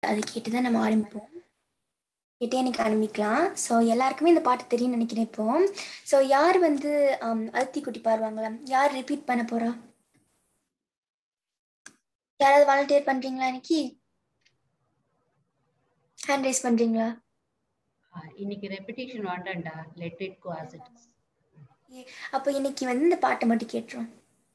அதை கேட்டு தான் நம்ம ஆரம்பிப்போம் கேட்டே எனக்கு ஆரம்பிக்கலாம் ஸோ எல்லாருக்குமே இந்த பாட்டு தெரியும்னு நினைக்கிறேன் இப்போ ஸோ யார் வந்து ஆம், அழுத்தி குட்டி பாருவாங்களா யார் ரிப்பீட் பண்ண போறா யாராவது வாலண்டியர் பண்றீங்களா இன்னைக்கு ஹேண்ட் ரைஸ் பண்றீங்களா ஆ, இன்னைக்கு ரெப்பிடேஷன் வேண்டாம்டா let it go as it அப்போ இன்னைக்கு வந்து இந்த பாட்டை மட்டும் கேட்டுரும்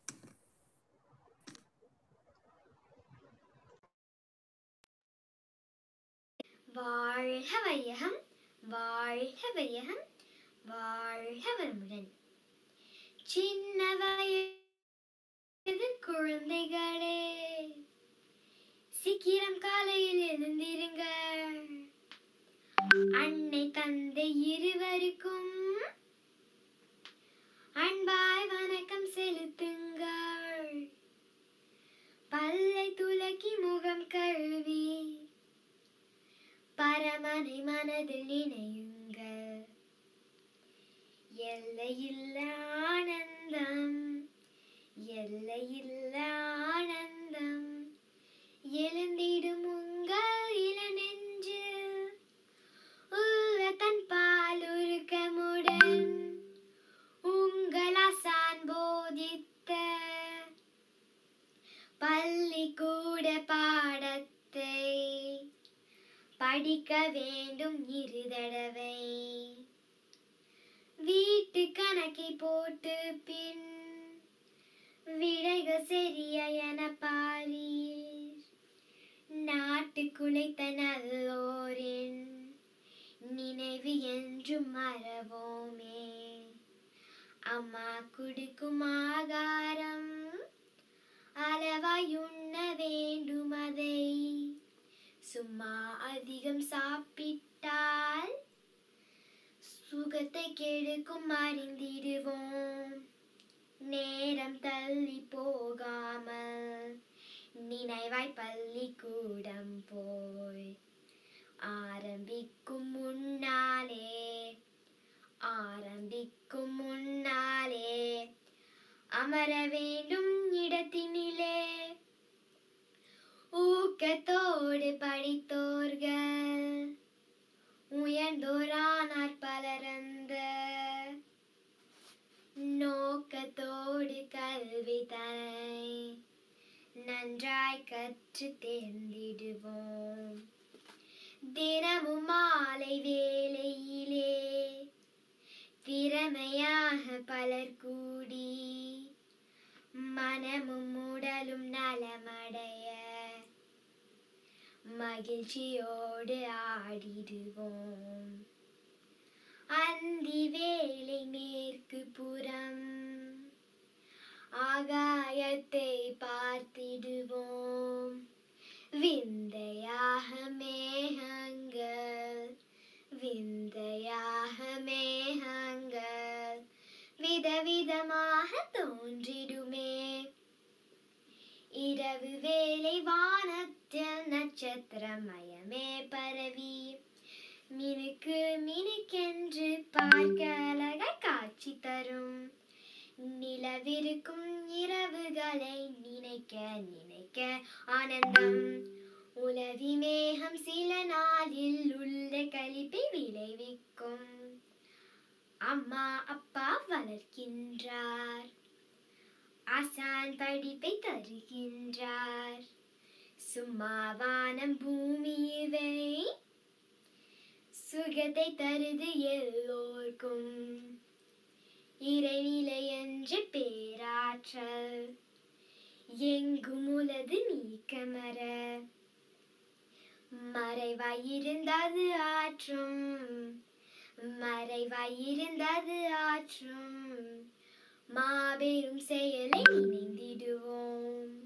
வாழ்க வையகம் வாழ்க வையகம் வாழ்க வளமுடன் சின்ன வயது குழந்தைகளே சீக்கிரம் காலையில் எழுந்திருங்கள் அன்னை தந்தை இருவருக்கும் அன்பாய் வணக்கம் செலுத்துங்கள் பல்லை துலக்கி முகம் கழுவி பரமனை மனதில் நினையுங்கள் எல்லையில்ல ஆனந்தம் எல்லையில்ல ஆனந்தம் எழுந்திடும் உங்கள் இளநெஞ்சில் உள்ள தன் பாலுருக்கமுடன் உங்கள் அசான் போதித்த பள்ளிக்கூட பாடத்தை படிக்க வேண்டும் இரு தடவை வீட்டு கணக்கை போட்டு பின் விடைகள் சரியா என பாரீர் நாட்டு குலைத்த நல்லோரின் நினைவு என்றும் மறவோமே அம்மா குடுக்கும் ஆகாரம் அளவாய் உண்ண வேண்டும் அதை சும்மா அதிகம் சாப்பிட்டால் சுகத்தை கெடுக்கும் அறிந்திடுவோம் நேரம் தள்ளி போகாமல் நினைவாய் பள்ளிக்கூடம் போய் ஆரம்பிக்கும் முன்னாலே ஆரம்பிக்கும் முன்னாலே அமர வேண்டும் இடத்தினிலே ஊக்கத்தோடு படித்தோர்கள் உயர்ந்தோரானார் பலரந்த நோக்கத்தோடு கல்வி தனை நன்றாய் கற்று தேர்ந்திடுவோம் தினமும் மாலை வேளையிலே திறமையாக பலர் கூடி மனமும் உடலும் நலமடைய மகிழ்ச்சியோடு ஆடிடுவோம் அந்தி வேலை மேற்கு புறம் ஆகாயத்தை பார்த்திடுவோம் விந்தையாக மேகங்கள் விந்தையாக மேகங்கள் விதவிதமாக தோன்றிடுமே இரவு வேளை வானத்தில் நட்சத்திரமயமே பரவி மினுக்கு மினுக்கென்று பார்க்க அழகாய் காட்சி தரும் நிலவிருக்கும் இரவுகளை நினைக்க நினைக்க ஆனந்தம் உலவி மேகம் சில நாளில் உள்ள கழிப்பை விளைவிக்கும் அம்மா அப்பா வளர்க்கின்றார் ஆசான் படிப்பை தருகின்றார் சும்மா வானம் பூமி இவை சுகத்தை தருது எல்லோர்க்கும் இறைநிலை என்ற பேராற்றல் எங்கும் உலது நீக்கமர மறைவாயிருந்தது ஆற்றும் மறைவாயிருந்தது ஆற்றும் மாபெரும் செயலை நினைந்திடுவோம்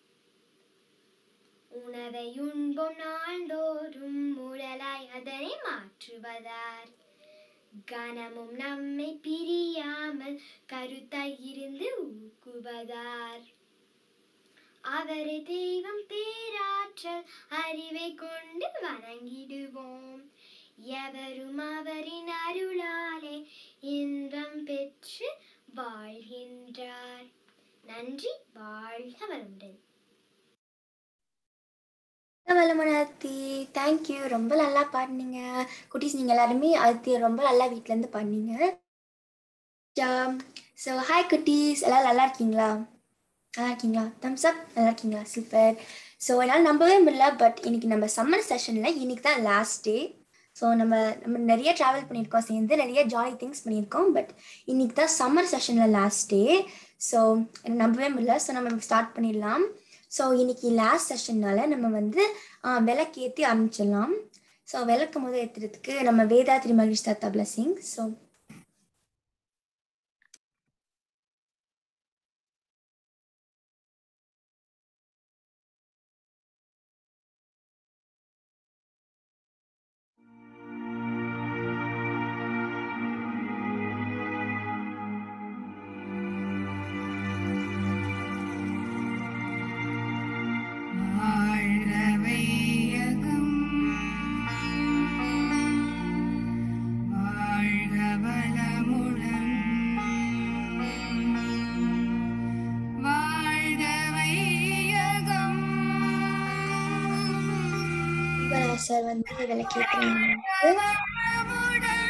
உணவை உண்போம் நாள்தோறும் உடலாய் அதனை மாற்றுவதார் கனமும் நம்மை பிரியாமல் கருத்தாய் இருந்து ஊக்குவதார் அவரை தெய்வம் பேராற்றல் அறிவை கொண்டு வணங்கிடுவோம் எவரும் அவரின் அருளாலே இன்பம் பெற்று வாழ்கின்றார் நன்றி வாழ்க வளமுடன் வளமனாத்தி தேங்க்யூ ரொம்ப நல்லா பாடினீங்க குட்டீஸ் நீங்கள் எல்லாருமே அது ரொம்ப நல்லா வீட்டிலேருந்து பாடினீங்க ஸோ ஹாய் குட்டீஸ் எல்லாரும் நல்லா இருக்கீங்களா நல்லா இருக்கீங்களா தம்ஸ் அப் நல்லா இருக்கீங்களா சூப்பர் ஸோ என்னால் நம்பவே முடியல பட் இன்னைக்கு நம்ம சம்மர் செஷனில் இன்னைக்கு தான் லாஸ்ட் டே ஸோ நம்ம நம்ம நிறைய ட்ராவல் பண்ணியிருக்கோம் சேர்ந்து நிறைய ஜாலி திங்ஸ் பண்ணியிருக்கோம் பட் இன்னைக்கு தான் சம்மர் செஷனில் லாஸ்ட் டே ஸோ எனக்கு நம்பவே முடியல ஸோ நம்ம ஸ்டார்ட் பண்ணிடலாம் ஸோ இன்னைக்கு லாஸ்ட் செஷன்னால நம்ம வந்து விளக்கேற்றி ஆரம்பிச்சிடலாம் ஸோ விளக்கு முதல் ஏற்றுறதுக்கு நம்ம வேதாத்ரி மகிஷ் தாத்தா பிளஸிங் ஸோ வாழ்க வையகம் வாழ்க வளமுடன் வாழ்க வையகம் சார் வந்து விளக்கேற்றுறாங்க வளமுடன்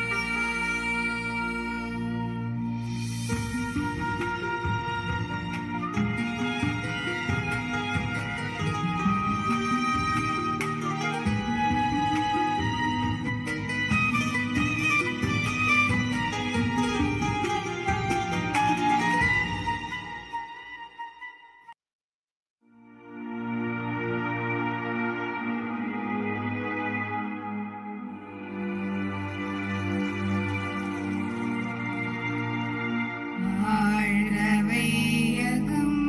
வாழ்க வையகம்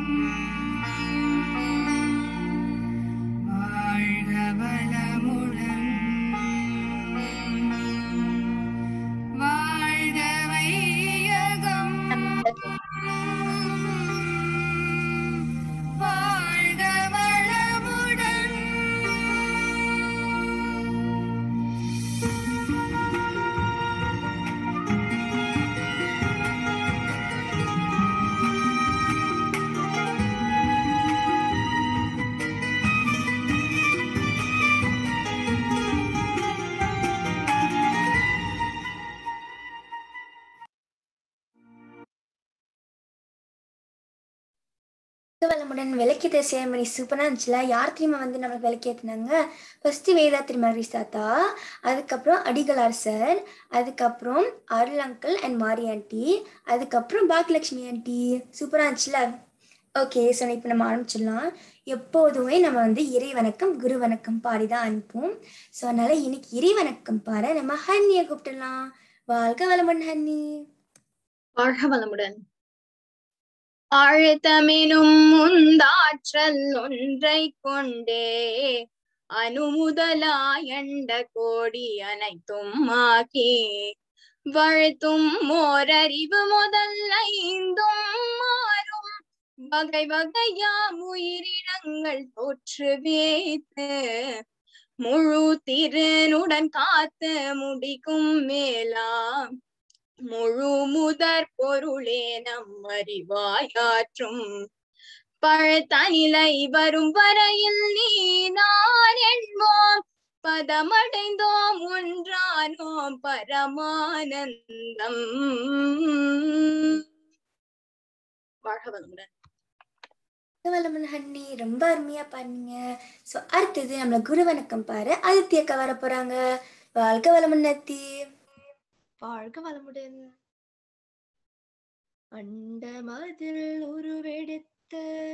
வாழ்க வளமுடன் வாழ்க வையகம் வாழ்க வளமுடன் வளமுடன் விளக்கேற்ற சேரமணி சூப்பராக இருந்துச்சுல யார் தெரியுமா வந்து நம்மளுக்கு விளக்கேற்றினாங்க ஃபர்ஸ்ட் வேதாத்ரி மகரிஷ் தாத்தா அதுக்கப்புறம் அடிகளார் சார் அதுக்கப்புறம் Arul uncle and Mari aunty அதுக்கப்புறம் பாக்கியலட்சுமி ஆண்டி சூப்பராக இருந்துச்சுல ஓகே ஸோ இப்போ நம்ம ஆரம்பிச்சிடலாம் எப்போதுமே நம்ம வந்து இறை வணக்கம் குரு வணக்கம் பாடி தான் அனுப்புவோம் ஸோ அதனால இன்னைக்கு இறை வணக்கம் பாட நம்ம ஹன்னியை கூப்பிட்டுடலாம் வாழ்க வளமுடன் ஹன்னி வாழ்க வளமுடன் ஆழ்த்தமெனும் முந்தாற்றல் ஒன்றை கொண்டே அணுமுதலாயண்ட கோடி அனைத்தும் ஆகி வழுத்தும் ஓரறிவு முதல் ஐந்தும் மாறும் வகை வகையாம் உயிரினங்கள் தோற்றுவேத்து முழு திருனுடன் காத்து முடிக்கும் மேலாம் முழு முதற் பொருளே நம் அறிவாயாற்றும் பழத்தனிலை வரும் வரையில் நீ நான் என்போம் பதமடைந்தோம் ஒன்றானோம் பரமானந்தம் வாழ்க வளமுடன் வளமன் ஹன்னி ரொம்ப அருமையா பாருங்க ஸோ அடுத்தது நம்மள குரு வணக்கம் பாரு அதித்தி அக்கா வர போறாங்க வாழ்க வளமன் நத்தி வாழ்க வளமுடன் அண்டமதில் உருவெடுத்த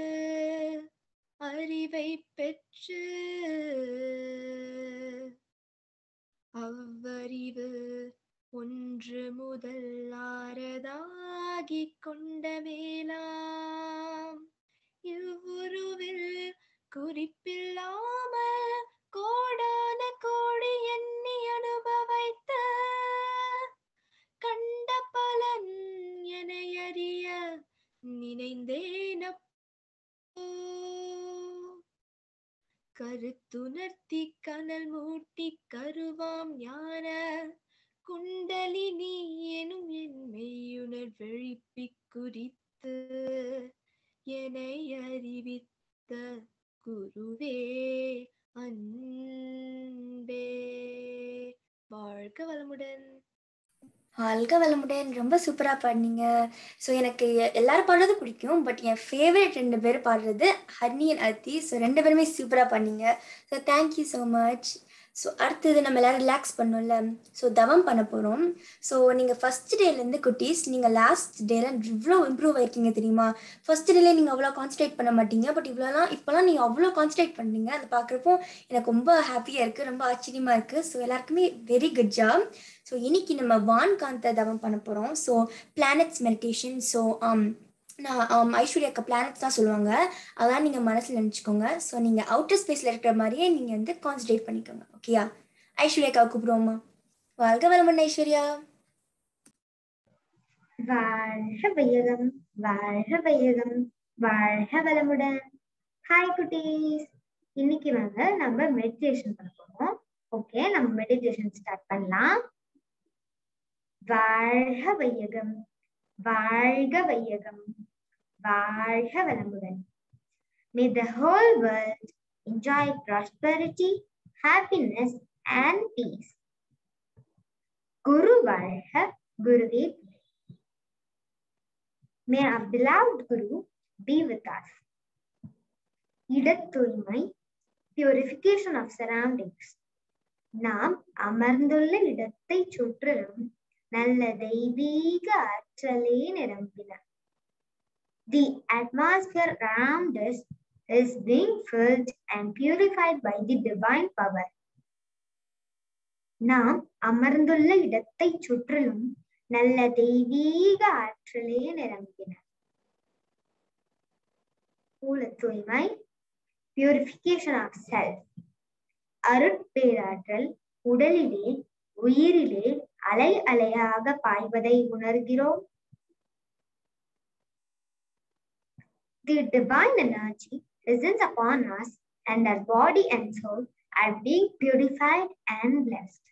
அறிவை பெற்று அவ்வறிவு ஒன்று முதல் ஆறதாகிக் கொண்ட மேலாம் இவ்வுருவில் குறிப்பில்லாமல் கோடான கோடி எண்ணி அனுபவைத்த கண்ட பலன் என அறிய நினைந்தேனப்போ கருத்துணர்த்தி கனல் மூட்டி கருவாம் ஞான குண்டலினி எனும் என் மெய்யுணர் வெழிப்பிக் குறித்து என்னை அறிவித்த குருவே அன்பே வாழ்க வளமுடன் வாழ்க வளமுடன் ரொம்ப சூப்பராக பாடினீங்க ஸோ எனக்கு எ- எல்லாரும் பாடுறது பிடிக்கும் பட் என் ஃபேவரட் ரெண்டு பேர் பாடுறது ஹர்னி அண்ட் அத்தி ஸோ ரெண்டு பேருமே சூப்பராக பாடினீங்க so thank you so much so அடுத்தது நம்ம எல்லாரும் ரிலாக்ஸ் பண்ணோம்ல ஸோ தவம் பண்ண போகிறோம் ஸோ நீங்கள் ஃபஸ்ட் டேலேருந்து குட்டீஸ் நீங்கள் லாஸ்ட் டேல இவ்வளோ இம்ப்ரூவ் ஆயிருக்கீங்க தெரியுமா ஃபர்ஸ்ட் டேல நீங்கள் அவ்வளோ கான்சன்ட்ரேட் பண்ண மாட்டீங்க பட் இவ்வளோலாம் இப்போலாம் நீங்கள் அவ்வளோ கான்சன்ட்ரேட் பண்ணுறீங்க அதை பார்க்குறப்போ எனக்கு ரொம்ப ஹாப்பியாக இருக்குது ரொம்ப ஆச்சரியமாக இருக்குது ஸோ எல்லாருக்குமே வெரி குட் ஜாப் ஸோ இன்னைக்கு நம்ம வான் காந்த தவம் பண்ண போகிறோம் ஸோ பிளானட்ஸ் மெடிடேஷன் ஸோ நான் um, ஐஸ்வர்யாக்கு பிளானட்ஸ் தான் சொல்லுவாங்க அதான் நீங்கள் மனசில் நினச்சிக்கோங்க ஸோ நீங்கள் அவுட்டர் ஸ்பேஸில் இருக்கிற மாதிரியே நீங்கள் வந்து கான்சன்ட்ரேட் பண்ணிக்கோங்க ஓகேயா ஐஸ்வர்யாக்காவை கூப்பிடுவோமா வாழ்க வளமுடன் ஐஸ்வர்யா வாழ்க வையகம் வாழ்க வையகம் வாழ்க வளமுடன் ஹாய் குட்டீஸ் இன்னைக்கு வந்து நம்ம மெடிடேஷன் பண்ண போறோம் ஓகே நம்ம மெடிடேஷன் ஸ்டார்ட் பண்ணலாம் வாழ்க வையகம் வாழ்க வையகம் வாழ்க வளமுடன் May the whole world enjoy prosperity, happiness and peace. குரு வாழ்க குருவே துணை. May our beloved Guru be with us. இடத் தூய்மை purification of surroundings. நாம் அமர்ந்துள்ள இடத்தை சுற்றிலும் நல்ல தெய்வீக ஆற்றலே நிரம்பின The atmosphere around us is being filled and purified by the divine power. நாம் அமர்ந்துள்ள இடத்தை சுற்றிலும் நல்ல தெய்வீக ஆற்றலே நிரம்பின ஊழ தூய்மை பியூரிஃபிகேஷன் ஆஃப் செல்ஃப் அருட்பேராற்றல் உடலிலே உயிரிலே அலை அலையாக பாய்வதை உணர்கிறோம் The divine energy descends upon us and our body and soul are being purified and blessed.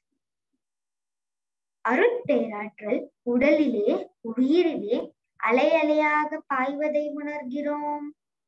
அருட்பேராற்றல் உடலிலே உயிரிலே அலை அலையாக பாய்வதை உணர்கிறோம்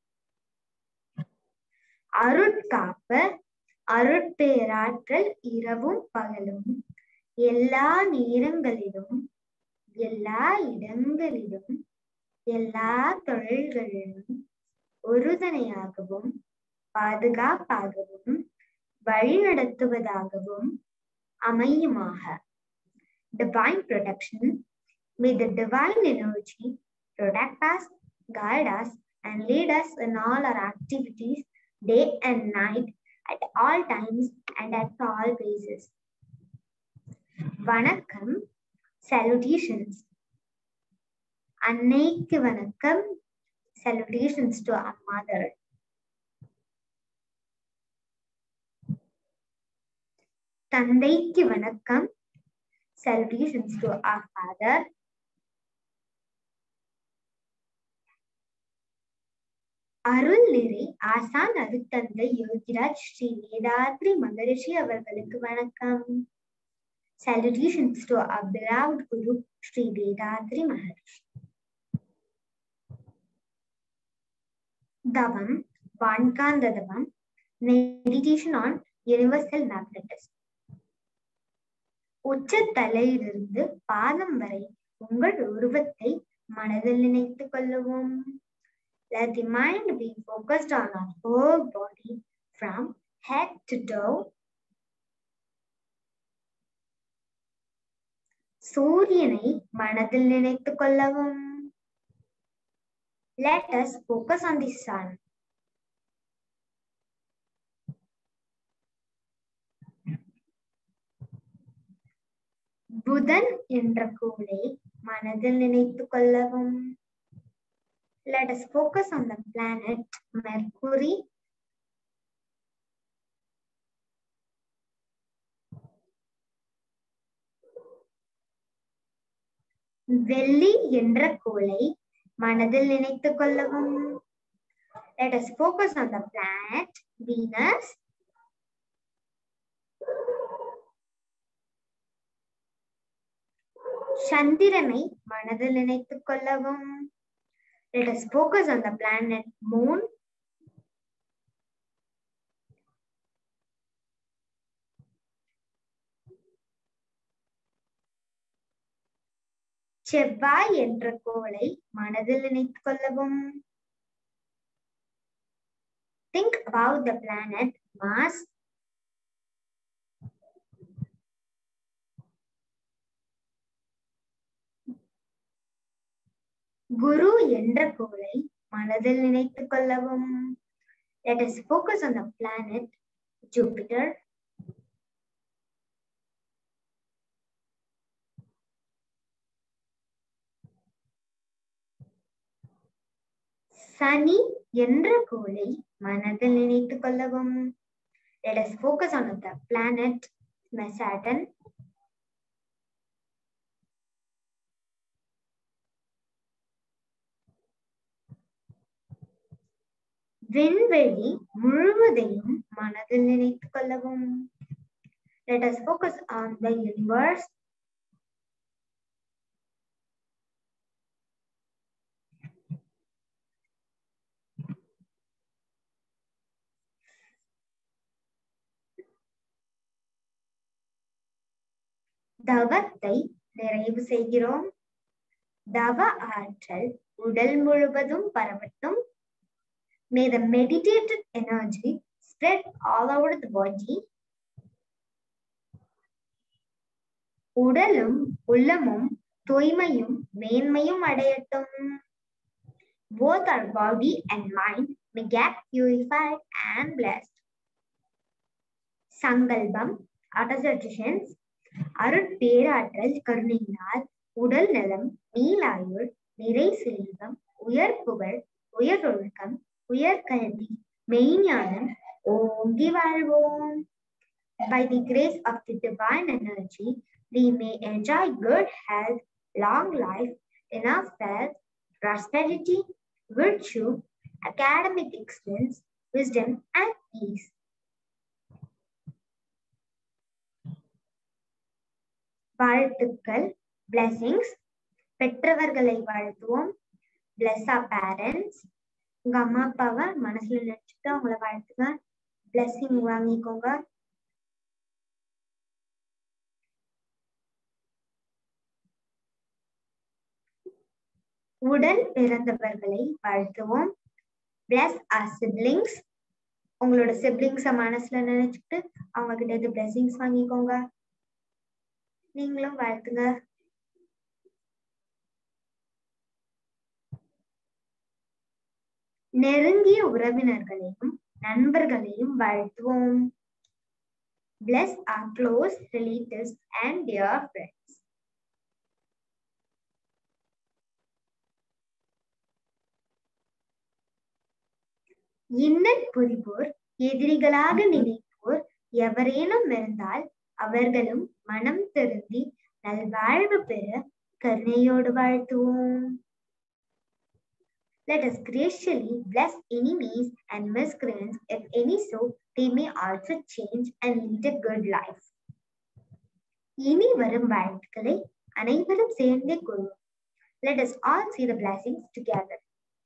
அருட்காப்பு அருட்பேராற்றல் இரவும் பகலும் எல்லா நேரங்களிலும் எல்லா இடங்களிலும் எல்லா தொழில்களிலும் உறுதுணையாகவும் பாதுகாப்பாகவும் வழிநடத்துவதாகவும் அமையுமாக divine protection may the divine energy protect us guide us and lead us in all our activities day and night at all times and at all places வணக்கம் salutations அன்னைக்கு வணக்கம் salutations to our mother தந்தைக்கு வணக்கம் salutations to our father அருள் நிறை ஆசான் அருத்தந்தை யோகிராஜ் ஸ்ரீ வேதாத்ரி மகரிஷி அவர்களுக்கு வணக்கம் salutations to our beloved guru Sri Vethathiri மகரிஷி தவம் வான்காந்த தவம் மெடிடேஷன் ஆன் யுனிவர்சல் மேக்னட்டிஸ் உச்ச தலையிலிருந்து பாதம் வரை உங்கள் உருவத்தை மனதில் நினைத்துக் கொள்ளவும் Let the mind be focused on our whole body from head to toe. சூரியனை மனதில் நினைத்துக் கொள்ளவும் Let us focus on the sun. புதன் என்ற கோளை மனதில் நினைத்துக் கொள்ளவும் Let us focus on the planet Mercury. வெள்ளி என்ற கோளை மனதில் நினைத்துக் கொள்ளவும் Let us focus on the planet Venus. சந்திரனை மனதில் நினைத்துக் கொள்ளவும் Let us focus on the planet Moon. செவ்வாய் என்ற கோளை மனதில் நினைத்துக் கொள்ளவும் think about the planet Mars குரு என்ற கோளை மனதில் நினைத்துக் கொள்ளவும் let us focus on the planet Jupiter சனி என்ற கோளை மனதில் நினைத்துக் கொள்ளவும் let us focus on the planet Saturn விண்வெளி முழுவதையும் மனதில் நினைத்துக் கொள்ளவும் let us focus on the universe தவத்தை நிறைவு செய்கிறோம் தவ ஆற்றல் உடல் முழுவதும் பரவட்டும் May the meditated energy spread all over the body. உடலும் உள்ளமும் தூய்மையும் மேன்மையும் அடையட்டும் both our body and mind may get purified and blessed. சங்கல்பம் அட்டசட்டிஷன்ஸ் அருட்பேராற்றல் கருணையினால் உடல் நலம் நீலாயுள் நிறை செல்வம் உயர் புகழ் உயர் ஒழுக்கம் உயர்கல்வி மெய்ஞானம் ஓங்கி வாழ்வோம் By the grace of the divine energy, we may enjoy good health, long life, enough wealth, prosperity, virtue, academic excellence, wisdom, and peace. வாழ்த்துக்கள் blessings பெற்றவர்களை வாழ்த்துவோம் bless our parents உங்க அம்மா அப்பாவை மனசுல நினைச்சுட்டு அவங்கள வாழ்த்துங்க blessing வாங்கிக்கோங்க உடன் பிறந்தவர்களை வாழ்த்துவோம் bless our siblings உங்களோட siblings மனசுல நினைச்சுட்டு அவங்க கிட்ட இருந்து blessings வாங்கிக்கோங்க நீங்களும் வாழ்த்துங்க நெருங்கிய உறவினர்களையும் நண்பர்களையும் வாழ்த்துவோம் bless our close relatives and dear friends இன்னல் புரிவோர் எதிரிகளாக நினைப்போர் எவரேனும் இருந்தால் அவர்களும் மனம் திருந்தி நல்வாழ்வு பெற கருணையோடு வாழ்த்துவோம் Let us graciously bless enemies and miscreants if any so they may also change and lead a good life. இனி வரும் வாழ்த்துக்களை அனைவரும் சேர்ந்தே கூறுவோம் Let us all see the blessings together.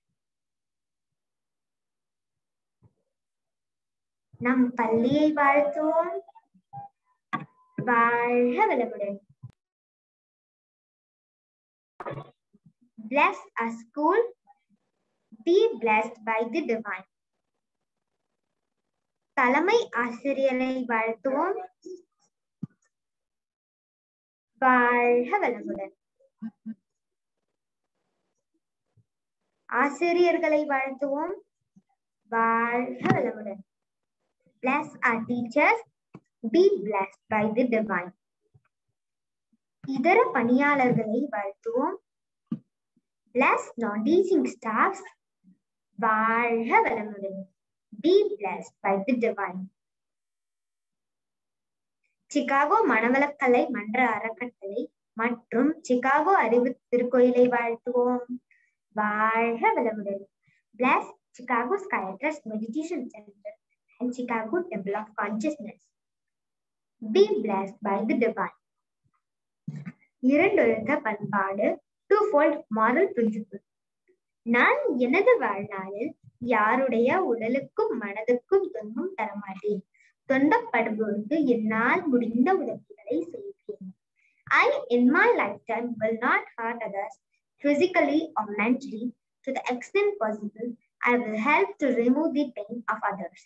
நம் பள்ளியை வாழ்த்துவோம் வாழ்க வளமுடன் Bless our school. Be blessed by the divine. தலைமை ஆசிரியரை வாழ்த்துவோம் வாழ்க வளமுடன் ஆசிரியர்களை வாழ்த்துவோம் வாழ்க வளமுடன் Bless our teachers. Be blessed by the divine. இதர பணியாளர்களை வாழ்த்துவோம் Bless non-teaching staffs. வாழ்க வளமுடன் Be blessed by the divine. Chicago Manavalakalai மன்ற அறக்கட்டளை மற்றும் சிகாகோ அறிவு திருக்கோயிலை வாழ்த்துவோம் வாழ்க வளமுடன் Bless Chicago Skytrust Meditation Center and Chicago Temple of Consciousness. Be blessed by the divine. இரண்டொழுக்க பண்பாடு டூஃபோல்ட் மாரல் பிரின்சிபிள் நான் எனது வாழ்நாளில் யாருடைய உடலுக்கும் மனதுக்கும் துன்பம் தரமாட்டேன் தொண்டப்படுவோருக்கு என்னால் முடிந்த உதவிகளை செய்வேன் I, in my lifetime, will not hurt others physically or mentally to the extent possible. I will help to remove the pain of others.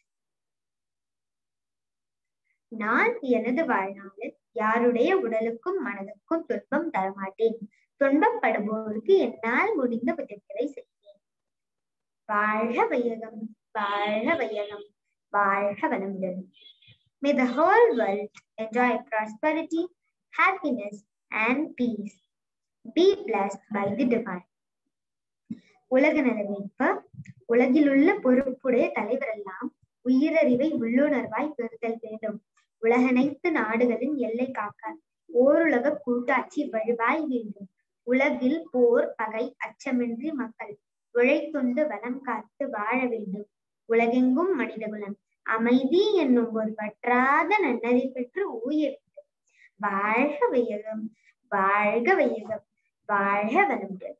நான் எனது வாழ்நாளில் யாருடைய உடலுக்கும் மனதுக்கும் துன்பம் தரமாட்டேன் துன்பப்படுவோருக்கு என்னால் முடிந்த உதவிகளை செய்வேன் வாழ்க வையகம் வாழ்க வையகம் வாழ்க வளமுடன் May the whole world enjoy prosperity, happiness, and peace. Be blessed by the divine. உலக நலமீட்பு உலகிலுள்ள பொறுப்புடைய தலைவரெல்லாம் உயிரறிவை உள்ளுணர்வாய் பெறுதல் வேண்டும் உலகனைத்து நாடுகளின் எல்லை காக்க ஓருலக கூட்டாட்சி வலுவாய் வேண்டும் உலகில் போர் பகை அச்சமின்றி மக்கள் உழைத்துண்டு வளம் காத்து வாழ வேண்டும் உலகெங்கும் மனிதகுலம் அமைதி என்னும் ஒரு வற்றாத நன்னதி பெற்று ஊய வேண்டும் வாழ்க வையகம் வாழ்க வையகம் வாழ்க வளமுடன்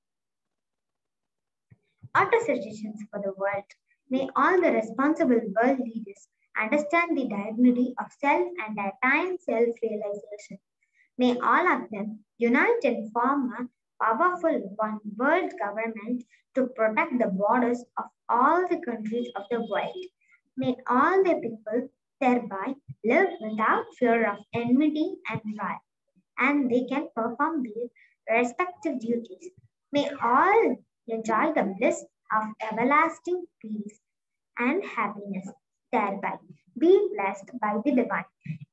Auto suggestions for the world. May all the responsible world leaders understand the dignity of self and attain self-realization. May all of them unite and form a powerful one world government to protect the borders of all the countries of the world. May all the people thereby live without fear of enmity and war, and they can perform their respective duties. May all enjoy the bliss of everlasting peace and happiness, thereby be blessed by the divine.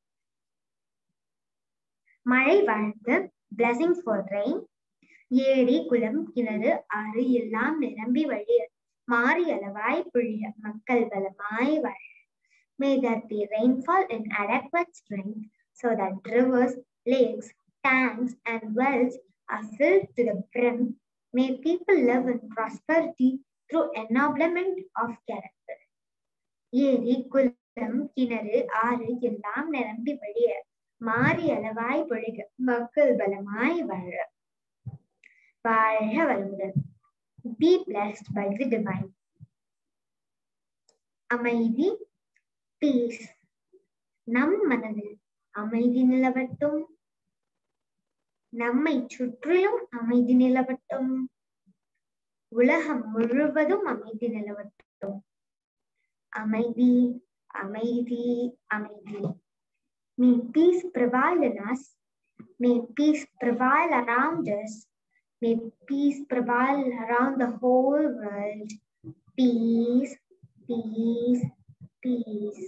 மழை வாழ்த்து blessings for rain ஏரி குளம் கிணறு ஆறு எல்லாம் நிரம்பி வழிய மாறி அளவாய் பொழிய மக்கள் வளமாய் வாழ May there be rainfall in adequate strength so that rivers, lakes, tanks, and wells are filled to the brim. May people live in prosperity through ennoblement of character. ஏரி குளம் கிணறு ஆறு எல்லாம் நிரம்பி வழிய மாறி அளவாய் பொழிக மக்கள் பலமாய் வாழ வாழ்க வளமுடன் be blessed by the divine அமைதி peace நம் மனதில் அமைதி நிலவட்டும் நம்மை சுற்றிலும் அமைதி நிலவட்டும் உலகம் முழுவதும் அமைதி நிலவட்டும் அமைதி அமைதி அமைதி May peace prevail in us. May peace prevail around us. May peace prevail around the whole world. Peace, peace, peace.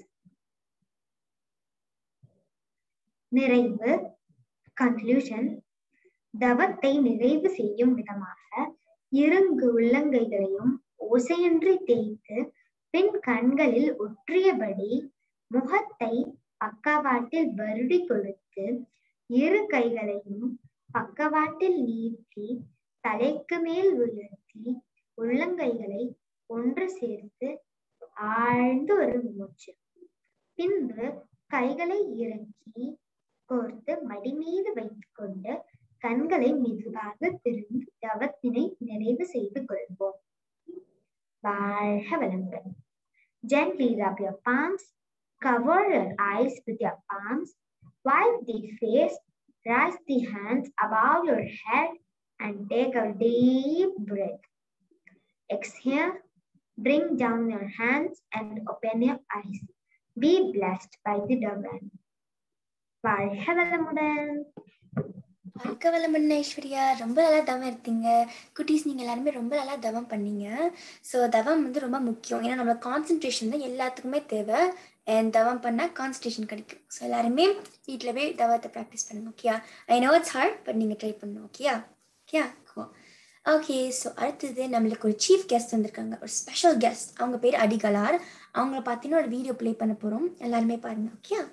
நிறைவு கன்க்ளூஷன் தவத்தை நிறைவு செய்யும் விதமாக இருங்கு உள்ளங்கைகளையும் ஓசையின்றி தேய்த்து பின் கண்களில் ஒற்றியபடி முகத்தை பக்கவாட்டில் வருடி கொடுத்து இரு கைகளையும் பக்கவாட்டில் நீட்டி தலைக்கு மேல் உயர்த்தி உள்ளங்கைகளை ஒன்று சேர்த்து ஆழ்ந்து ஒரு மூச்சு பின்பு கைகளை இறக்கி கோர்த்து மடி மீது வைத்துக்கொண்டு கண்களை மெதுவாக திறந்து தவத்தினை நிறைவு செய்து கொள்வோம் வாழ்க வளமுடன் Gently rub your palms, cover your eyes with your palms, wipe the face, raise the hands above your head, and take a deep breath. Exhale, bring down your hands and open your eyes. Be blessed by the divine. வாழ்க வளமுடன் வாழ்க வளமுடன் ஐஸ்வர்யா ரொம்ப நல்லா தவம் எடுத்தீங்க குட்டீஸ் நீங்கள் எல்லாருமே ரொம்ப நல்லா தவம் பண்ணீங்க ஸோ தவம் வந்து ரொம்ப முக்கியம் ஏன்னா நம்மளோட கான்சென்ட்ரேஷன் தான் எல்லாத்துக்குமே தேவை அண்ட் தவம் பண்ணால் கான்சன்ட்ரேஷன் கிடைக்கும் ஸோ எல்லாருமே வீட்டில் போய் தவத்தை ப்ராக்டிஸ் பண்ணுங்க ஓகேயா I know it's hard but நீங்கள் ட்ரை பண்ணணும் ஓகேயா ஓகேயா ஓகே ஸோ அடுத்தது நம்மளுக்கு ஒரு சீஃப் கெஸ்ட் வந்திருக்காங்க ஒரு ஸ்பெஷல் கெஸ்ட் அவங்க பேர் அடிகளார் அவங்கள பார்த்தீங்கன்னா ஒரு வீடியோ ப்ளே பண்ண போகிறோம் எல்லாருமே பாருங்க ஓகேயா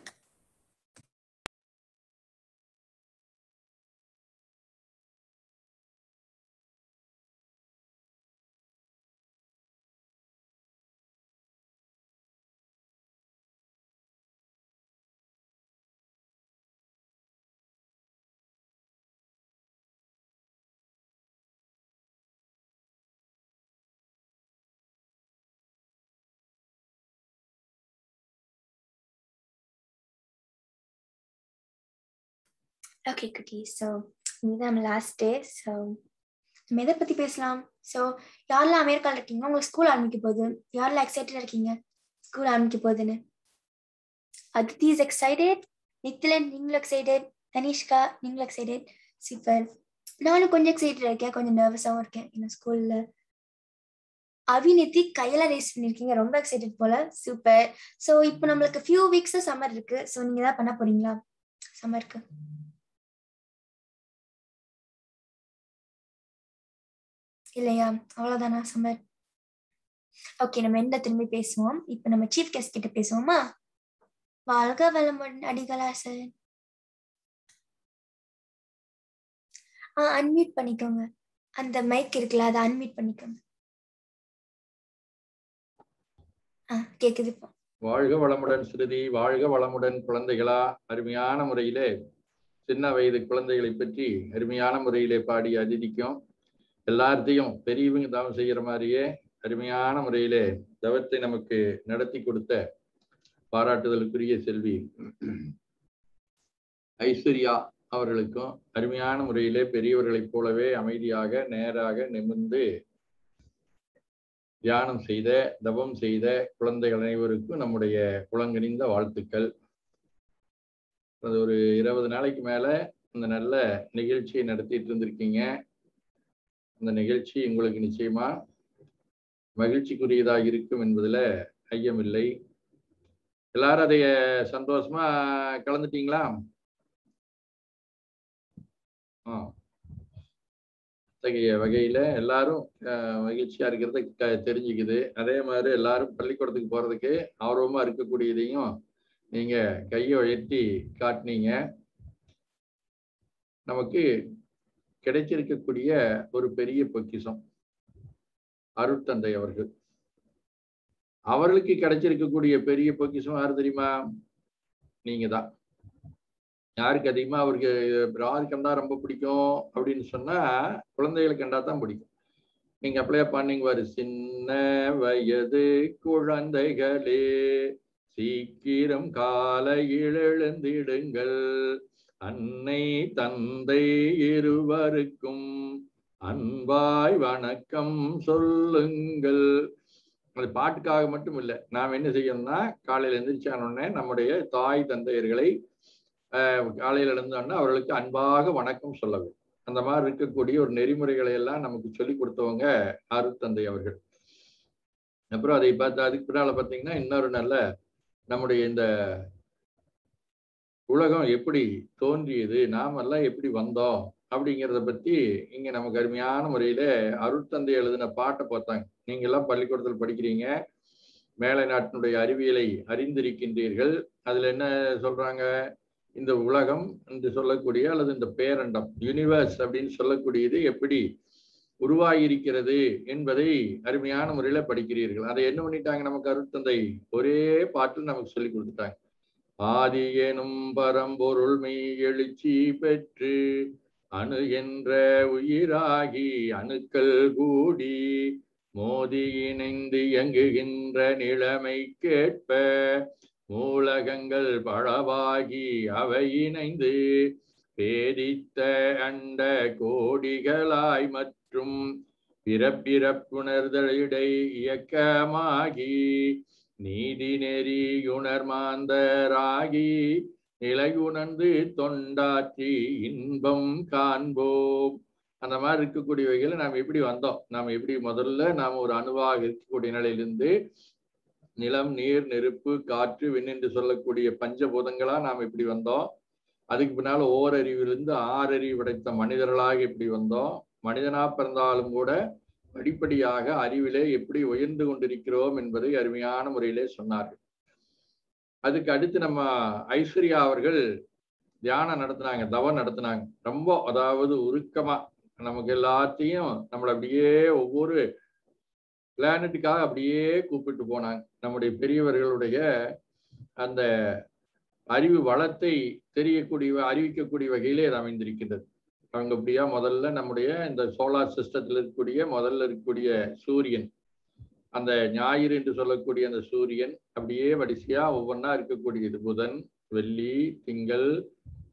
ஓகே குட்டி ஸோ இதுதான் நம்ம லாஸ்ட் டே ஸோ நம்ம எதை பற்றி பேசலாம் ஸோ யாரெல்லாம் அமெரிக்காவில் இருக்கீங்க உங்களுக்கு ஸ்கூல் ஆரம்பிக்க போகுது யாரெல்லாம் எக்ஸைட்டடாக இருக்கீங்க ஸ்கூல் ஆரம்பிக்க போகுதுன்னு அதித்தி இஸ் எக்ஸைட்டட் நித்திலன் நீங்களும் எக்ஸைட்டட் தனிஷ்கா நீங்களும் எக்ஸைட்டட் சூப்பர் நானும் கொஞ்சம் எக்ஸைட்டட் இருக்கேன் கொஞ்சம் நர்வஸாகவும் இருக்கேன் இந்த ஸ்கூலில் அவிநித்தி கையெல்லாம் ரேஸ் பண்ணியிருக்கீங்க ரொம்ப எக்ஸைட்டட் போல சூப்பர் ஸோ இப்போ நம்மளுக்கு ஃபியூ வீக்ஸ் சம்மர் இருக்கு ஸோ நீங்க தான் பண்ண போறீங்களா சம்மருக்கு இல்லையா அவ்வளவுதானா சம்மர் ஓகே நம்ம என்ன திரும்பி பேசுவோம் இப்போ நம்ம சீஃப் கெஸ்ட் கிட்ட பேசுவோமா வாழ்க வளமுடன் அடிகளாசன் ஆ அன்மியூட் பண்ணிக்கோங்க அந்த மைக் இருக்குல்ல அதை அன்மியூட் பண்ணிக்கோங்க ஆ கேக்குது இப்போ வாழ்க வளமுடன் ஸ்ருதி வாழ்க வளமுடன் குழந்தைகளா அருமையான முறையிலே சின்ன வயது குழந்தைகளை பற்றி அருமையான முறையிலே பாடி அதிதிக்கும் எல்லாத்தையும் பெரியவங்க தவம் செய்கிற மாதிரியே அருமையான முறையிலே தவத்தை நமக்கு நடத்தி கொடுத்த பாராட்டுதலுக்குரிய செல்வி ஐஸ்வர்யா அவர்களுக்கும் அருமையான முறையிலே பெரியவர்களைப் போலவே அமைதியாக நேராக நிமிர்ந்து தியானம் செய்த தவம் செய்த குழந்தைகள் அனைவருக்கும் நம்முடைய குளங்கனிந்த வாழ்த்துக்கள் அது ஒரு இருபது நாளைக்கு மேல இந்த நல்ல நிகழ்ச்சியை நடத்திட்டு இருந்திருக்கீங்க அந்த நிகழ்ச்சி உங்களுக்கு நிச்சயமா மகிழ்ச்சிக்குரியதாக இருக்கும் என்பதுல ஐயமில்லை எல்லாரும் அதைய சந்தோஷமா கலந்துட்டீங்களா ஆ அத்தகைய வகையில எல்லாரும் அஹ், மகிழ்ச்சியா இருக்கிறத க- தெரிஞ்சுக்குது அதே மாதிரி எல்லாரும் பள்ளிக்கூடத்துக்கு போறதுக்கு ஆர்வமா இருக்கக்கூடியதையும் நீங்க கையை உயர்த்தி காட்டினீங்க நமக்கு கிடைச்சிருக்கக்கூடிய ஒரு பெரிய பொக்கிஷம் அருட்தந்தை அவர்கள் அவர்களுக்கு கிடைச்சிருக்கக்கூடிய பெரிய பொக்கிஷம் யாரு தெரியுமா நீங்க தான் யாருக்கு அதிகமா அவருக்கு யாரு கண்டா ரொம்ப பிடிக்கும் அப்படின்னு சொன்னா குழந்தைகளை கண்டா தான் பிடிக்கும் நீங்க அப்படியே பண்ணீங்க பாரு சின்ன வயது குழந்தைகளே சீக்கிரம் காலையில் எழுந்திடுங்கள் அன்னை தந்தை இருவருக்கும் அன்பாய் வணக்கம் சொல்லுங்கள் அது பாட்டுக்காக மட்டும் இல்லை நாம் என்ன செய்யணும்னா காலையில எந்திரிச்சான உடனே நம்முடைய தாய் தந்தையர்களை ஆஹ் காலையில எழுந்தோன்னா அவர்களுக்கு அன்பாக வணக்கம் சொல்ல வேண்டும் அந்த மாதிரி இருக்கக்கூடிய ஒரு நெறிமுறைகளை எல்லாம் நமக்கு சொல்லி கொடுத்தவங்க அருத்தந்தை அவர்கள் அப்புறம் அதை பார்த்து அதுக்கு பின்னால பார்த்தீங்கன்னா இன்னொரு நல்ல நம்முடைய இந்த உலகம் எப்படி தோன்றியது நாமெல்லாம் எப்படி வந்தோம் அப்படிங்கிறத பத்தி இங்க நமக்கு அருமையான முறையில அருட்தந்தை எழுதின பாட்டை பார்த்தாங்க நீங்க எல்லாம் பள்ளிக்கூடத்தில் படிக்கிறீங்க மேலை நாட்டினுடைய அறிவியலை அறிந்திருக்கின்றீர்கள் அதுல என்ன சொல்றாங்க இந்த உலகம் என்று சொல்லக்கூடிய அல்லது இந்த பேரண்டம் யூனிவர்ஸ் அப்படின்னு சொல்லக்கூடியது எப்படி உருவாகியிருக்கிறது என்பதை அருமையான முறையில படிக்கிறீர்கள் அதை என்ன பண்ணிட்டாங்க நமக்கு அருட்தந்தை ஒரே பாட்டில் நமக்கு சொல்லி கொடுத்துட்டாங்க ஆதி எனும் பரம்பொருள் மெய் எழுச்சி பெற்று அணு என்ற உயிராகி அணுக்கள் கூடி மோதி இணைந்து இயங்குகின்ற நிலைமை கேட்ப மூலகங்கள் பழவாகி அவை இணைந்து பேதித்த அண்ட கோடிகளாய் மற்றும் பிறப்பிறப்புணர்தலிடை இயக்கமாகி நீதி நெறியுணர் மாந்தராகி நிலை உணர்ந்து தொண்டாற்றி இன்பம் காண்போம் அந்த மாதிரி இருக்கக்கூடிய வகையில் நாம் எப்படி வந்தோம் நாம் எப்படி முதல்ல நாம் ஒரு அணுவாக இருக்கக்கூடிய நிலையிலிருந்து நிலம் நீர் நெருப்பு காற்று விண் என்று சொல்லக்கூடிய பஞ்சபூதங்களா நாம் இப்படி வந்தோம் அதுக்கு பின்னால ஓரறிவிலிருந்து ஆறறிவு படைத்த மனிதர்களாக இப்படி வந்தோம் மனிதனா பிறந்தாலும் கூட படிப்படியாக அறிவிலே எப்படி உயர்ந்து கொண்டிருக்கிறோம் என்பதை அருமையான முறையிலே சொன்னார்கள் அதுக்கு அடுத்து நம்ம ஐஸ்வர்யா அவர்கள் தியானம் நடத்தினாங்க தவம் நடத்தினாங்க ரொம்ப அதாவது உருக்கமா நமக்கு எல்லாத்தையும் நம்மளை அப்படியே ஒவ்வொரு பிளானட்டுக்காக அப்படியே கூப்பிட்டு போனாங்க நம்முடைய பெரியவர்களுடைய அந்த அறிவு வளத்தை தெரியக்கூடிய அறிவிக்கக்கூடிய வகையிலே அது அமைந்திருக்கின்றது அவங்க அப்படியா முதல்ல நம்முடைய இந்த சோலார் சிஸ்டத்தில் இருக்கக்கூடிய முதல்ல இருக்கக்கூடிய சூரியன் அந்த ஞாயிறு என்று சொல்லக்கூடிய அந்த சூரியன் அப்படியே வரிசையா ஒவ்வொன்றா இருக்கக்கூடியது புதன் வெள்ளி திங்கள்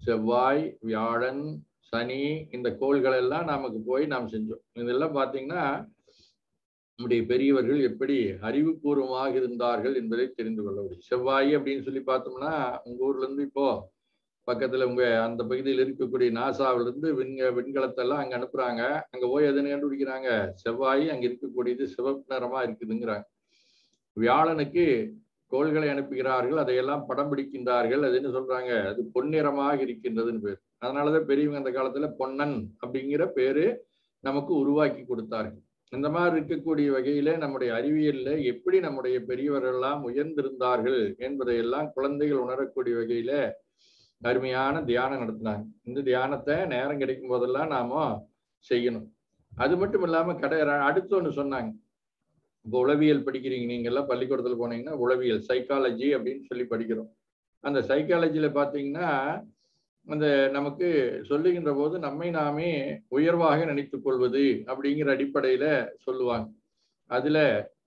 செவ்வாய் வியாழன் சனி இந்த கோள்கள் எல்லாம் நமக்கு போய் நாம் செஞ்சோம் இதெல்லாம் பார்த்தீங்கன்னா நம்முடைய பெரியவர்கள் எப்படி அறிவுபூர்வமாக இருந்தார்கள் என்பதை தெரிந்து கொள்ள முடியும் செவ்வாய் அப்படின்னு சொல்லி பார்த்தோம்னா உங்க ஊர்ல இருந்து இப்போ பக்கத்துல உங்க அந்த பகுதியில் இருக்கக்கூடிய நாசாவில இருந்து விண்க விண்கலத்தை எல்லாம் அங்க அனுப்புறாங்க அங்க போய் எதுன்னு கண்டுபிடிக்கிறாங்க செவ்வாய் அங்க இருக்கக்கூடியது சிவப்பு நிறமா இருக்குதுங்கிறாங்க வியாழனுக்கு கோள்களை அனுப்புகிறார்கள் அதையெல்லாம் படம் பிடிக்கின்றார்கள் அது என்ன சொல்றாங்க அது பொன்னிறமாக இருக்கின்றதுன்னு பேர் அதனாலதான் பெரியவங்க அந்த காலத்துல பொன்னன் அப்படிங்கிற பேரு நமக்கு உருவாக்கி கொடுத்தார்கள் இந்த மாதிரி இருக்கக்கூடிய வகையில நம்முடைய அறிவியல்ல எப்படி நம்முடைய பெரியவர்கள் எல்லாம் உயர்ந்திருந்தார்கள் என்பதையெல்லாம் குழந்தைகள் உணரக்கூடிய வகையில அருமையான தியானம் நடத்தினாங்க இந்த தியானத்தை நேரம் கிடைக்கும் போதெல்லாம் நாம செய்யணும் அது மட்டும் இல்லாம கடை அடுத்து ஒண்ணு சொன்னாங்க இப்போ உளவியல் படிக்கிறீங்க நீங்க எல்லாம் பள்ளிக்கூடத்துல போனீங்கன்னா உளவியல் சைக்காலஜி அப்படின்னு சொல்லி படிக்கிறோம் அந்த சைக்காலஜில பாத்தீங்கன்னா அந்த நமக்கு சொல்லுகின்ற போது நம்மை நாமே உயர்வாக நினைத்துக் கொள்வது அப்படிங்கிற அடிப்படையில சொல்லுவாங்க அதுல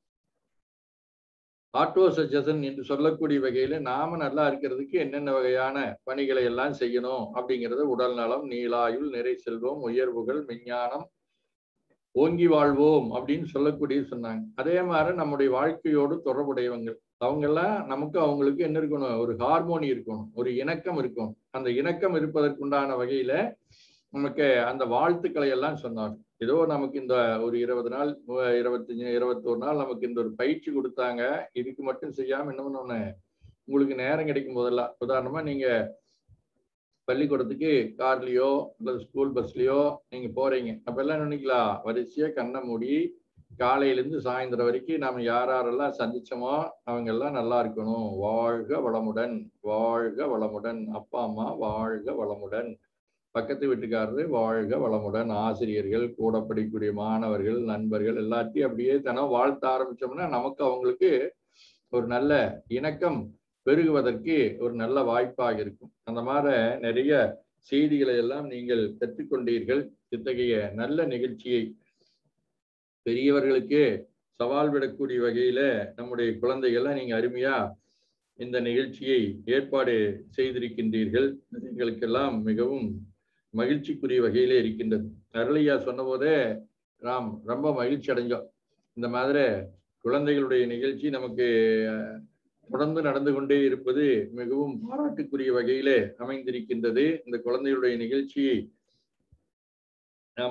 ஆட்டோ சஜஷன் என்று சொல்லக்கூடிய வகையில நாம நல்லா இருக்கிறதுக்கு என்னென்ன வகையான பணிகளை எல்லாம் செய்யணும் அப்படிங்கிறத உடல் நலம் நீளாயுள் நிறை செல்வம் உயர்வுகள் விஞ்ஞானம் ஓங்கி வாழ்வோம் அப்படின்னு சொல்லக்கூடிய சொன்னாங்க அதே மாதிரி நம்முடைய வாழ்க்கையோடு தொடர்புடையவங்க அவங்கெல்லாம் நமக்கு அவங்களுக்கு என்ன இருக்கணும் ஒரு ஹார்மோனி இருக்கணும் ஒரு இணக்கம் இருக்கணும் அந்த இணக்கம் இருப்பதற்குண்டான வகையில நமக்கு அந்த வாழ்த்துக்களை எல்லாம் சொன்னாங்க ஏதோ நமக்கு இந்த ஒரு இருபது நாள் இருபத்தஞ்சு இருபத்தோரு நாள் நமக்கு இந்த ஒரு பயிற்சி கொடுத்தாங்க இதுக்கு மட்டும் செய்யாம என்ன பண்ணணும் உங்களுக்கு நேரம் கிடைக்கும் போதெல்லாம் உதாரணமா நீங்க பள்ளிக்கூடத்துக்கு கார்லயோ அல்லது ஸ்கூல் பஸ்லயோ நீங்க போறீங்க அப்ப எல்லாம் நினைக்கலாம் வரிசையா கண்ணை மூடி காலையில இருந்து சாயந்தரம் வரைக்கும் நாம யார் யாரெல்லாம் சந்திச்சோமோ அவங்க எல்லாம் நல்லா இருக்கணும் வாழ்க வளமுடன் வாழ்க வளமுடன் அப்பா அம்மா வாழ்க வளமுடன் பக்கத்து வீட்டுக்காரரு வாழ்க வளமுடன் ஆசிரியர்கள் கூட படிக்கக்கூடிய மாணவர்கள் நண்பர்கள் எல்லாத்தையும் அப்படியே தினம் வாழ்த்த ஆரம்பிச்சோம்னா நமக்கு அவங்களுக்கு ஒரு நல்ல இணக்கம் பெருகுவதற்கு ஒரு நல்ல வாய்ப்பாக இருக்கும் அந்த மாதிரி நிறைய செய்திகளை எல்லாம் நீங்கள் கற்றுக்கொண்டீர்கள் இத்தகைய நல்ல நிகழ்ச்சியை பெரியவர்களுக்கு சவால் விடக்கூடிய வகையில நம்முடைய குழந்தைகளை நீங்க அருமையா இந்த நிகழ்ச்சியை ஏற்பாடு செய்திருக்கின்றீர்கள் எங்களுக்கெல்லாம் மிகவும் மகிழ்ச்சிக்குரிய வகையிலே இருக்கின்றது அருளையா சொன்ன போதே நாம் ரொம்ப மகிழ்ச்சி அடைஞ்சோம் இந்த மாதிரி குழந்தைகளுடைய நிகழ்ச்சி நமக்கு தொடர்ந்து நடந்து கொண்டே இருப்பது மிகவும் பாராட்டுக்குரிய வகையிலே அமைந்திருக்கின்றது இந்த குழந்தைகளுடைய நிகழ்ச்சியை நாம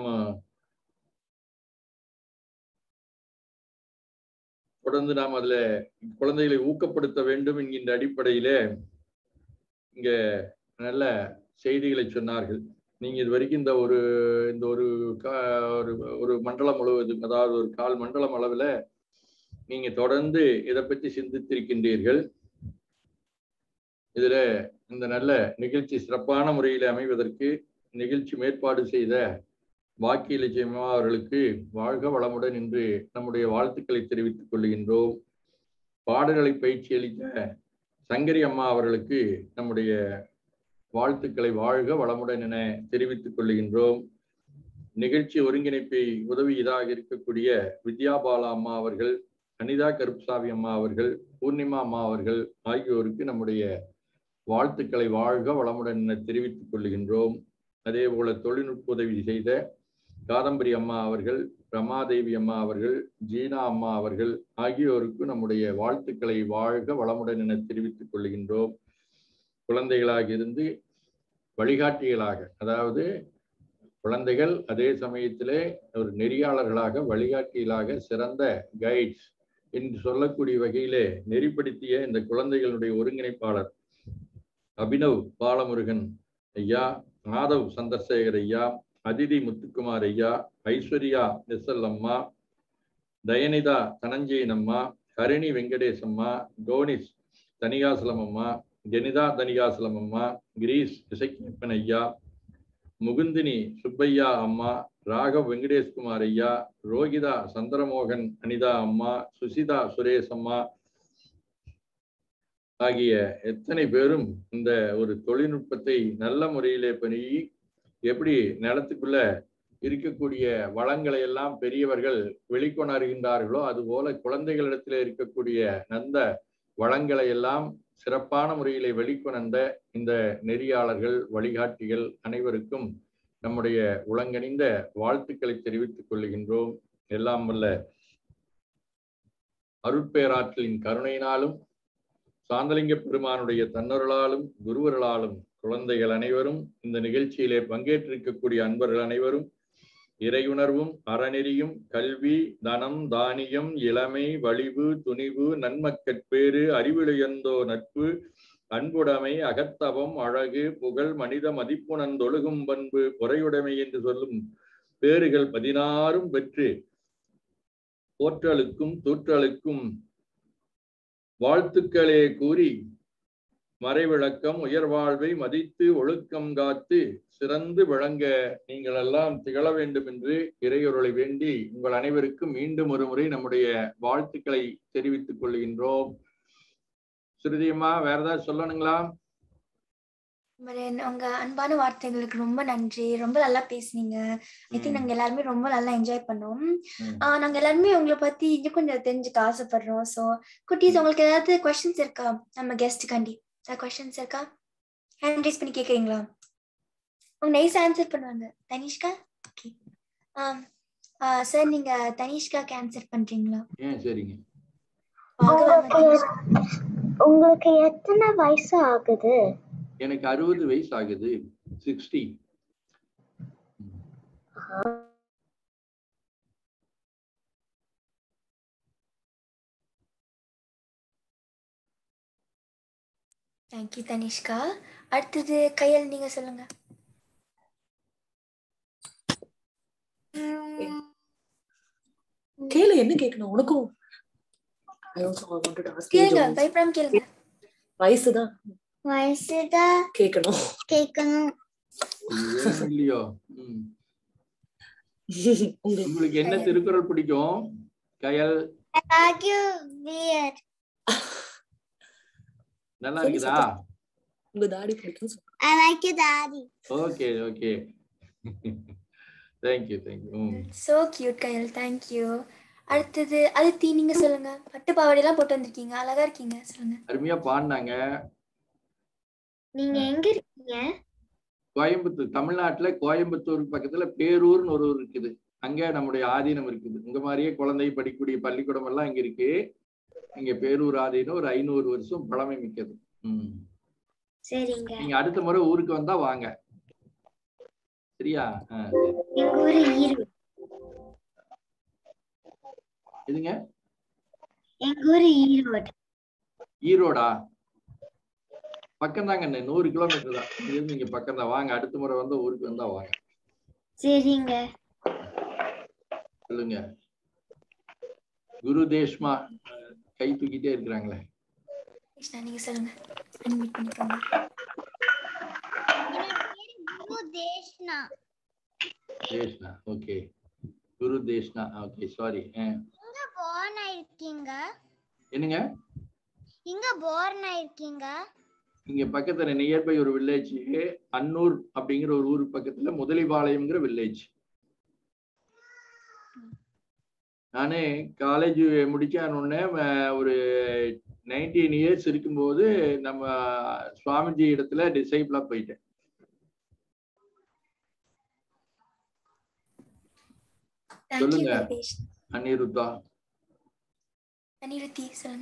தொடர்ந்து நாம் அதுல குழந்தைகளை ஊக்கப்படுத்த வேண்டும் என்கின்ற அடிப்படையிலே இங்க நல்ல செய்திகளை சொன்னார்கள் நீங்க இது வரைக்கும் இந்த ஒரு இந்த ஒரு ஒரு ஒரு மண்டலம் முழுவதும் அதாவது ஒரு கால் மண்டலம் அளவுல நீங்க தொடர்ந்து இதை பற்றி சிந்தித்திருக்கின்றீர்கள் இதுல இந்த நல்ல நிகழ்ச்சி சிறப்பான முறையில் அமைவதற்கு நிகழ்ச்சி மேற்பாடு செய்த வாக்கிய லட்சியமா அவர்களுக்கு வாழ்க வளமுடன் என்று நம்முடைய வாழ்த்துக்களை தெரிவித்துக் கொள்கின்றோம் பாடல்களை பயிற்சி அளித்த சங்கரி அம்மா அவர்களுக்கு நம்முடைய வாழ்த்துக்களை வாழ்க வளமுடன் என தெரிவித்துக் கொள்கின்றோம் நிகழ்ச்சி ஒருங்கிணைப்பை உதவியதாக இருக்கக்கூடிய வித்யாபாலா அம்மா அவர்கள் அனிதா கருப்சாமி அம்மா அவர்கள் பூர்ணிமா அம்மா அவர்கள் ஆகியோருக்கு நம்முடைய வாழ்த்துக்களை வாழ்க வளமுடன் என தெரிவித்துக் கொள்கின்றோம் அதே போல தொழில்நுட்ப உதவி செய்த காதம்பரி அம்மா அவர்கள் ரமாதேவி அம்மா அவர்கள் ஜீனா அம்மா அவர்கள் ஆகியோருக்கு நம்முடைய வாழ்த்துக்களை வாழ்க வளமுடன் என தெரிவித்துக் கொள்கின்றோம் குழந்தைகளாக இருந்து வழிகாட்டிகளாக அதாவது குழந்தைகள் அதே சமயத்திலே ஒரு நெறியாளர்களாக வழிகாட்டிகளாக சிறந்த கைட்ஸ் என்று சொல்லக்கூடிய வகையிலே நெறிப்படுத்திய இந்த குழந்தைகளுடைய ஒருங்கிணைப்பாளர் அபினவ் பாலமுருகன் ஐயா மாதவ் சந்திரசேகர் ஐயா அதிதி முத்துக்குமார் ஐயா ஐஸ்வர்யா எஸ்எல் அம்மா தயனிதா தனஞ்சயன் அம்மா ஹரிணி வெங்கடேஷ் அம்மா டோனிஸ் தனிகாசலம் அம்மா ஜெனிதா தனிகாசலம் அம்மா கிரீஸ் இசைக்கப்பன் ஐயா முகுந்தினி சுப்பையா அம்மா ராகவ் வெங்கடேஷ்குமார் ஐயா ரோகிதா சந்திரமோகன் அனிதா அம்மா சுசிதா சுரேஷ் அம்மா ஆகிய எத்தனை பேரும் இந்த ஒரு தொழில்நுட்பத்தை நல்ல முறையிலே பண்ணி எப்படி நிலத்துக்குள்ள இருக்கக்கூடிய வளங்களை எல்லாம் பெரியவர்கள் வெளிக்கொணர்கின்றார்களோ அதுபோல குழந்தைகளிடத்தில் இருக்கக்கூடிய நல்ல வளங்களை எல்லாம் சிறப்பான முறையிலே வெளிக்கொணர்ந்த இந்த நெறியாளர்கள் வழிகாட்டிகள் அனைவருக்கும் நம்முடைய உளங்கனிந்த வாழ்த்துக்களை தெரிவித்துக் கொள்கின்றோம் எல்லாம் வல்ல அருட்பேராற்றலின் கருணையினாலும் சாந்தலிங்க பெருமானுடைய தன்னருளாலும் குருவர்களாலும் குழந்தைகள் அனைவரும் இந்த நிகழ்ச்சியிலே பங்கேற்றிருக்கக்கூடிய அன்பர்கள் அனைவரும் இறையுணர்வும் அறநெறியும் கல்வி தனம் தானியம் இளமை வலிவு துணிவு நன்மக்கட்பேறு அறிவிலுயர்ந்தோ நட்பு அன்புடைமை அகத்தவம் அழகு புகழ் மனித மதிப்புணர்ந்தொழுகும் பண்பு பொறையுடைமை என்று சொல்லும் பேறுகள் பதினாறும் பெற்று போற்றலுக்கும் தூற்றலுக்கும் வாழ்த்துக்களே கூறி மறைவிளக்கம் உயர்வாழ்வை மதித்து ஒழுக்கம் காத்து சிறந்து விளங்க நீங்கள் எல்லாம் திகழ வேண்டும் என்று இறையொருளை வேண்டி உங்கள் அனைவருக்கும் மீண்டும் ஒரு முறை நம்முடைய வாழ்த்துக்களை தெரிவித்துக் கொள்கின்றோம் சுருதியம்மா வேற ஏதாவது சொல்லணுங்களா மரியன், உங்க அன்பான வார்த்தைகளுக்கு ரொம்ப நன்றி ரொம்ப நல்லா பேசுனீங்க ஐ திங்க் நாங்க எல்லாருமே ரொம்ப நல்லா என்ஜாய் பண்ணோம் ம். ஆஹ் நாங்க எல்லாருமே உங்களை பத்தி இன்னும் கொஞ்சம் தெரிஞ்சுக்க ஆசைப்படுறோம் சோ குட்டீஸ் உங்களுக்கு ஏதாவது கொஸ்டின்ஸ் இருக்கா நம்ம கெஸ்ட் கண்டி ஏதாவது கொஸ்டின்ஸ் இருக்கா ஹேண்ட் ரைஸ் பண்ணி கேக்குறீங்களா அவங்க நைஸ் ஆன்சர் பண்ணுவாங்க தனிஷ்கா ஓகே சார் நீங்க தனிஷ்காக்கு ஆன்சர் பண்றீங்களா ஏன் சரிங்க வாங்க, வாங்க, தனிஷ்கா. உங்களுக்கு எத்தனை வயசு ஆகுது எனக்கு அறுபது வயசு ஆகுது சிக்ஸ்டி தேங்க்யூ தனிஷ்கா அடுத்தது கையல் நீங்க சொல்லுங்க கேளு என்ன கேட்கணும் உனக்கும் I also wanted to ask you, கேளுங்க Jones. பயப்படாம கேளுங்க வயசுதான் வயசுதான் கேட்கணும் கேட்கணும் வேணும் இல்லையோ ம். உங்க உங்களுக்கு என்ன திருக்குறள் பிடிக்கும் கயல் weird. நல்லா சரி, இருக்குதா உங்க தாடி பிடிக்கும் சொல்லு. I like your daddy. Okay okay thank you thank you ம் சோ கியூட் கையல் தேங்க்யூ அடுத்தது அதித்தி நீங்க சொல்லுங்க பட்டு பாவாடை எல்லாம் போட்டு வந்திருக்கீங்க அழகா இருக்கீங்க சொல்லுங்க அருமையா பாடினாங்க நீங்க எங்க இருக்கீங்க கோயம்புத்தூர் தமிழ்நாட்டுல கோயம்புத்தூர் பக்கத்துல பேரூர்னு ஒரு ஊர் இருக்குது அங்க நம்முடைய ஆதீனம் இருக்குது உங்க மாதிரியே குழந்தை படிக்கக்கூடிய பள்ளிக்கூடம் எல்லாம் இங்க இருக்கு இங்க பேரூர் ஆதீனம் ஒரு ஐநூறு வருஷம் பழமை மிக்கது ம் சரிங்க நீங்க அடுத்த முறை ஊருக்கு வந்தா வாங்க சரியா ஆ, சரி. எங்க ஊரு ஈரோடு எதுங்க எங்க ஊரு ஈரோடு ஈரோடா பக்கம் தாங்க நூறு கிலோமீட்டர் தான் இங்க இருந்து இங்க பக்கம் தான் வாங்க அடுத்த முறை வந்தா ஊருக்கு வந்தா வாங்க சரிங்க சொல்லுங்க குரு தேஷ்மா அஹ், கை தூக்கிட்டே இருக்கிறாங்களே கிருஷ்ணா நீங்க சொல்லுங்க அன்மியூட் பண்ணிக்கோங்க தேஷ்னா தேஷ்னா ஓகே குரு தேஷ்னா ஓகே சாரி இங்க born ஆயிருக்கீங்க என்னங்க இங்க born ஆயிருக்கீங்க இங்க பக்கத்துல நியர்பை ஒரு வில்லேஜ் அன்னூர் அப்படிங்கிற ஒரு ஊர் பக்கத்துல முதலிபாளையம்ங்கிற வில்லேஜ் நானு காலேஜ் முடிச்சான உடனே அஹ், ஒரு நைன்டீன் இயர்ஸ் இருக்கும்போது நம்ம சுவாமிஜி இடத்துல டிசைபிளா போயிட்டேன் தேங்க்யூ சொல்லுங்க. வெங்கடேஷ் அனிருத்தா அனிருத்தி சொல்லுங்க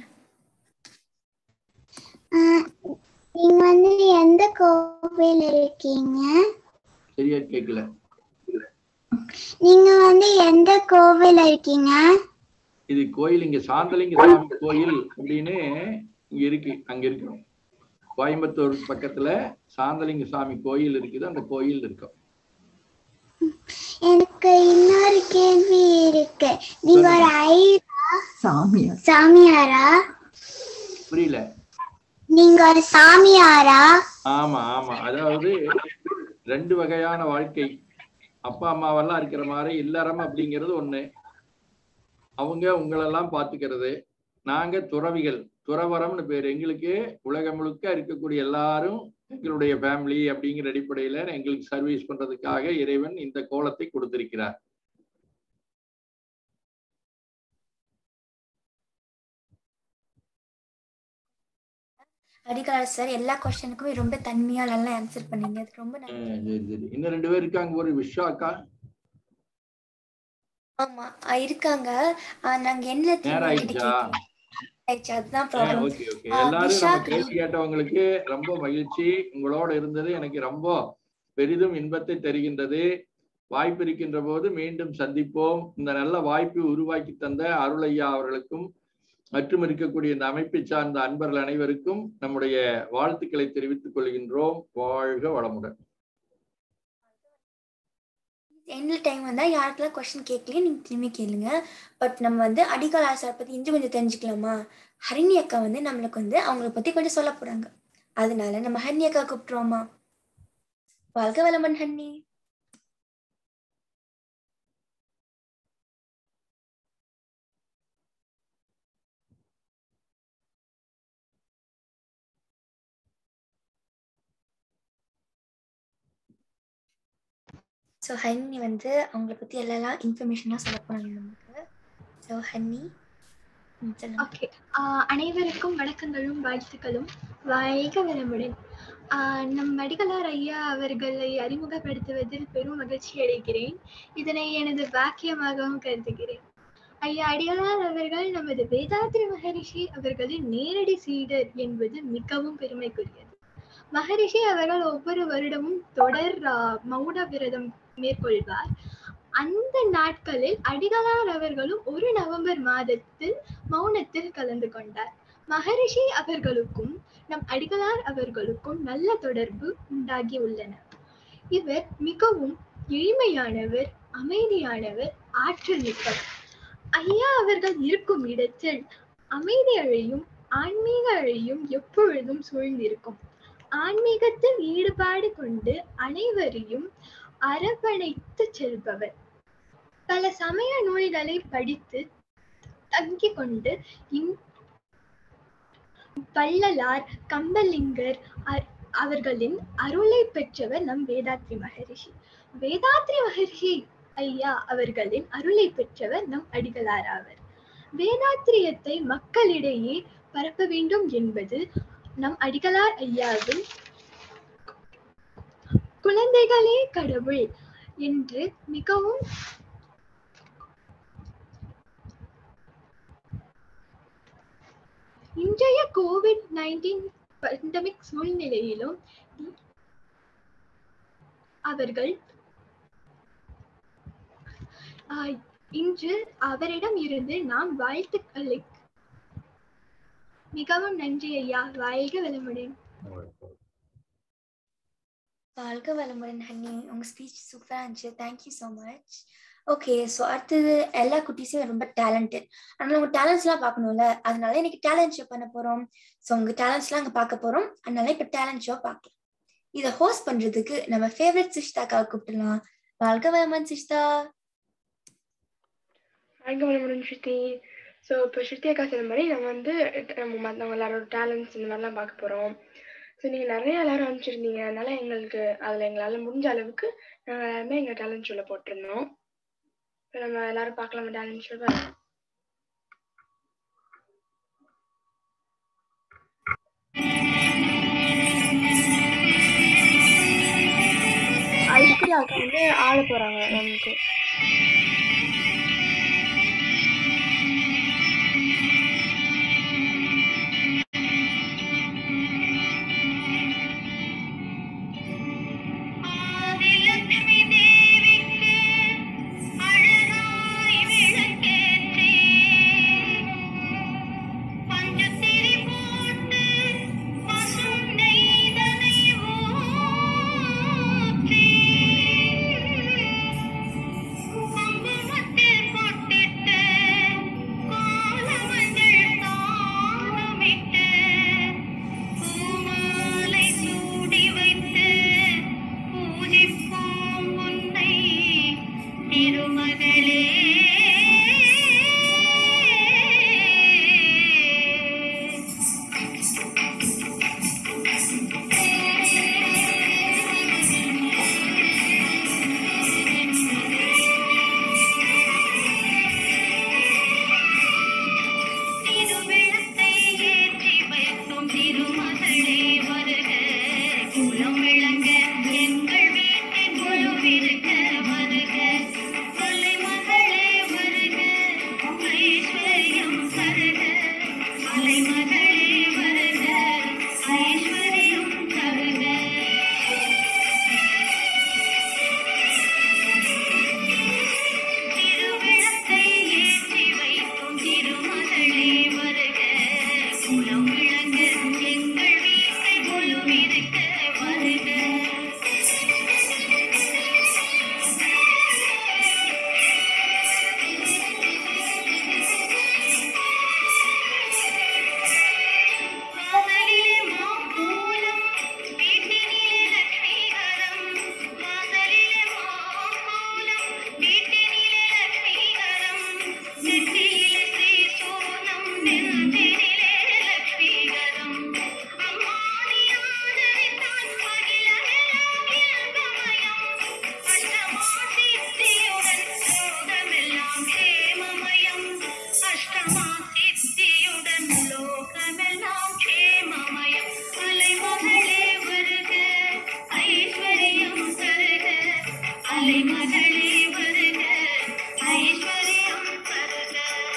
நீங்க வந்து எந்த கோவில் இருக்கீங்க சரியா கேட்கல நீங்க வந்து எந்த கோவில் இருக்கீங்க இது கோயில் இங்க சாந்தலிங்க சாமி கோயில் அப்படின்னு இங்க இருக்கு அங்க இருக்கிறோம் கோயம்புத்தூர் பக்கத்துல சாந்தலிங்க சாமி கோயில் இருக்குது அந்த கோயில் இருக்கும் எனக்கு இன்னொரு கேள்வி இருக்கு நீங்க ஒரு ஐயரா சாமியார் சாமியாரா புரியல நீங்க ஒரு சாமியாரா ஆமா ஆமா அதாவது ரெண்டு வகையான வாழ்க்கை அப்பா அம்மாவெல்லாம் இருக்கிற மாதிரி இல்லறம் அப்படிங்கிறது ஒண்ணு அவங்க உங்களெல்லாம் பாத்துக்கிறது நாங்க துறவிகள் துறவரம்னு பேர் எங்களுக்கு உலகம் முழுக்க இருக்கக்கூடிய எல்லாரும் எங்களுடைய ஃபேமிலி அப்படிங்கிற அடிப்படையில எங்களுக்கு சர்வீஸ் பண்றதுக்காக இறைவன் இந்த கோலத்தை கொடுத்திருக்கிறார் அடிகளார் சார் எல்லா கொஸ்டினுக்குமே ரொம்ப தன்மையா நல்லா ஆன்சர் பண்ணீங்க அதுக்கு ரொம்ப ஆ, நன்றி சரி சரி இன்னும் ரெண்டு பேர் இருக்காங்க ஒரு விஸ்வா அக்கா ஆமா அஹ் இருக்காங்க அஹ் நாங்க என்ன நேரம் தெரியுமா ஆயிடுச்சா ஆயிடுச்சு அதுதான் ப்ராப்ளம் ஓகே ஓகே எல்லாரும் விஷா நம்ம கேள்வி கேட்டவங்களுக்கு ரொம்ப மகிழ்ச்சி உங்களோட இருந்தது எனக்கு ரொம்ப பெரிதும் இன்பத்தை தருகின்றது வாய்ப்பு இருக்கின்ற போது மீண்டும் சந்திப்போம் இந்த நல்ல வாய்ப்பை உருவாக்கி தந்த அருளையா அவர்களுக்கும் மற்றும் இருக்கக்கூடிய இந்த அமைப்பை சார்ந்த அன்பர்கள் அனைவருக்கும் நம்முடைய வாழ்த்துக்களை தெரிவித்துக் கொள்கின்றோம் வாழ்க வளமுடன் எந்த டைம் வந்தா யாருக்கெல்லாம் கொஸ்டின் கேட்கலையே நீங்க திரும்பி கேளுங்க பட் நம்ம வந்து அடிகால் சார் பத்தி இன்னும் கொஞ்சம் தெரிஞ்சுக்கலாமா ஹரிணி அக்கா வந்து நம்மளுக்கு வந்து அவங்கள பத்தி கொஞ்சம் சொல்ல போறாங்க அதனால நம்ம ஹரிணி அக்கா கூப்பிட்டுருவோமா வாழ்க வளமன் ஹன்னி ஸோ ஹன்னி வந்து அவங்கள பத்தி எல்லாம் இன்ஃபர்மேஷனாக சொல்ல போறாங்க நமக்கு ஸோ ஹன்னி ம், சொல்லுங்க ஓகே அனைவருக்கும் வணக்கங்களும் வாழ்த்துக்களும் வாழ்க வளமுடன் ஆஹ் நம் அடிகளார் ஐயா அவர்களை அறிமுகப்படுத்துவதில் பெரும் மகிழ்ச்சி அடைகிறேன் இதனை எனது வாக்கியமாகவும் கருதுகிறேன் ஐயா அடிகளார் அவர்கள் நமது வேதாத்ரி மகரிஷி அவர்களின் நேரடி சீடர் என்பது மிகவும் பெருமைக்குரியது மகரிஷி அவர்கள் ஒவ்வொரு வருடமும் தொடர் ஆஹ், மௌன விரதம் மேற்கொள்வார் அந்த நாட்களில் அடிகளார் அவர்களும் ஒரு நவம்பர் மாதத்தில் மௌனத்தில் கலந்து கொண்டார் மகரிஷி அவர்களுக்கும் நம் அடிகளார் அவர்களுக்கும் நல்ல தொடர்பு உண்டாகி உள்ளன இவர் மிகவும் எளிமையானவர் அமைதியானவர் ஆற்றல் மிக்கவர் ஐயா அவர்கள் இருக்கும் இடத்தில் அமைதி அழையும் ஆன்மீக அழையும் எப்பொழுதும் சூழ்ந்திருக்கும் ஆன்மீகத்தில் ஈடுபாடு கொண்டு அனைவரையும் அரவணைத்து செல்பவர் பல சமய நூல்களை படித்து தங்கிக் கொண்டு இன் வள்ளலார் கம்பலிங்கர் அ- அவர்களின் அருளை பெற்றவர் நம் வேதாத்ரி மகரிஷி வேதாத்ரி மகரிஷி ஐயா அவர்களின் அருளை பெற்றவர் நம் அடிகளார் ஆவர் வேதாத்திரியத்தை மக்களிடையே பரப்ப வேண்டும் என்பது நம் அடிகளார் ஐயாவின் குழந்தைகளே கடவுள் என்று மிகவும் இன்றைய கோவிட் நைன்டீன் பேண்டமிக் சூழ்நிலையிலும் அவர்கள் ஆஹ், இன்று அவரிடம் இருந்து நாம் வாழ்த்துக்களை மிகவும் நன்றி ஐயா வாழ்க வளமுடன் வாழ்க வளமுடன் ஹன்னி உங்க ஸ்பீச் சூப்பரா இருந்துச்சு thank you so much okay so அடுத்தது எல்லா குட்டீஸும் ரொம்ப டேலண்டட் அதனால உங்க டேலண்ட்ஸ்லாம் பார்க்கணும்ல அதனால இன்னைக்கு டேலண்ட் ஷோ பண்ண போறோம் ஸோ உங்க டேலண்ட்ஸ்லாம் அங்கே பார்க்க போறோம் அதனால இப்போ டேலண்ட் ஷோ பார்க்கலாம் இதை ஹோஸ்ட் பண்றதுக்கு நம்ம ஃபேவரட் சிஷ்தாக்காவை கூப்பிடலாம் வாழ்க வளமன் சிஷ்தா வாழ்க வளமுடன் ஸ்ருதி ஸோ இப்போ ஸ்ருதி அக்கா சொன்ன மாதிரி நம்ம வந்து நம்ம மற்றவங்க எல்லாரோட டேலண்ட்ஸ் இந்த மாதிரிலாம் பார்க்க போகிறோம் ஸோ நீங்கள் நிறைய எல்லாரும் அனுப்பிச்சிருந்தீங்க அதனால எங்களுக்கு அதில் எங்களால் முடிஞ்ச அளவுக்கு நாங்கள் எல்லாருமே எங்கள் டேலண்ட் ஷோவில் போட்டிருந்தோம் இப்போ நம்ம எல்லாரும் பார்க்கலாமா டேலண்ட் ஷோவை ஐஸ்வர்யா அக்கா வந்து ஆட போகிறாங்க நமக்கு ஆதிலட்சுமி தேவிக்கு அழகாய் விளக்கேற்றி பஞ்சுத்திரி போட்டு பசும் நெய்தனை ஊற்றி குங்குமத்தில் பொட்டிட்டு கோலமஞ்சள் தானமிட்டு பூமாலை சூடி வைத்து பூஜிப்போம் கலைமகளே வருக ஐஸ்வர்யம் தருக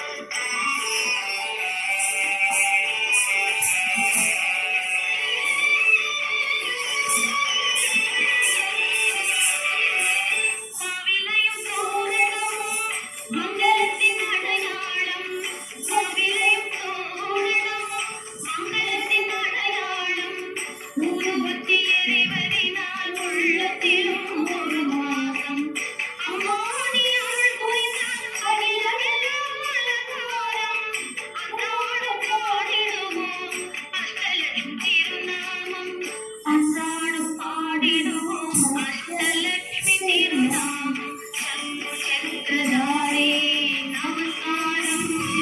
கோவிலையும் தோரணமும் மங்களத்தின் அடையாளம் கோவிலையும் தோரணமும் மங்களத்தின் அடையாளம் ஊதுபத்தி எறிவதினால் உள்ளத்திலும் ஒரு மாதம் அம்மானி அருள் புரிந்தால் அகிலமெல்லாம் அலங்காரம் அன்றாடம் பாடிடுவோம் அஷ்டலட்சுமி திருநாமம் அன்றாடம் பாடிடுவோம் அஷ்டலட்சுமி திருநாமம் சங்கு சக்கரதாரே நமஸ்காரம்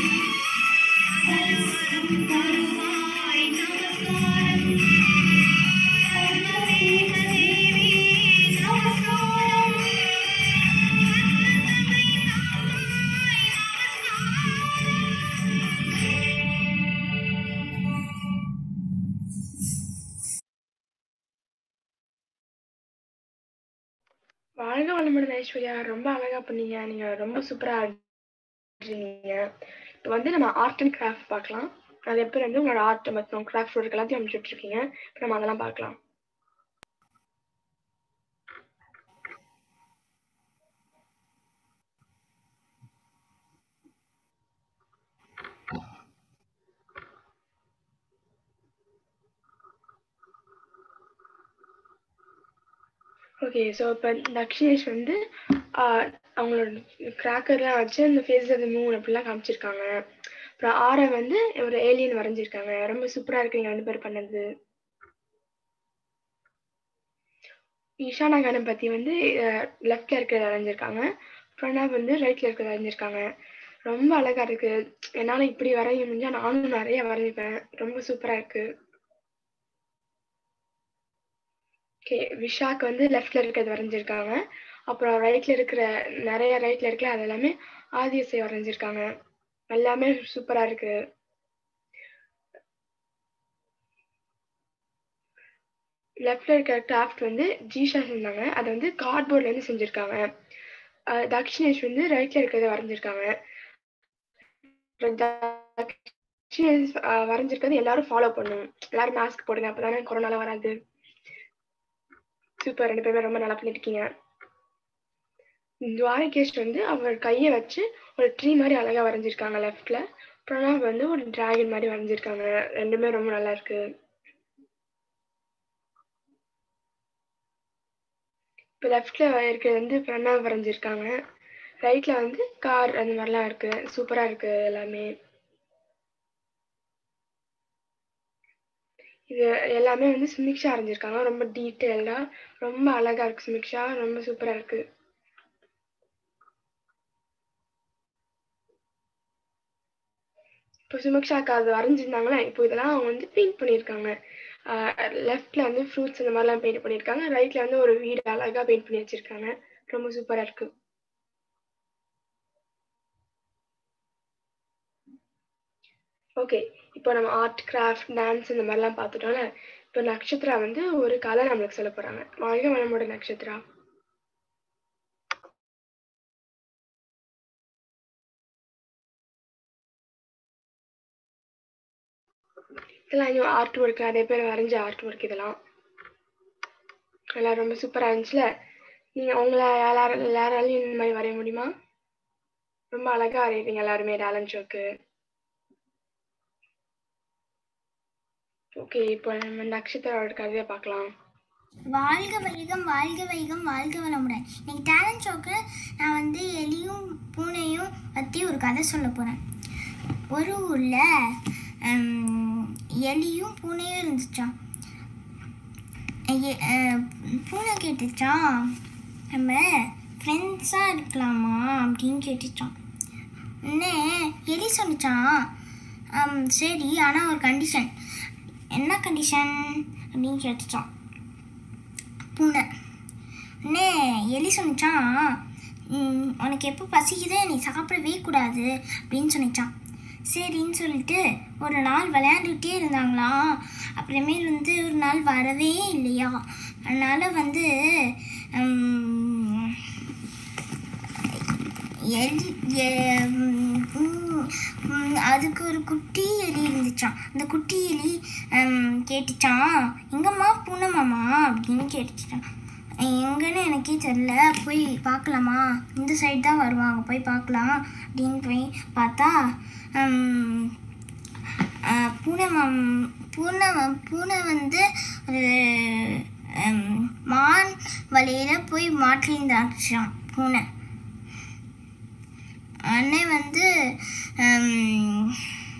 சர்வரம் தருவாய் நமஸ்காரம் சர்வதேவ தேவி நமஸ்காரம் வாழ்க வளமுடன் ஐஸ்வர்யா ரொம்ப அழகா பண்ணீங்க நீங்க ரொம்ப சூப்பரா ஆடுறீங்க இப்போ வந்து நம்ம ஆர்ட் அண்ட் கிராஃப்ட் பார்க்கலாம் அது எப்படி வந்து உங்களோட ஆர்ட் மற்றும் கிராஃப்ட் ஒர்க் எல்லாத்தையும் அனுப்பிச்சுட்டு இருக்கீங்க இப்போ நம்ம அதெல்லாம் பார்க்கலாம் ஓகே ஸோ இப்போ தக்ஷினேஷ் வந்து ஆஹ், அவங்களோட கிராக்கர்லாம் வச்சு அந்த ஃபேஸ் அது மூணு அப்படிலாம் காமிச்சிருக்காங்க அப்புறம் ஆரை வந்து ஒரு ஏலியன் வரைஞ்சிருக்காங்க ரொம்ப சூப்பரா இருக்கு நீங்க ரெண்டு பேர் பண்ணது ஈஷானா கணபதி வந்து லெஃப்ட்ல இருக்கிறத வரைஞ்சிருக்காங்க பிரணாப் வந்து ரைட்ல இருக்கிறத வரைஞ்சிருக்காங்க ரொம்ப அழகா இருக்கு என்னால இப்படி வரைய முடிஞ்சா நானும் நிறைய வரைவேன் ரொம்ப சூப்பரா இருக்கு ஓகே விஷாக்கு வந்து லெஃப்ட்ல இருக்கிறது வரைஞ்சிருக்காங்க அப்புறம் ரைட்ல இருக்கிற நிறைய ரைட்ல இருக்கிற அது எல்லாமே ஆதியசை வரைஞ்சிருக்காங்க எல்லாமே சூப்பரா இருக்கு லெஃப்ட்ல இருக்கிற கிராஃப்ட் வந்து ஜீஷா செஞ்சாங்க அதை வந்து கார்ட்போர்ட்ல இருந்து செஞ்சிருக்காங்க அஹ் தக்ஷினேஷ் வந்து ரைட்ல இருக்கிறத வரைஞ்சிருக்காங்க அப்புறம் தக்ஷினேஷ் அஹ் வரைஞ்சிருக்கிறது எல்லாரும் ஃபாலோ பண்ணணும் எல்லாரும் மாஸ்க் போடுங்க அப்பதானே கொரோனால வராது சூப்பர் ரெண்டு பேருமே ரொம்ப நல்லா பண்ணிருக்கீங்க துவாரகேஷ் வந்து அவர் கையை வச்சு ஒரு ட்ரீ மாதிரி அழகா வரைஞ்சிருக்காங்க லெஃப்ட்ல பிரணாப் வந்து ஒரு டிராகன் மாதிரி வரைஞ்சிருக்காங்க ரெண்டுமே ரொம்ப நல்லா இருக்கு இப்போ லெஃப்ட்ல இருக்கிறது வந்து பிரணாப் வரைஞ்சிருக்காங்க ரைட்ல வந்து கார் அந்த மாதிரிலாம் இருக்கு சூப்பரா இருக்கு எல்லாமே இது எல்லாமே வந்து சுமிக்ஷா வரைஞ்சிருக்காங்க ரொம்ப டீட்டெயில்டா ரொம்ப அழகா இருக்கு சுமிக்ஷா ரொம்ப சூப்பரா இருக்கு இப்போ சுமிக்ஷாக்கு அது வரைஞ்சிருந்தாங்களே இப்போ இதெல்லாம் அவங்க வந்து பெயிண்ட் பண்ணியிருக்காங்க லெஃப்ட்ல வந்து ஃப்ரூட்ஸ் அந்த மாதிரிலாம் பெயிண்ட் பண்ணியிருக்காங்க ரைட்ல வந்து ஒரு வீடு அழகா பெயிண்ட் பண்ணி வச்சிருக்காங்க ரொம்ப சூப்பரா இருக்கு ஓகே இப்போ நம்ம ஆர்ட் கிராஃப்ட் டான்ஸ் இந்த மாதிரிலாம் பார்த்துட்டோம்ல இப்போ நக்ஷத்ரா வந்து ஒரு கலை நம்மளுக்கு சொல்ல போறாங்க வாழ்க வளமோட நக்ஷத்ரா இதெல்லாம் இன்னும் ஆர்ட் ஒர்க் நிறைய பேர் வரைஞ்ச ஆர்ட் ஒர்க் இதெல்லாம் எல்லாம் ரொம்ப சூப்பரா இருந்துச்சுல நீங்க உங்களை எல்லாரும் எல்லாராலையும் இந்த மாதிரி வரைய முடியுமா ரொம்ப அழகா வரையறீங்க எல்லாருமே டேலண்ட் ஷோக்கு ஓகே இப்போ நம்ம நக்ஷத்ராவோட கதையை பார்க்கலாம் வாழ்க வைகம் வாழ்க வைகம் வாழ்க வளமுடன் இன்னைக்கு டேலண்ட் ஷோக்கு நான் வந்து எலியும் பூனையும் பற்றி ஒரு கதை சொல்ல போகிறேன் ஒரு ஊரில் எலியும் பூனையும் இருந்துச்சான் எ- அஹ், பூனை கேட்டுச்சான் நம்ம ஃப்ரெண்ட்ஸாக இருக்கலாமா அப்படின்னு கேட்டுச்சான் உடனே எலி சொன்னிச்சான் "ஆம், சரி ஆனால் ஒரு கண்டிஷன் என்ன கண்டிஷன் அப்படின்னு கேட்டுச்சான் பூனை உடனே எலி சொன்னிச்சான் "ம், உனக்கு எப்போ பசிக்குதோ நீ சாப்பிடவே கூடாது அப்படின்னு சொன்னிச்சான் சரின்னு சொல்லிட்டு ஒரு நாள் விளையாண்டுக்கிட்டே இருந்தாங்களாம் அப்புறமேல் வந்து ஒரு நாள் வரவே இல்லையா அதனால் வந்து ம், எலி எ- ம், ம், ம், அதுக்கு ஒரு குட்டி எலி இருந்துச்சான் அந்த குட்டி எலி ம், கேட்டுச்சான் எங்கம்மா பூனமாமா அப்படின்னு கேட்டுச்சான் எங்கன்னு எனக்கே தெரில போய் பார்க்கலாமா இந்த சைடு தான் வருவாங்க போய் பார்க்கலாம் அப்படின்னு போய் பார்த்தா ம், அஹ், பூனை மம் பூனை வ- பூனை வந்து ஒரு ம், மான் வலையில் போய் மாட்டிலிருந்தாச்சான் பூனை அண்ணன் வந்து ம்,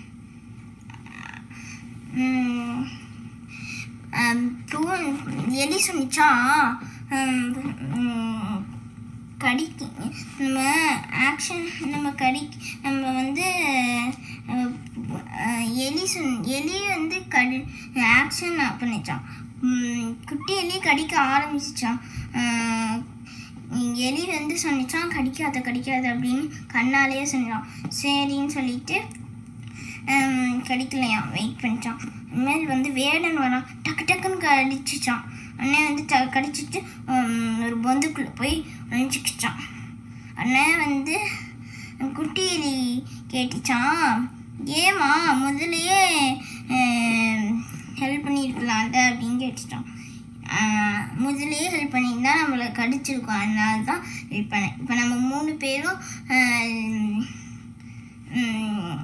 ம், ம், பூ- எலி சொன்னிச்சான் ம், ம், கடிக்கு நம்ம ஆக்ஷன் நம்ம கடி நம்ம வந்து அஹ், அஹ், எலி சொன் எலி வந்து கடி ஆக்ஷன் பண்ணிச்சான் ம், குட்டி எலி கடிக்க ஆரம்பிச்சிச்சான் அஹ், எலி வந்து சொன்னிச்சான் கடிக்காத கடிக்காத அப்படின்னு கண்ணாலேயே சொன்னான் சரின்னு சொல்லிட்டு ஹம், கடிக்கலையாம் வெயிட் பண்ணிச்சான் இனிமேல் வந்து வேடன் வரான் டக்கு டக்குன்னு கடிச்சிச்சான் அண்ணன் வந்து ட கடிச்சிட்டு ஹம், ஒரு பொந்துக்குள்ளே போய் ஒழிஞ்சிக்கிச்சான் அண்ணன் வந்து குட்டி எலி கேட்டுச்சான் ஏமா முதலையே ஹெல்ப் பண்ணியிருக்கலாம்ல அப்படின்னு கேட்டுச்சான் ஆஹ், முதல்லயே ஹெல்ப் பண்ணியிருந்தா நம்மளை கடிச்சிருக்கோம் அதனால தான் ஹெல்ப் பண்ணேன் இப்போ நம்ம மூணு பேரும் ஆஹ், உம்,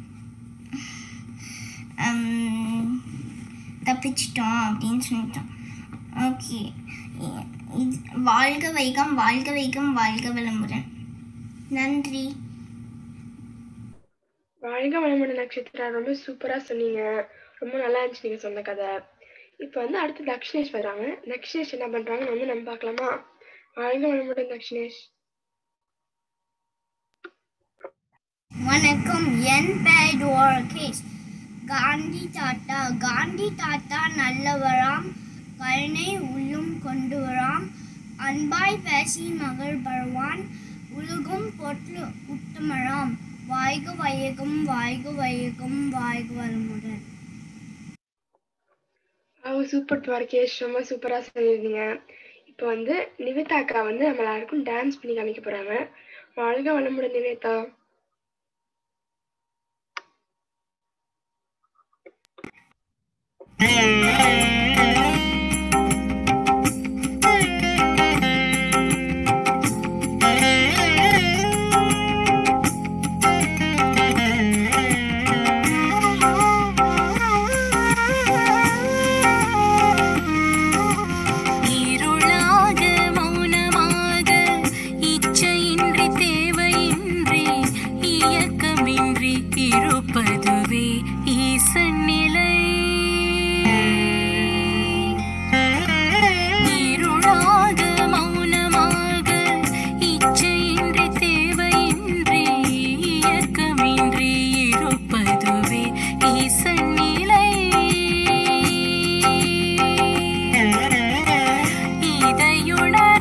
ஹம், தப்பிச்சிட்டோம் அப்படின்னு சொல்லிட்டோம் ஓகே இது வாழ்க வைகம் வாழ்க வைகம் வாழ்க வளமுடன் நன்றி வாழ்க வளமுடன் நட்சத்திரா ரொம்ப சூப்பரா சொன்னீங்க ரொம்ப நல்லா இருந்துச்சு நீங்க சொன்ன கதை இப்போ வந்து அடுத்து தக்ஷினேஷ் வராங்க தக்ஷினேஷ் என்ன பண்றாங்கன்னு வந்து நம்ம பார்க்கலாமா வாழ்க வளமுடன் தக்ஷினேஷ் வணக்கம் என் பெயர் டோர்கேஸ் காந்தி தாத்தா காந்தி தாத்தா நல்லவராம் கருணை உள்ளும் கொண்டு வராம் அன்பாய் பேசி மகள் பருவான் உலகும் பொற்று உத்தமராம் வாய்க வையகம் வாய்க வையகம் வாய்க வளமுடன் அவங்க சூப்பர் துவாரகேஷ் ரொம்ப சூப்பரா சொல்லியிருந்தீங்க இப்போ வந்து நிவேதா அக்கா வந்து நம்ம எல்லாருக்கும் டான்ஸ் பண்ணி காமிக்க போறாங்க வாழ்க வளமுடன் நிவேதா இருளாக மௌனமாக இச்சையின்றி தேவையின்றி இயக்கமின்றி இருப்பதுவே ஈசன் நிலை இருளாக மௌனமாக இச்சையின்றி தேவையின்றி இயக்கமின்றி இருப்பதுவே ஈசன் நிலை இதையுணர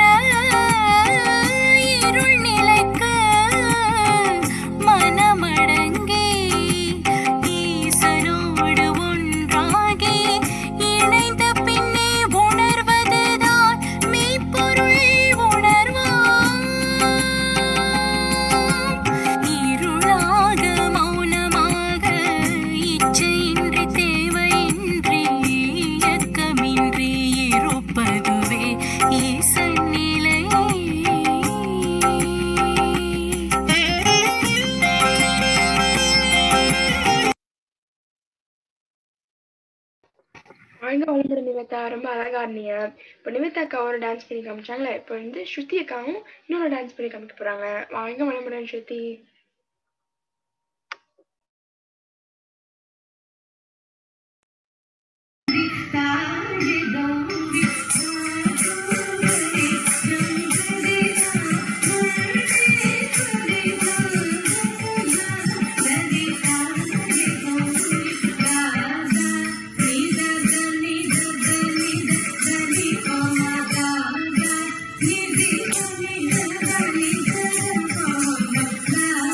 இருள் நிலைக்க மனமடங்கி ஈசனோடு ஒன்றாகி இணைந்த பின்னே உணர்வதுதான் மெய்ப்பொருள் உணர்வாம் இருளாக மௌனமாக இச்சையின்றி தேவையின்றி இயக்கமின்றி இருப்பதுவே ஈசன் நிலை வாழ்க வளமுடன் நிவேதா ரொம்ப அழகா இருந்தீங்க இப்போ நிவேதா அக்கா ஒரு டான்ஸ் பண்ணி காமிச்சாங்களே இப்போ வந்து ஸ்ருதி அக்காவும் இன்னொரு டான்ஸ் பண்ணி காமிக்க போறாங்க வாழ்க வளமுடன் ஸ்ருதி Thank you.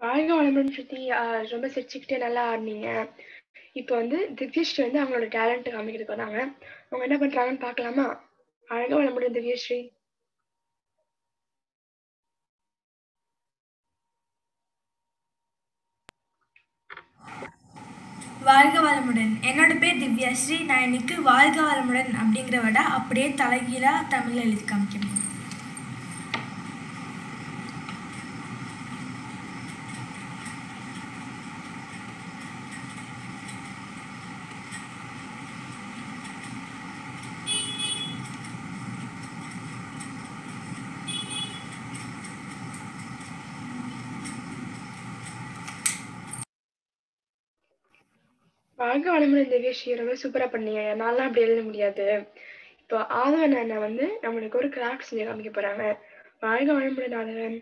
வாழ்க வளமுடன் ஸ்ருதி ஆஹ் ரொம்ப சிரிச்சுக்கிட்டே நல்லா ஆடினீங்க இப்போ வந்து திவ்யஸ்ரீ வந்து அவங்களோட டேலண்ட் காமிக்கிறதுக்கு வந்தாங்க அவங்க என்ன பண்றாங்கன்னு பார்க்கலாமா வாழ்க வளமுடன் திவ்யஸ்ரீ வாழ்க வளமுடன் என்னோட பேர் திவ்யாஸ்ரீ நான் இன்னைக்கு வாழ்க வளமுடன் அப்படிங்கிற விட அப்படியே தலைகீழாக தமிழ் எழுதி காமிக்கிறேன் வாழ்க வளமுடன் திவ்யஸ்ரீ ரொம்ப சூப்பரா பண்ணீங்க என்னாலாம் அப்படி எழுத முடியாது இப்போ ஆதவன் அண்ணன் வந்து நம்மளுக்கு ஒரு கிராஃப்ட் செஞ்சு காமிக்க போறாங்க வாழ்க வளமுடன் ஆதவன்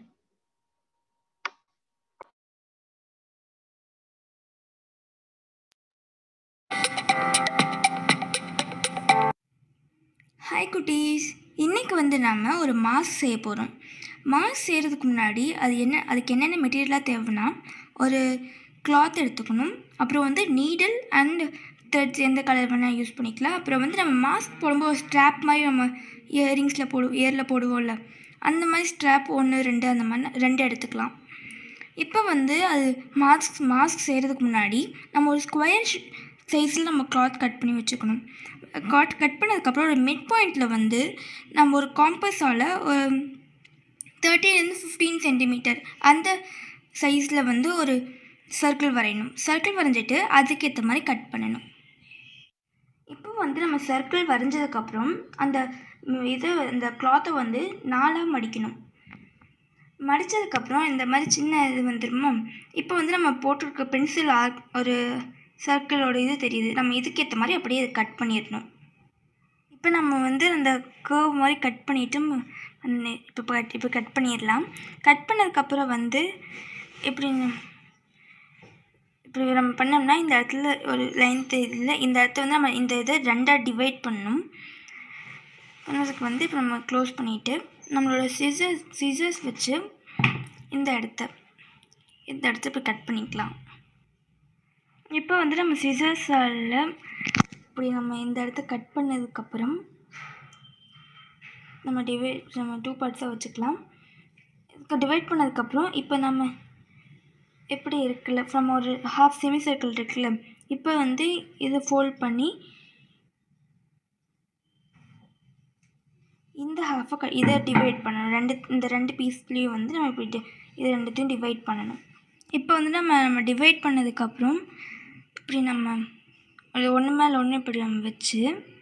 ஹாய் குட்டீஸ் இன்றைக்கி வந்து நம்ம ஒரு மாஸ்க் செய்ய போகிறோம் மாஸ்க் செய்கிறதுக்கு முன்னாடி அது என்ன அதுக்கு என்னென்ன மெட்டீரியலாக தேவைன்னா ஒரு கிளாத் எடுத்துக்கணும் அப்புறம் வந்து நீடில் அண்ட் த்ரெட்ஸ் எந்த கலர் வேணால் யூஸ் பண்ணிக்கலாம் அப்புறம் வந்து நம்ம மாஸ்க் போடும்போது ஸ்ட்ராப் மாதிரி நம்ம இயரிங்ஸில் போடு இயரில் போடுவோம்ல அந்த மாதிரி ஸ்ட்ராப் ஒன்று ரெண்டு அந்த மாதிரி ரெண்டு எடுத்துக்கலாம் இப்போ வந்து அது மாஸ்க் மாஸ்க் செய்கிறதுக்கு முன்னாடி நம்ம ஒரு ஸ்கொயர் சைஸில் நம்ம கிளாத் கட் பண்ணி வச்சுக்கணும் காட் கட் பண்ணதுக்கப்புறம் ஒரு மிட் பாயிண்டில் வந்து நம்ம ஒரு காம்பஸால் ஒரு தேர்ட்டிலேருந்து ஃபிஃப்டீன் சென்டிமீட்டர் அந்த சைஸில் வந்து ஒரு சர்க்கிள் வரையணும் சர்க்கிள் வரைஞ்சிட்டு அதுக்கேற்ற மாதிரி கட் பண்ணணும் இப்போ வந்து நம்ம சர்க்கிள் வரைஞ்சதுக்கப்புறம் அந்த ம், இது இந்த கிளாத்தை வந்து நாலாக மடிக்கணும் மடித்ததுக்கப்புறம் இந்த மாதிரி சின்ன இது வந்துருமா இப்போ வந்து நம்ம போட்டிருக்க பென்சில் ஆர்க் ஒரு சர்க்கிளோட இது தெரியுது நம்ம இதுக்கேற்ற மாதிரி அப்படியே அதை கட் பண்ணிடணும் இப்போ நம்ம வந்து அந்த கேர்வ் மாதிரி கட் பண்ணிவிட்டு அந்த இப்போ கட் இப்போ கட் பண்ணிடலாம் கட் பண்ணதுக்கப்புறம் வந்து இப்படி இப்படி நம்ம பண்ணோம்னா இந்த இடத்துல ஒரு லைன் தெரியுதுல இந்த இடத்த வந்து நம்ம இந்த இதை ரெண்டாக டிவைட் பண்ணணும் பண்ணதுக்கு வந்து இப்போ நம்ம க்ளோஸ் பண்ணிவிட்டு நம்மளோட சிசர்ஸ் சிசர்ஸ் வச்சு இந்த இடத்த இந்த இடத்த இப்போ கட் பண்ணிக்கலாம் இப்போ வந்து நம்ம சிசர்ஸால் இப்படி நம்ம இந்த இடத்த கட் பண்ணதுக்கப்புறம் நம்ம டிவைட் நம்ம டூ பார்ட்ஸாக வச்சுக்கலாம் டிவைட் பண்ணதுக்கப்புறம் இப்போ நம்ம எப்படி இருக்குல்ல ஃப்ரம் ஒரு ஹாஃப் செமி சர்க்கிள் இருக்குல்ல இப்போ வந்து இதை ஃபோல்ட் பண்ணி இந்த ஹாஃபை க இதை டிவைட் பண்ணணும் ரெண்டு இந்த ரெண்டு பீஸ்லேயும் வந்து நம்ம இப்படி டி- இது ரெண்டுத்தையும் டிவைட் பண்ணணும் இப்போ வந்து நம்ம நம்ம டிவைட் பண்ணதுக்கப்புறம் இப்படி நம்ம அது ஒன்று மேலே ஒன்று இப்படி நம்ம வச்சு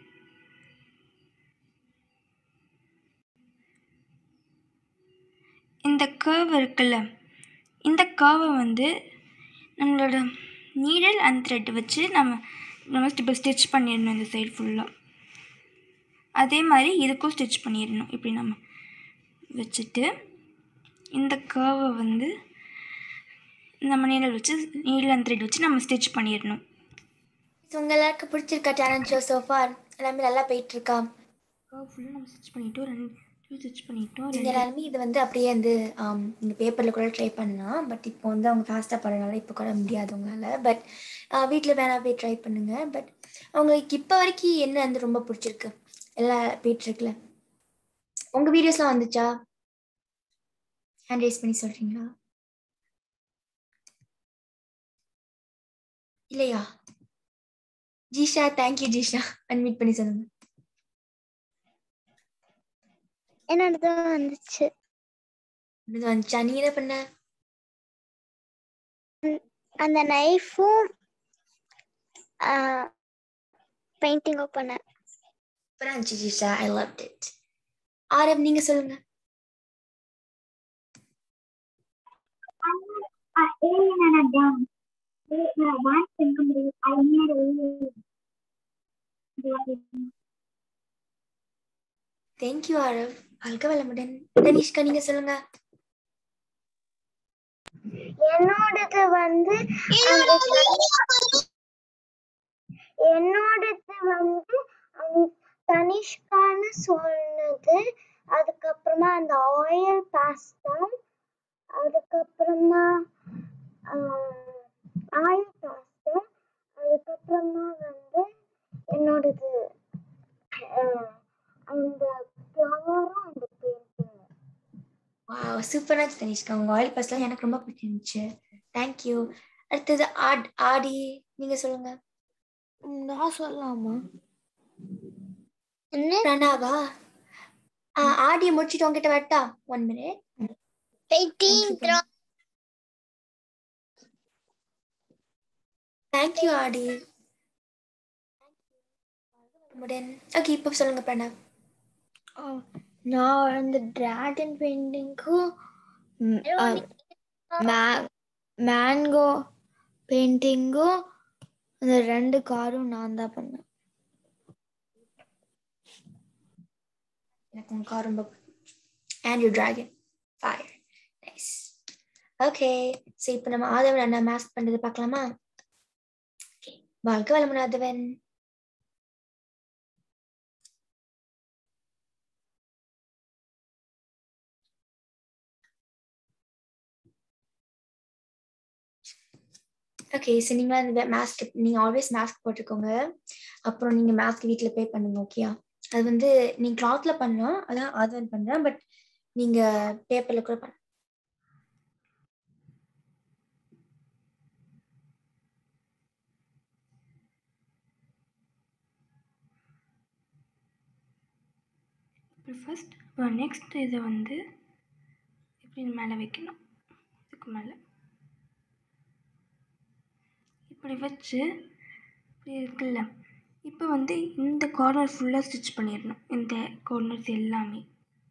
இந்த கர்வ் இருக்குல்ல இந்த கர்வை வந்து நம்மளோட நீடல் அண்ட் த்ரெட் வச்சு நம்ம நம்ம இப்போ ஸ்டிச் பண்ணிடணும் இந்த சைடு ஃபுல்லாக அதே மாதிரி இதுக்கும் ஸ்டிச் பண்ணிடணும் இப்படி நம்ம வச்சுட்டு இந்த கர்வை வந்து நம்ம நீடல் வச்சு நீடல் அண்ட் த்ரெட் வச்சு நம்ம ஸ்டிச் பண்ணிடணும் ஸோ உங்கள் எல்லாருக்கும் பிடிச்சிருக்கா டேலண்ட் ஷோ சோஃபார் எல்லாமே நல்லா போயிட்டு இருக்கா கர்வ் ஃபுல்லாக நம்ம ஸ்டிச் பண்ணிட்டோம் ரெண்டு ஸ்டிச் பண்ணிட்டோம் நீங்கள் ரெண்டு எல்லாருமே இது வந்து அப்படியே வந்து ஆம், இந்த பேப்பரில் கூட ட்ரை பண்ணலாம் பட் இப்போ வந்து அவங்க ஃபாஸ்ட்டாக பண்ணனால இப்போ கூட முடியாது உங்களால் பட் வீட்டில் வேணா போய் ட்ரை பண்ணுங்க பட் அவங்களுக்கு இப்போ வரைக்கும் என்ன வந்து ரொம்ப பிடிச்சிருக்கு எல்லாம் போயிட்டுருக்குல உங்கள் வீடியோஸ்லாம் வந்துச்சா ஹேண்ட் ரைஸ் பண்ணி சொல்கிறீங்களா இல்லையா ஜீஷா தேங்க்யூ ஜீஷா அன்மீட் பண்ணி சொல்லுங்க என்னோடது வந்துச்சு இது வந்துச்சா நீ என்ன பண்ண அந்த நைஃபும் பெயிண்டிங்கும் பண்ணேன் சூப்பராக இருந்துச்சு Jeesha I love it Aarav நீங்க சொல்லுங்க தேங்க்யூ ஆரவ் வாழ்க வளமுடன் தனிஷ்கா நீங்க சொல்லுங்க என்னோடது வந்து அந்த என்னோடது வந்து அந்த தனிஷ்கான்னு சொன்னது அதுக்கப்புறமா அந்த ஆயில் பாஸ்தா அதுக்கப்புறமா சூப்பராக இருந்துச்சு தனிஷ்கா உங்கள் ஆயில் பஸ்லாம் எனக்கு ரொம்ப பிடிச்சிருந்துச்சு தேங்க்யூ அடுத்தது ஆட் ஆடி நீங்க சொல்லுங்க நான் சொல்லலாமா பிரணாவா ஆ, ஆடியை முடிச்சிட்டு உங்ககிட்ட வரட்டா ஒன் மினிட் தேங்க்யூ ஆடி முடின் ஓகே இப்போ சொல்லுங்க பிரணவ் நான் அந்த டிராகன் பெயிண்டிங்க்கும் மேங்கோ பெயிண்டிங்கும் அந்த ரெண்டு காரும் நான் தான் பண்ணேன் எனக்கு உங்க கார் ரொம்ப and you dragon fire nice okay so இப்போ நம்ம ஆதவன் அண்ணா மாஸ்க் பண்ணுறது பார்க்கலாமா ஓகே வாழ்க வளமுடன் ஆதவன் ஓகே ஸோ நீங்கள் அந்த மாஸ்க் நீங்கள் ஆல்வேஸ் மாஸ்க் போட்டுக்கோங்க அப்புறம் நீங்கள் மாஸ்க் வீட்டில் பே பண்ணுங்க ஓகேயா அது வந்து நீங்கள் கிளாத்தில் பண்ணலாம் அதான் ஆதவன் பண்ணுறேன் பட் நீங்கள் பேப்பரில் கூட பண்ணலாம் இப்போ ஃபஸ்ட் இப்போ நெக்ஸ்ட் இதை வந்து இப்படி மேலே வைக்கணும் இதுக்கு மேலே இப்படி வச்சு இப்படி இருக்குல்ல இப்போ வந்து இந்த கார்னர் ஃபுல்லாக ஸ்டிச் பண்ணிடணும் இந்த கார்னர்ஸ் எல்லாமே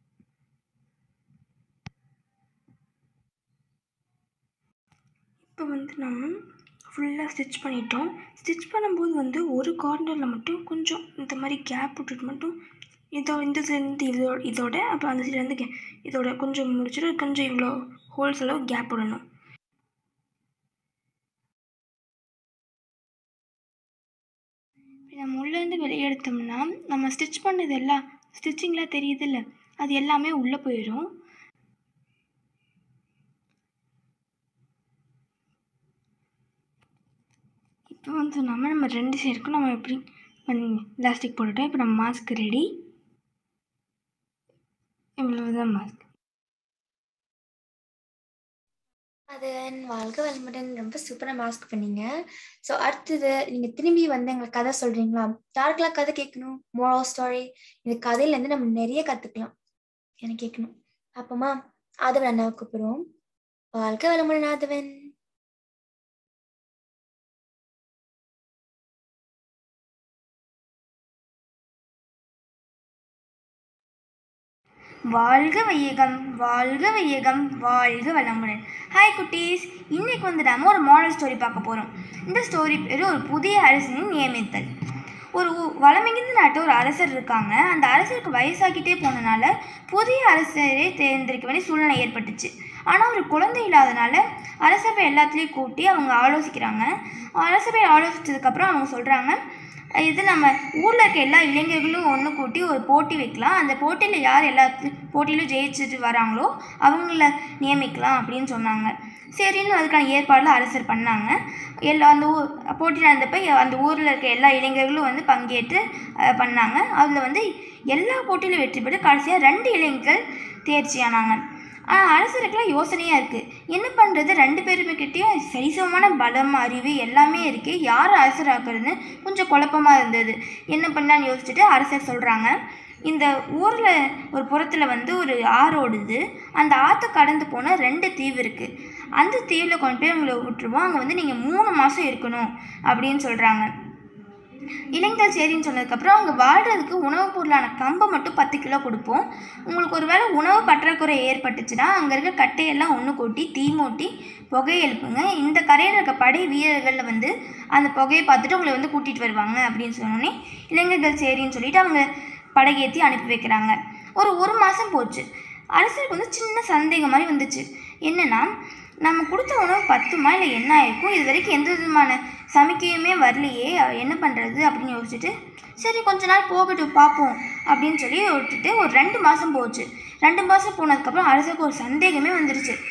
இப்போ வந்து நம்ம ஃபுல்லாக ஸ்டிச் பண்ணிட்டோம் ஸ்டிச் பண்ணும்போது வந்து ஒரு கார்னரில் மட்டும் கொஞ்சம் இந்த மாதிரி கேப் விட்டுட்டு மட்டும் இதோ இந்த சைடு இதோட இதோட அப்புறம் அந்த சைடு வந்து இதோட கொஞ்சம் முடிச்சுட்டு கொஞ்சம் இவ்வளோ ஹோல்ஸ் அளவு கேப் விடணும் நம்ம உள்ளேருந்து வெளியே எடுத்தோம்னா நம்ம ஸ்டிச் பண்ணது எல்லாம் ஸ்டிச்சிங்லாம் தெரியுதுல்ல அது எல்லாமே உள்ளே போயிடும் இப்போ வந்து நம்ம நம்ம ரெண்டு சைடுக்கும் நம்ம எப்படி பண்ணி எலாஸ்டிக் போட்டுட்டோம் இப்போ நம்ம மாஸ்க் ரெடி இவ்வளவுதான் மாஸ்க் அதன் வாழ்க வளமுடன் ரொம்ப சூப்பராக மாஸ்க் பண்ணீங்க ஸோ அடுத்தது நீங்கள் திரும்பி வந்து எங்களுக்கு கதை சொல்கிறீங்களா யாருக்கெல்லாம் கதை கேட்கணும் மோரல் ஸ்டோரி இந்த கதையிலேருந்து நம்ம நிறைய கற்றுக்கலாம் எனக்கு கேட்கணும் அப்போமா ஆதவன் அண்ணாவை கூப்பிடுவோம் வாழ்க வளமுடன் ஆதவன் வாழ்க வையகம் வாழ்க வையகம் வாழ்க வளமுடன் ஹாய் குட்டீஸ் இன்னைக்கு வந்து நாம ஒரு மாடல் ஸ்டோரி பார்க்க போகிறோம் இந்த ஸ்டோரி பேர் ஒரு புதிய அரசனின் நியமித்தல் ஒரு ஊ- வளமிகுந்த நாட்டு ஒரு அரசர் இருக்காங்க அந்த அரசருக்கு வயசாகிட்டே போனனால புதிய அரசரை தேர்ந்தெடுக்க வேண்டிய சூழ்நிலை ஏற்பட்டுச்சு ஆனால் ஒரு குழந்தை இல்லாதனால அரசவை எல்லாத்துலேயும் கூட்டி அவங்க ஆலோசிக்கிறாங்க அரசவை ஆலோசிச்சதுக்கப்புறம் அவங்க சொல்கிறாங்க இது நம்ம ஊரில் இருக்க எல்லா இளைஞர்களும் ஒன்று கூட்டி ஒரு போட்டி வைக்கலாம் அந்த போட்டியில் யார் எல்லா போட்டியிலும் ஜெயிச்சுட்டு வராங்களோ அவங்கள நியமிக்கலாம் அப்படின்னு சொன்னாங்க சரின்னு அதுக்கான ஏற்பாடில் அரசர் பண்ணாங்க எல்லா அந்த ஊர் போட்டி நடந்தப்ப அந்த ஊரில் இருக்க எல்லா இளைஞர்களும் வந்து பங்கேற்று அஹ், பண்ணாங்க அதில் வந்து எல்லா போட்டியிலும் வெற்றி பெற்று கடைசியாக ரெண்டு இளைஞர்கள் தேர்ச்சியானாங்க ஆனால் அரசருக்குலாம் யோசனையாக இருக்குது என்ன பண்ணுறது ரெண்டு பேருமே கிட்டேயும் சரிசமமான பலம் அறிவு எல்லாமே இருக்குது யார் அரசராக்குறதுன்னு கொஞ்சம் குழப்பமாக இருந்தது என்ன பண்ணலான்னு யோசிச்சுட்டு அரசர் சொல்கிறாங்க இந்த ஊரில் ஒரு புறத்தில் வந்து ஒரு ஆறு ஓடுது அந்த ஆற்றை கடந்து போனால் ரெண்டு தீவு இருக்குது அந்த தீவில் கொண்டு போய் உங்களை விட்டுருவோம் அங்கே வந்து நீங்கள் மூணு மாதம் இருக்கணும் அப்படின்னு சொல்கிறாங்க இளைஞர்கள் சரின்னு சொன்னதுக்கப்புறம் அவங்க வாழ்கிறதுக்கு உணவுப் பொருளான கம்பை மட்டும் பத்து கிலோ கொடுப்போம் உங்களுக்கு ஒரு வேளை உணவு பற்றாக்குறை ஏற்பட்டுச்சுன்னா அங்கே இருக்க கட்டையெல்லாம் ஒன்று கூட்டி தீ மூட்டி புகையை எழுப்புங்க இந்த கரையில் இருக்க படை வீரர்களில் வந்து அந்த புகையை பார்த்துட்டு உங்களை வந்து கூட்டிகிட்டு வருவாங்க அப்படின்னு சொன்னோன்னே இளைஞர்கள் சரின்னு சொல்லிட்டு அவங்க படகேற்றி அனுப்பி வைக்கிறாங்க ஒரு ஒரு மாதம் போச்சு அரசருக்கு வந்து சின்ன சந்தேகம் மாதிரி வந்துச்சு என்னன்னா நம்ம கொடுத்த உணவு பத்துமா இல்லை என்ன ஆயிருக்கும் இது வரைக்கும் எந்த விதமான சமிக்கையுமே வரலையே அஹ் என்ன பண்ணுறது அப்படின்னு யோசிச்சுட்டு சரி கொஞ்ச நாள் போகட்டும் பார்ப்போம் அப்படின்னு சொல்லி விட்டுட்டு ஒரு ரெண்டு மாதம் போச்சு ரெண்டு மாதம் போனதுக்கப்புறம் அரசுக்கு ஒரு சந்தேகமே வந்துருச்சு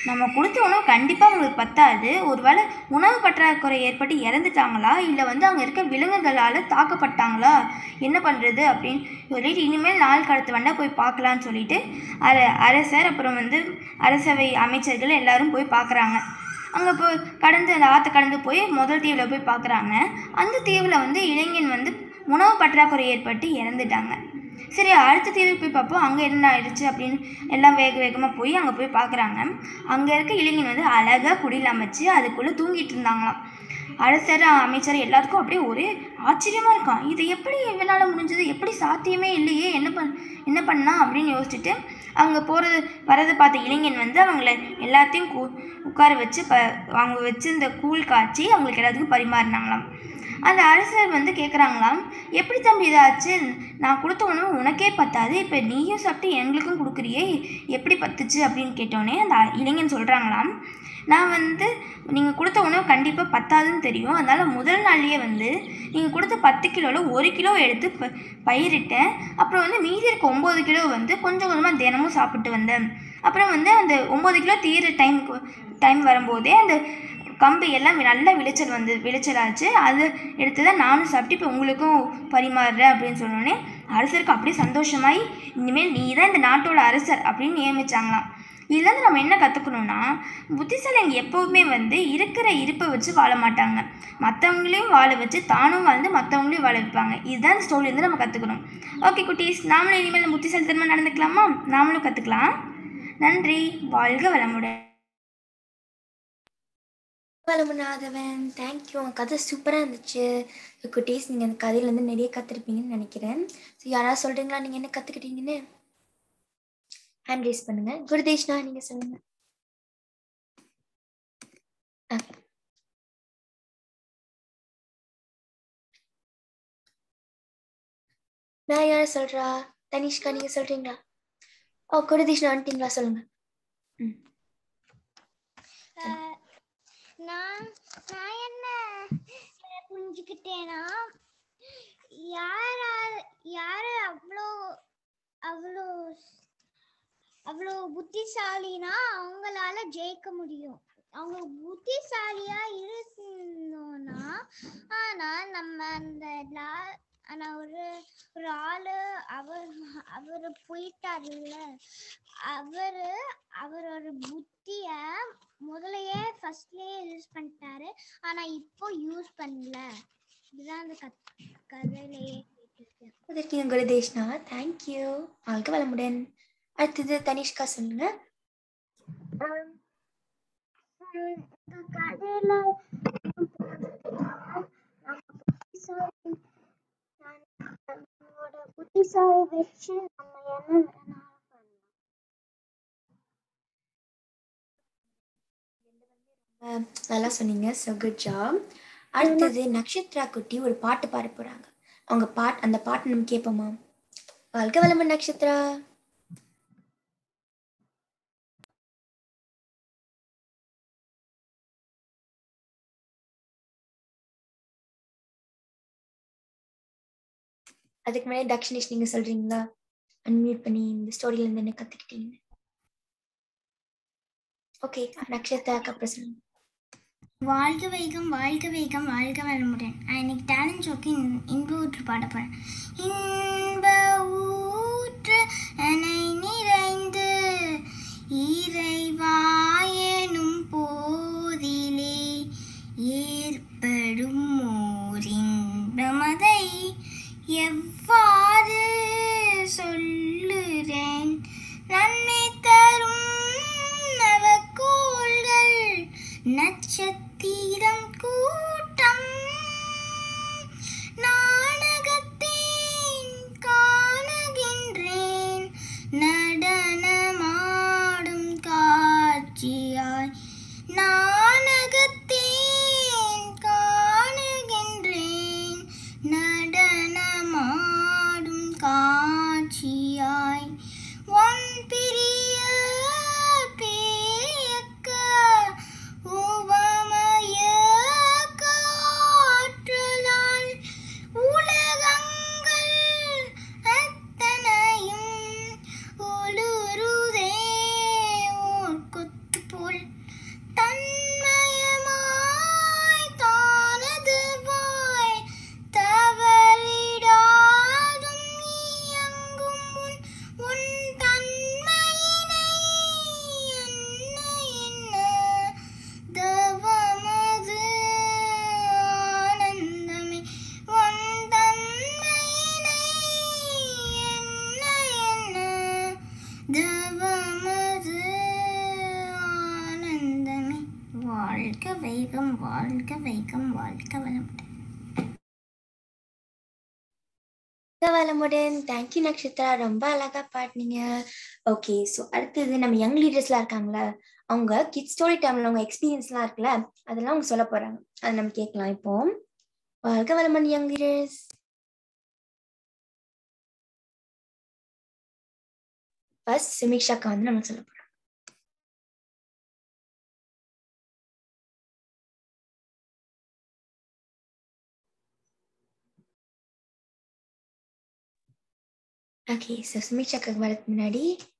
நம்ம கொடுத்த உணவு கண்டிப்பாக அவங்களுக்கு பத்தாது ஒருவேளை உணவு பற்றாக்குறை ஏற்பட்டு இறந்துட்டாங்களா இல்லை வந்து அங்கே இருக்க விலங்குகளால் தாக்கப்பட்டாங்களா என்ன பண்ணுறது அப்படின்னு சொல்லிட்டு இனிமேல் நாள் கடத்து வேண்டாம் போய் பார்க்கலான்னு சொல்லிட்டு அர அரசர் அப்புறம் வந்து அரசவை அமைச்சர்கள் எல்லாரும் போய் பார்க்குறாங்க அங்கே போய் கடந்து அந்த ஆற்றை கடந்து போய் முதல் தீவில் போய் பார்க்குறாங்க அந்த தீவில் வந்து இளைஞன் வந்து உணவு பற்றாக்குறை ஏற்பட்டு இறந்துட்டாங்க சரி அடுத்த தீவுக்கு போய் பார்ப்போம் அங்கே என்ன ஆயிடுச்சு அப்படின்னு எல்லாம் வேக வேகமாக போய் அங்கே போய் பார்க்குறாங்க அங்கே இருக்க இளைஞன் வந்து அழகாக குடில் அமைச்சு அதுக்குள்ளே தூங்கிட்டு இருந்தாங்களாம் அரசர் அமைச்சர் எல்லாத்துக்கும் அப்படியே ஒரே ஆச்சரியமாக இருக்கான் இது எப்படி இவனால் முடிஞ்சது எப்படி சாத்தியமே இல்லையே என்ன பண் என்ன பண்ணா அப்படின்னு யோசிச்சுட்டு அவங்க போகிறது வரதை பார்த்த இளைஞன் வந்து அவங்கள எல்லாத்தையும் கூ உட்கார வச்சு ப அவங்க வச்சு இந்த கூழ் காய்ச்சி அவங்களுக்கு எல்லாத்துக்கும் பரிமாறினாங்களாம் அந்த அரசர் வந்து கேட்குறாங்களாம் எப்படி தம்பி இதாச்சு நான் கொடுத்த உணவு உனக்கே பத்தாது இப்போ நீயும் சாப்பிட்டு எங்களுக்கும் கொடுக்குறியே எப்படி பத்துச்சு அப்படின்னு கேட்டோன்னே அந்த இளைஞன் சொல்கிறாங்களாம் நான் வந்து நீங்கள் கொடுத்த உணவு கண்டிப்பாக பத்தாதுன்னு தெரியும் அதனால் முதல் நாள்லேயே வந்து நீங்கள் கொடுத்த பத்து கிலோவில் ஒரு கிலோ எடுத்து ப பயிரிட்டேன் அப்புறம் வந்து மீதி இருக்க ஒம்பது கிலோ வந்து கொஞ்சம் கொஞ்சமாக தினமும் சாப்பிட்டு வந்தேன் அப்புறம் வந்து அந்த ஒம்பது கிலோ தீர டைமுக்கு டைம் வரும்போதே அந்த கம்பு எல்லாம் நல்ல விளைச்சல் வந்து விளைச்சலாச்சு அது எடுத்து தான் நானும் சாப்பிட்டு இப்போ உங்களுக்கும் பரிமாறுறேன் அப்படின்னு சொன்னோடனே அரசருக்கு அப்படியே சந்தோஷமாயி இனிமேல் நீ தான் இந்த நாட்டோட அரசர் அப்படின்னு நியமிச்சாங்களாம் இதுலேருந்து நம்ம என்ன கற்றுக்கணும்னா புத்திசாலிங்க எப்போவுமே வந்து இருக்கிற இருப்பை வச்சு வாழ மாட்டாங்க மற்றவங்களையும் வாழ வச்சு தானும் வாழ்ந்து மற்றவங்களையும் வாழ வைப்பாங்க இதுதான் இந்த ஸ்டோரியிலேருந்து நம்ம கற்றுக்கணும் ஓகே குட்டீஸ் நாமளும் இனிமேல் புத்திசாலித்தனமாக நடந்துக்கலாமா நாமளும் கற்றுக்கலாம் நன்றி வாழ்க வளமுடன் வளமுனாதவன் தேங்க்யூ உங்கள் கதை சூப்பராக இருந்துச்சு குட்டீஸ் நீங்கள் அந்த கதையிலேருந்து நிறைய கற்றுருப்பீங்கன்னு நினைக்கிறேன் ஸோ யாராவது சொல்கிறீங்களா நீங்கள் என்ன கற்றுக்கிட்டீங்கன்னு ஹேண்ட் ரைஸ் பண்ணுங்க குருதேஷ்னா நீங்கள் சொல்லுங்கள் நான் யார் சொல்கிறா தனிஷ்கா நீங்கள் சொல்கிறீங்களா ஓ குருதேஷ்னா வந்துட்டீங்களா சொல்லுங்கள் ஆஹ் நான் நான் என்ன புரிஞ்சுக்கிட்டேன்னா யாரா யாரு அவ்வளோ அவ்வளோ அவ்வளோ புத்திசாலினா அவங்களால ஜெயிக்க முடியும் அவங்க புத்திசாலியா இருந்தோம்னா ஆனா நம்ம அந்த லா- ஆனா ஒரு ஒரு ஆளு அவர் அவரு போயிட்டாருல்ல அவரு அவரோட புத்திய முதலையே ஃபர்ஸ்ட்லயே யூஸ் பண்ணிட்டாரு ஆனா இப்போ யூஸ் பண்ணல இதுதான் அந்த கத் கதையிலேயே கேட்டிருக்கேன் இருக்கீங்க குருதேஷ்னா தேங்க்யூ வாழ்க வளமுடன் அடுத்தது தனிஷ்கா சொல்லுங்க ஆம், ஹம், இந்த கதையில நம்ம புத்திசாலி நம்மளோட புத்திசாலி வச்சு நம்ம என்ன வேணாலும் அஹ், நல்லா சொன்னீங்க ஸோ குட் ஜாப் அடுத்தது நக்ஷத்ரா குட்டி ஒரு பாட்டு பாட போறாங்க அவங்க பாட் அந்த பாட்டு நம்ம கேட்போமா வாழ்க வளமுடன் நக்ஷத்ரா அதுக்கு முன்னாடி தக்ஷினேஷ் நீங்க சொல்றீங்களா அன்மியூட் பண்ணி இந்த ஸ்டோரியில இருந்து என்ன கத்துக்கிட்டீங்க ஓகே நக்ஷத்ராக்கு அப்புறம் சொல்லுங்க வாழ்க வேகம் வாழ்க வேகம் வாழ்க வளமுடன் நான் இன்னைக்கு டேலண்ட் ஷோக்கு இன் இன்ப ஊற்று பாட போகிறேன் இன்ப ஊற்று என்னை நிறைந்து இறைவாயனும் போதிலே ஏற்படும் ஓரின்பமதை எவ்வாறு சொல்லுறேன் நன்மை தரும் நவக்கோள்கள் நட்சத்திரம் கூட்டம் நாடகத்தேன் காணுகின்றேன் நடனமாடும் காட்சியாய் நாடகத்தேன் காணுகின்றேன் நடனமாடும் காட்சியாய் ஒன் பிரிய பேயக்க உவமய வைகம் வாழ்க வைகம் வாழ்க வளமுடன் வளமுடன் தேங்க்யூ நக்ஷத்ரா ரொம்ப அழகா பாடினீங்க ஓகே ஸோ அடுத்தது நம்ம யங் லீடர்ஸ்லாம் இருக்காங்களா அவங்க கிட் ஸ்டோரி டைம்ல அவங்க எக்ஸ்பீரியன்ஸ்லாம் இருக்குல்ல அதெல்லாம் அவங்க சொல்ல போறாங்க அதை நம்ம கேட்கலாம் இப்போ வாழ்க வளமன் யங் லீடர்ஸ் ஃபர்ஸ்ட் சுமிக்ஷாக்கா வந்து நம்ம சொல்ல போறோம் ஓகே ஸோ சுமிக்ஷாக்கா வரதுக்கு முன்னாடி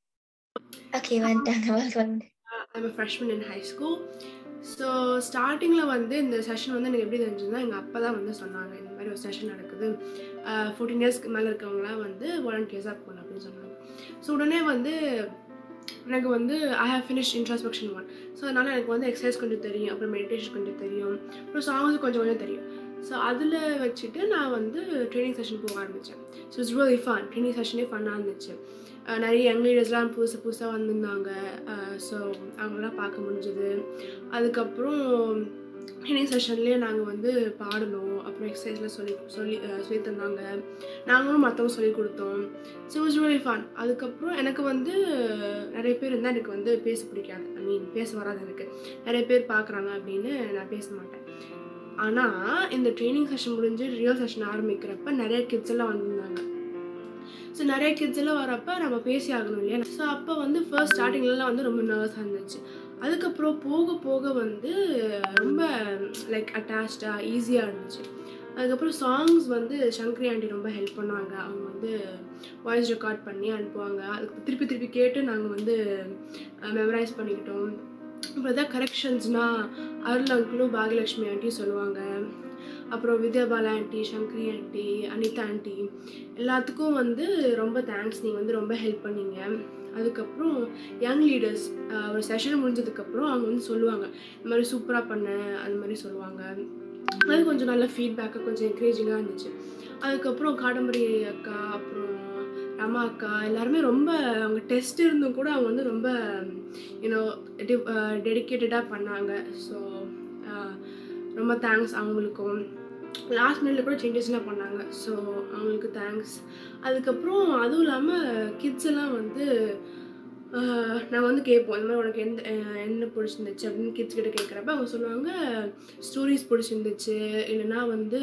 ஓகே வந்துட்டாங்க வாழ்க வளமுடன் I'm freshman in high school so ஸ்டார்டிங்கில் வந்து இந்த செஷன் வந்து எனக்கு எப்படி தெரிஞ்சதுன்னா எங்கள் அப்பா தான் வந்து சொன்னாங்க இந்த மாதிரி ஒரு செஷன் நடக்குது ஃபோர்டீன் இயர்ஸ்க்கு மேலே இருக்கவங்களாம் வந்து வாலண்டியர்ஸாக போகணும் அப்படின்னு சொன்னாங்க ஸோ உடனே வந்து எனக்கு வந்து I have finish introspection one so அதனால் எனக்கு வந்து எக்ஸசைஸ் கொஞ்சம் தெரியும் அப்புறம் மெடிடேஷன் கொஞ்சம் தெரியும் அப்புறம் சாங்ஸ் கொஞ்சம் கொஞ்சம் தெரியும் ஸோ அதில் வச்சுட்டு நான் வந்து ட்ரைனிங் செஷன் போக ஆரம்பித்தேன் so it's really fun training செஷனே ஃபன்னாக இருந்துச்சு அஹ் நிறைய யங் லீடர்ஸ்லாம் புதுசு புதுசாக வந்திருந்தாங்க ஸோ அவங்களெலாம் பார்க்க முடிஞ்சது அதுக்கப்புறம் ட்ரைனிங் செஷன்லேயே நாங்கள் வந்து பாடணும் அப்புறம் எக்ஸசைஸ்லாம் சொல்லி சொல்லி அஹ் சொல்லி தந்தாங்க நாங்களும் மற்றவங்க சொல்லி கொடுத்தோம் ஸோ இட்ஸ் ரியலி ஃபன் அதுக்கப்புறம் எனக்கு வந்து நிறைய பேர் இருந்தால் எனக்கு வந்து பேச பிடிக்காது ஐ மீன் பேச வராது எனக்கு நிறைய பேர் பார்க்குறாங்க அப்படின்னு நான் பேச மாட்டேன் ஆனால் இந்த ட்ரைனிங் செஷன் முடிஞ்சு ரியல் செஷன் ஆரம்பிக்கிறப்ப நிறைய கிட்ஸ் எல்லாம் வந்திருந்தாங்க ஸோ நிறைய கிட்ஸ் எல்லாம் வரப்ப நம்ம பேசி ஆகணும் இல்லையா ஸோ அப்போ வந்து ஃபர்ஸ்ட் ஸ்டார்டிங்லலாம் வந்து ரொம்ப நர்வஸாக இருந்துச்சு அதுக்கப்புறம் போக போக வந்து ரொம்ப லைக் அட்டாச்சாக ஈஸியாக இருந்துச்சு அதுக்கப்புறம் சாங்ஸ் வந்து சங்கரி ஆண்டி ரொம்ப ஹெல்ப் பண்ணாங்க அவங்க வந்து வாய்ஸ் ரெக்கார்ட் பண்ணி அனுப்புவாங்க அதுக்கு திருப்பி திருப்பி கேட்டு நாங்கள் வந்து மெமரைஸ் பண்ணிக்கிட்டோம் அப்புறம் எதாவது கரெக்ஷன்ஸ்னால் அருள் அங்கிளும் பாகியலட்சுமி ஆண்டி சொல்லுவாங்க அப்புறம் Vidyabala aunty Sankari aunty Anitha aunty எல்லாத்துக்கும் வந்து ரொம்ப தேங்க்ஸ் நீங்கள் வந்து ரொம்ப ஹெல்ப் பண்ணீங்க அதுக்கப்புறம் யங் லீடர்ஸ் ஒரு செஷன் முடிஞ்சதுக்கப்புறம் அவங்க வந்து சொல்லுவாங்க இந்த மாதிரி சூப்பராக பண்ணேன் அந்த மாதிரி சொல்லுவாங்க அது கொஞ்சம் நல்ல ஃபீட்பேக்காக கொஞ்சம் என்கரேஜிங்காக இருந்துச்சு அதுக்கப்புறம் காடம்பரி அக்கா அப்புறம் ரமா அக்கா எல்லாருமே ரொம்ப அவங்க டெஸ்ட் இருந்தும் கூட அவங்க வந்து ரொம்ப யூனோ டெடிக்கேட்டடாக பண்ணாங்க ஸோ ரொம்ப தேங்க்ஸ் அவங்களுக்கும் லாஸ்ட் மினிட்ல கூட சேஞ்சஸ்லாம் பண்ணாங்க ஸோ அவங்களுக்கு தேங்க்ஸ் அதுக்கப்புறம் அதுவும் இல்லாமல் கிட்ஸ் எல்லாம் வந்து நாங்கள் வந்து கேட்போம் இந்த மாதிரி உனக்கு எந்த அஹ் என்ன பிடிச்சிருந்துச்சு அப்படின்னு கிட்ஸ் கிட்ட கேட்குறப்ப அவங்க சொல்லுவாங்க ஸ்டோரிஸ் பிடிச்சிருந்துச்சு இல்லைன்னா வந்து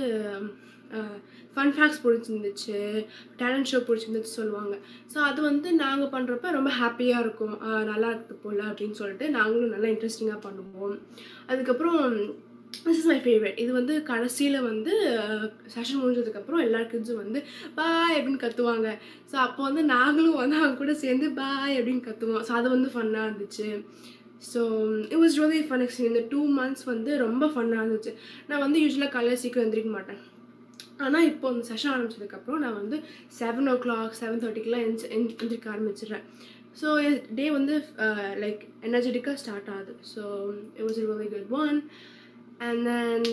ஃபன் ஃபேக்ட்ஸ் பிடிச்சிருந்துச்சு டேலண்ட் ஷோ பிடிச்சிருந்துச்சு சொல்லுவாங்க ஸோ அது வந்து நாங்கள் பண்ணுறப்ப ரொம்ப ஹாப்பியாக இருக்கும் ஆஹ் நல்லா இருக்குது போல் அப்படின்னு சொல்லிட்டு நாங்களும் நல்லா இன்ட்ரெஸ்டிங்காக பண்ணுவோம் அதுக்கப்புறம் திஸ் இஸ் மை ஃபேவரட் இது வந்து கடைசியில் வந்து செஷன் முடிஞ்சதுக்கப்புறம் எல்லா கிட்ஸும் வந்து பாய் அப்படின்னு கத்துவாங்க ஸோ அப்போ வந்து நாங்களும் வந்து அவங்க கூட சேர்ந்து பாய் அப்படின்னு கத்துவோம் ஸோ அது வந்து ஃபன்னாக இருந்துச்சு so it was really fun experience இந்த டூ மந்த்ஸ் வந்து ரொம்ப ஃபன்னாக இருந்துச்சு நான் வந்து யூஸ்வலாக காலையில் சீக்கிரம் எந்திரிக்க மாட்டேன் ஆனால் இப்போ அந்த செஷன் ஆரம்பிச்சதுக்கப்புறம் நான் வந்து செவன் ஓ கிளாக் செவன் தேர்ட்டிக்கெலாம் எஞ்சி எந்திரிக்க ஆரம்பிச்சிடுறேன் ஸோ டே வந்து லைக் எனர்ஜெட்டிக்காக ஸ்டார்ட் ஆகுது so it was really good one and then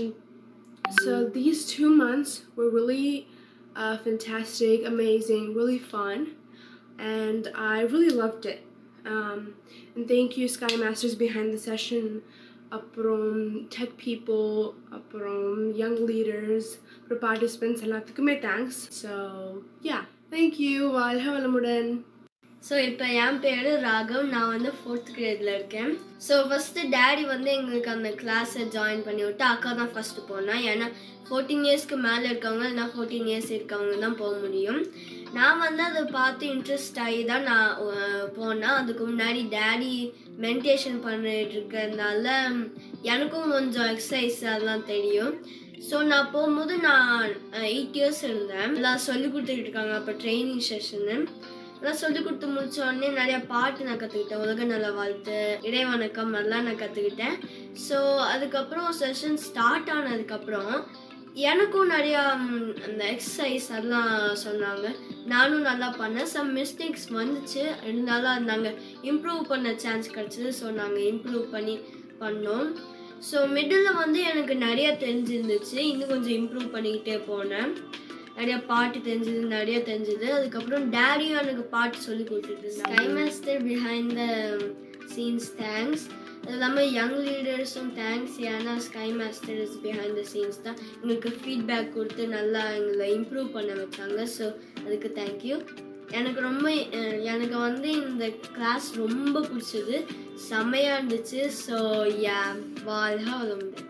so these two months were really uh, fantastic amazing really fun and i really loved it um, and thank you sky masters behind the session அப்புறம் tech people அப்புறம் young leaders அப்புறம் participants எல்லாத்துக்குமே thanks so yeah thank you வாழ்க வளமுடன் so இப்போ என் பேர் ராகவ் நான் வந்து ஃபோர்த் கிரேடில் இருக்கேன் ஸோ ஃபஸ்ட்டு டேடி வந்து எங்களுக்கு அந்த கிளாஸை ஜாயின் பண்ணி விட்டு அக்கா தான் ஃபஸ்ட்டு போனேன் ஏன்னா ஃபோர்டீன் இயர்ஸ்க்கு மேலே இருக்கவங்க இல்லைனா ஃபோர்டீன் இயர்ஸ் இருக்கவங்க தான் போக முடியும் நான் வந்து அதை பார்த்து இன்ட்ரெஸ்ட் ஆகி தான் நான் அஹ், போனேன் அதுக்கு முன்னாடி டேடி மெடிடேஷன் பண்ணிட்டு இருக்கிறதுனால எனக்கும் கொஞ்சம் எக்ஸசைஸ் அதெல்லாம் தெரியும் ஸோ நான் போகும்போது நான் எயிட் இயர்ஸ் இருந்தேன் எல்லாம் சொல்லி கொடுத்துட்டு இருக்காங்க அப்போ ட்ரைனிங் செஷனு எல்லாம் சொல்லி கொடுத்து முடிச்ச உடனே நிறைய பாட்டு நான் கற்றுக்கிட்டேன் உலக நல வாழ்த்து இறைவணக்கம் அதெல்லாம் நான் கற்றுக்கிட்டேன் ஸோ அதுக்கப்புறம் செஷன் ஸ்டார்ட் ஆனதுக்கப்புறம் எனக்கும் நிறையா ம், அந்த எக்ஸசைஸ் அதெல்லாம் சொன்னாங்க நானும் நல்லா பண்ணேன் சம் மிஸ்டேக்ஸ் வந்துச்சு இருந்தாலும் அது நாங்கள் இம்ப்ரூவ் பண்ண சான்ஸ் கிடச்சிது ஸோ நாங்கள் இம்ப்ரூவ் பண்ணி பண்ணோம் ஸோ மிடில் வந்து எனக்கு நிறைய தெரிஞ்சிருந்துச்சு இன்னும் கொஞ்சம் இம்ப்ரூவ் பண்ணிக்கிட்டே போனேன் நிறைய பாட்டு தெரிஞ்சது நிறைய தெரிஞ்சது அதுக்கப்புறம் டேடியும் எனக்கு பாட்டு சொல்லி கொடுத்துட்டு SKY master behind the scenes thanks அது இல்லாமல் யங் லீடர்ஸும் தேங்க்ஸ் ஏன்னா SKY master is behind the scenes தான் எங்களுக்கு ஃபீட்பேக் கொடுத்து நல்லா எங்களை இம்ப்ரூவ் பண்ண வச்சாங்க ஸோ அதுக்கு தேங்க்யூ எனக்கு ரொம்ப அஹ், எனக்கு வந்து இந்த கிளாஸ் ரொம்ப பிடிச்சது செம்மையாக இருந்துச்சு ஸோ யா வாழ்க வளமுடன்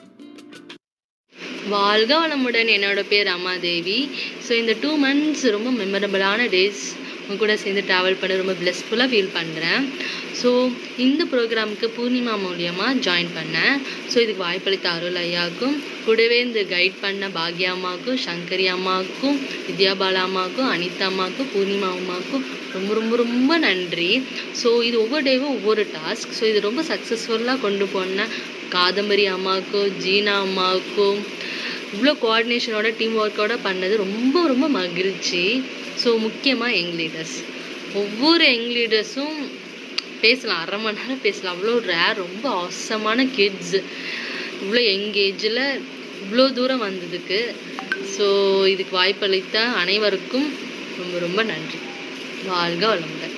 வாழ்க வளமுடன் என்னோட பேர் அம்மாதேவி ஸோ இந்த டூ மந்த்ஸ் ரொம்ப மெமரபிளான டேஸ் உங்க கூட சேர்ந்து ட்ராவல் பண்ண ரொம்ப பிளஸ்ஃபுல்லாக ஃபீல் பண்ணுறேன் ஸோ இந்த ப்ரோக்ராமுக்கு பூர்ணிமா மூலியமாக ஜாயின் பண்ணேன் ஸோ இதுக்கு வாய்ப்பளித்த அருள் ஐயாவுக்கும் கூடவே இந்த கைட் பண்ண பாக்யா அம்மாவுக்கும் சங்கரி அம்மாவுக்கும் வித்யாபாலா அம்மாவுக்கும் அனிதா அம்மாவுக்கும் பூர்ணிமா அம்மாவுக்கும் ரொம்ப ரொம்ப ரொம்ப நன்றி ஸோ இது ஒவ்வொரு டேவும் ஒவ்வொரு டாஸ்க் ஸோ இது ரொம்ப சக்ஸஸ்ஃபுல்லாக கொண்டு போன காதம்பரி அம்மாவுக்கும் ஜீனா அம்மாவுக்கும் இவ்வளோ கோஆர்டினேஷனோட டீம் ஒர்க்கோட பண்ணது ரொம்ப ரொம்ப மகிழ்ச்சி ஸோ முக்கியமாக யங் லீடர்ஸ் ஒவ்வொரு யங் லீடர்ஸும் பேசலாம் அரை மணி நேரம் பேசலாம் அவ்வளோ ரேர் ரொம்ப அவசரமான கிட்ஸ் இவ்வளோ யங் ஏஜில் இவ்வளோ தூரம் வந்ததுக்கு ஸோ இதுக்கு வாய்ப்பளித்த அனைவருக்கும் ரொம்ப ரொம்ப நன்றி வாழ்க வளமுடன்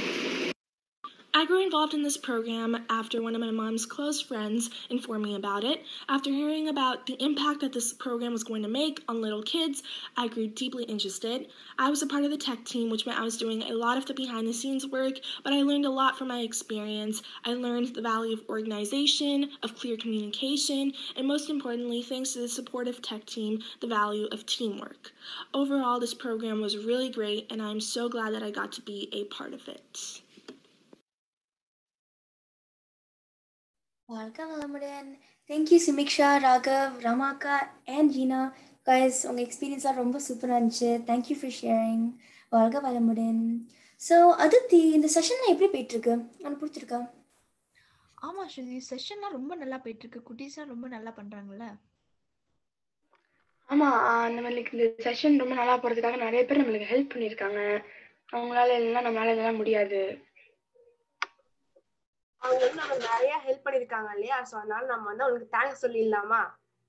I grew involved in this program after one of my mom's close friends informed me about it. After hearing about the impact that this program was going to make on little kids, I grew deeply interested. I was a part of the tech team, which meant I was doing a lot of the behind the scenes work, but I learned a lot from my experience. I learned the value of organization, of clear communication, and most importantly, thanks to the supportive tech team, the value of teamwork. Overall, this program was really great, and I'm so glad that I got to be a part of it. வாழ்க வளமுடன் thank you Sumiksha Raghav ரமாக்கா and Jeena guys உங்கள் எக்ஸ்பீரியன்ஸ்லாம் ரொம்ப சூப்பராக இருந்துச்சு thank you for sharing வாழ்க வளமுடன் ஸோ அதித்தி இந்த செஷன்லாம் எப்படி போயிட்டுருக்கு உனக்கு பிடிச்சிருக்கா ஆமா ஸ்ருதி செஷன்லாம் ரொம்ப நல்லா போயிட்டு இருக்கு குட்டீஸ்லாம் ரொம்ப நல்லா பண்றாங்கல்ல ஆமா ஆஹ் அந்த மாதிரி இந்த செஷன் ரொம்ப நல்லா போறதுக்காக நிறைய பேர் நம்மளுக்கு ஹெல்ப் பண்ணியிருக்காங்க அவங்களால இல்லைன்னா நம்மளால இதெல்லாம் முடியாது அவங்க வந்து நம்ம நிறைய ஹெல்ப் பண்ணிருக்காங்க இல்லையா சோ அதனால நம்ம வந்து அவங்களுக்கு தேங்க்ஸ் சொல்லிடலாமா